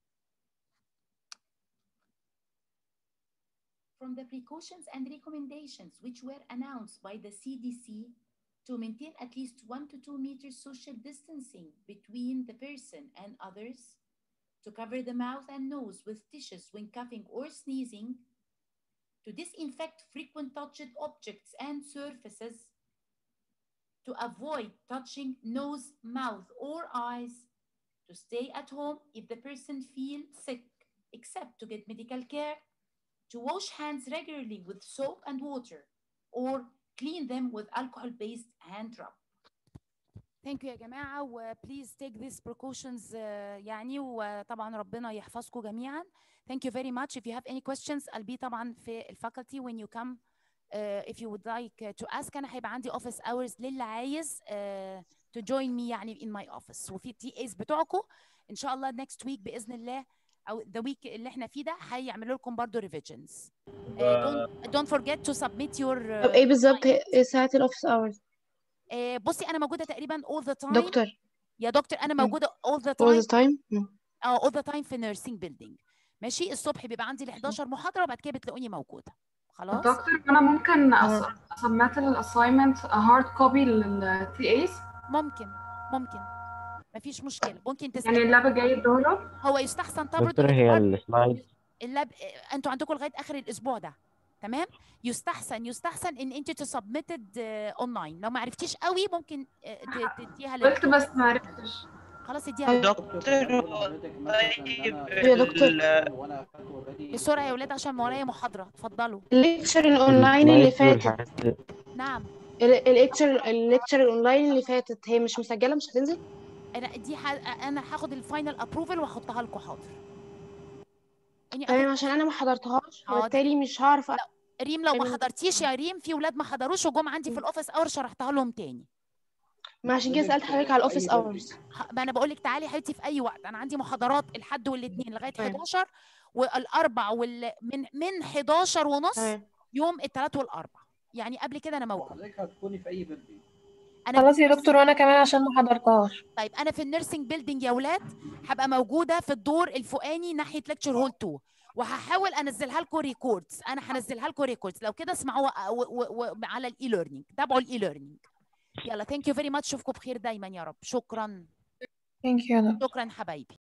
From the precautions and recommendations which were announced by the CDC to maintain at least one to two meters social distancing between the person and others, to cover the mouth and nose with tissues when coughing or sneezing, to disinfect frequent touched objects and surfaces, to avoid touching nose, mouth, or eyes, to stay at home if the person feels sick, except to get medical care, to wash hands regularly with soap and water, or clean them with alcohol-based hand rub. ثانك يو يا جماعه وبليز تيك ذيس precautions آه، يعني وطبعا ربنا يحفظكم جميعا ثانك يو فيري ماتش if you have any questions I'll be طبعا في الفاكولتي when you come uh, if you would like to ask انا هيبقى عندي office hours للي عايز uh, to join me يعني in my office وفي تي ايز بتوعكم ان شاء الله next week باذن الله او the week اللي احنا فيه ده هيعملوا لكم برضه revisions uh, don't, don't forget to submit your uh, طب ايه بالظبط هي- ساعة الاوفيس اورز آه، بصي انا موجوده تقريبا all the time دكتور يا دكتور انا مم. موجوده all the all time the time اه all the time في nursing building ماشي الصبح بيبقى عندي ال 11 محاضره وبعد كده بتلاقوني موجوده خلاص دكتور انا ممكن اسمت الاساينمنت هارد كوبي للتي ايز ممكن ممكن مفيش مشكله ممكن يعني تسالي اللاب جاي يدوله هو يستحسن طبعا دكتور هي السلايد اللاب آه، انتوا عندكم لغايه اخر الاسبوع ده تمام يستحسن يستحسن ان انت تسبمتد اونلاين لو ما عرفتيش قوي ممكن آه، ت- تديها قلت للدكتور. بس ما عرفتش خلاص اديها للدكتور. يا دكتور بسرعه يا ولاد عشان ورايا محاضره اتفضلوا الليكتشر الاونلاين اللي السلايدز فاتت والحاجات اللي- نعم ال- الليكتشر الليكتشر الاونلاين اللي فاتت هي مش مسجلة مش هتنزل انا دي ح... انا هاخد الفاينل ابروفل واحطها لكم حاضر اني تمام عشان انا ما حضرتهاش حاضر. وبالتالي مش هعرف ريم لو ما أيوة. حضرتيش يا ريم في ولاد ما حضروش وجم عندي في الاوفيس اور شرحتها لهم تاني ما عشان كده سألت حضرتك على الاوفيس اورز ح- ما انا بقول لك تعالي يا حبيبتي في اي وقت انا عندي محاضرات الحد والاثنين لغايه تمام. 11 والاربع وال... من من 11 ونص تمام. يوم الثلاث والاربع يعني قبل كده انا موجود حضرتك هتكوني في اي بيلدينج انا خلاص يا دكتور وانا كمان عشان ما حضرتهاش طيب انا في النيرسينج بيلدينج يا ولاد هبقى موجوده في الدور الفوقاني ناحيه ليكتشر هول 2 وهحاول انزلها لكم ريكوردز انا هنزلها لكم ريكوردز لو كده اسمعوها و- و- و- على الاي ليرنينج تابعوا الاي ليرنينج يلا ثانك يو فيري ماتش اشوفكم بخير دايما يا رب شكرا ثانك يو شكرا حبايبي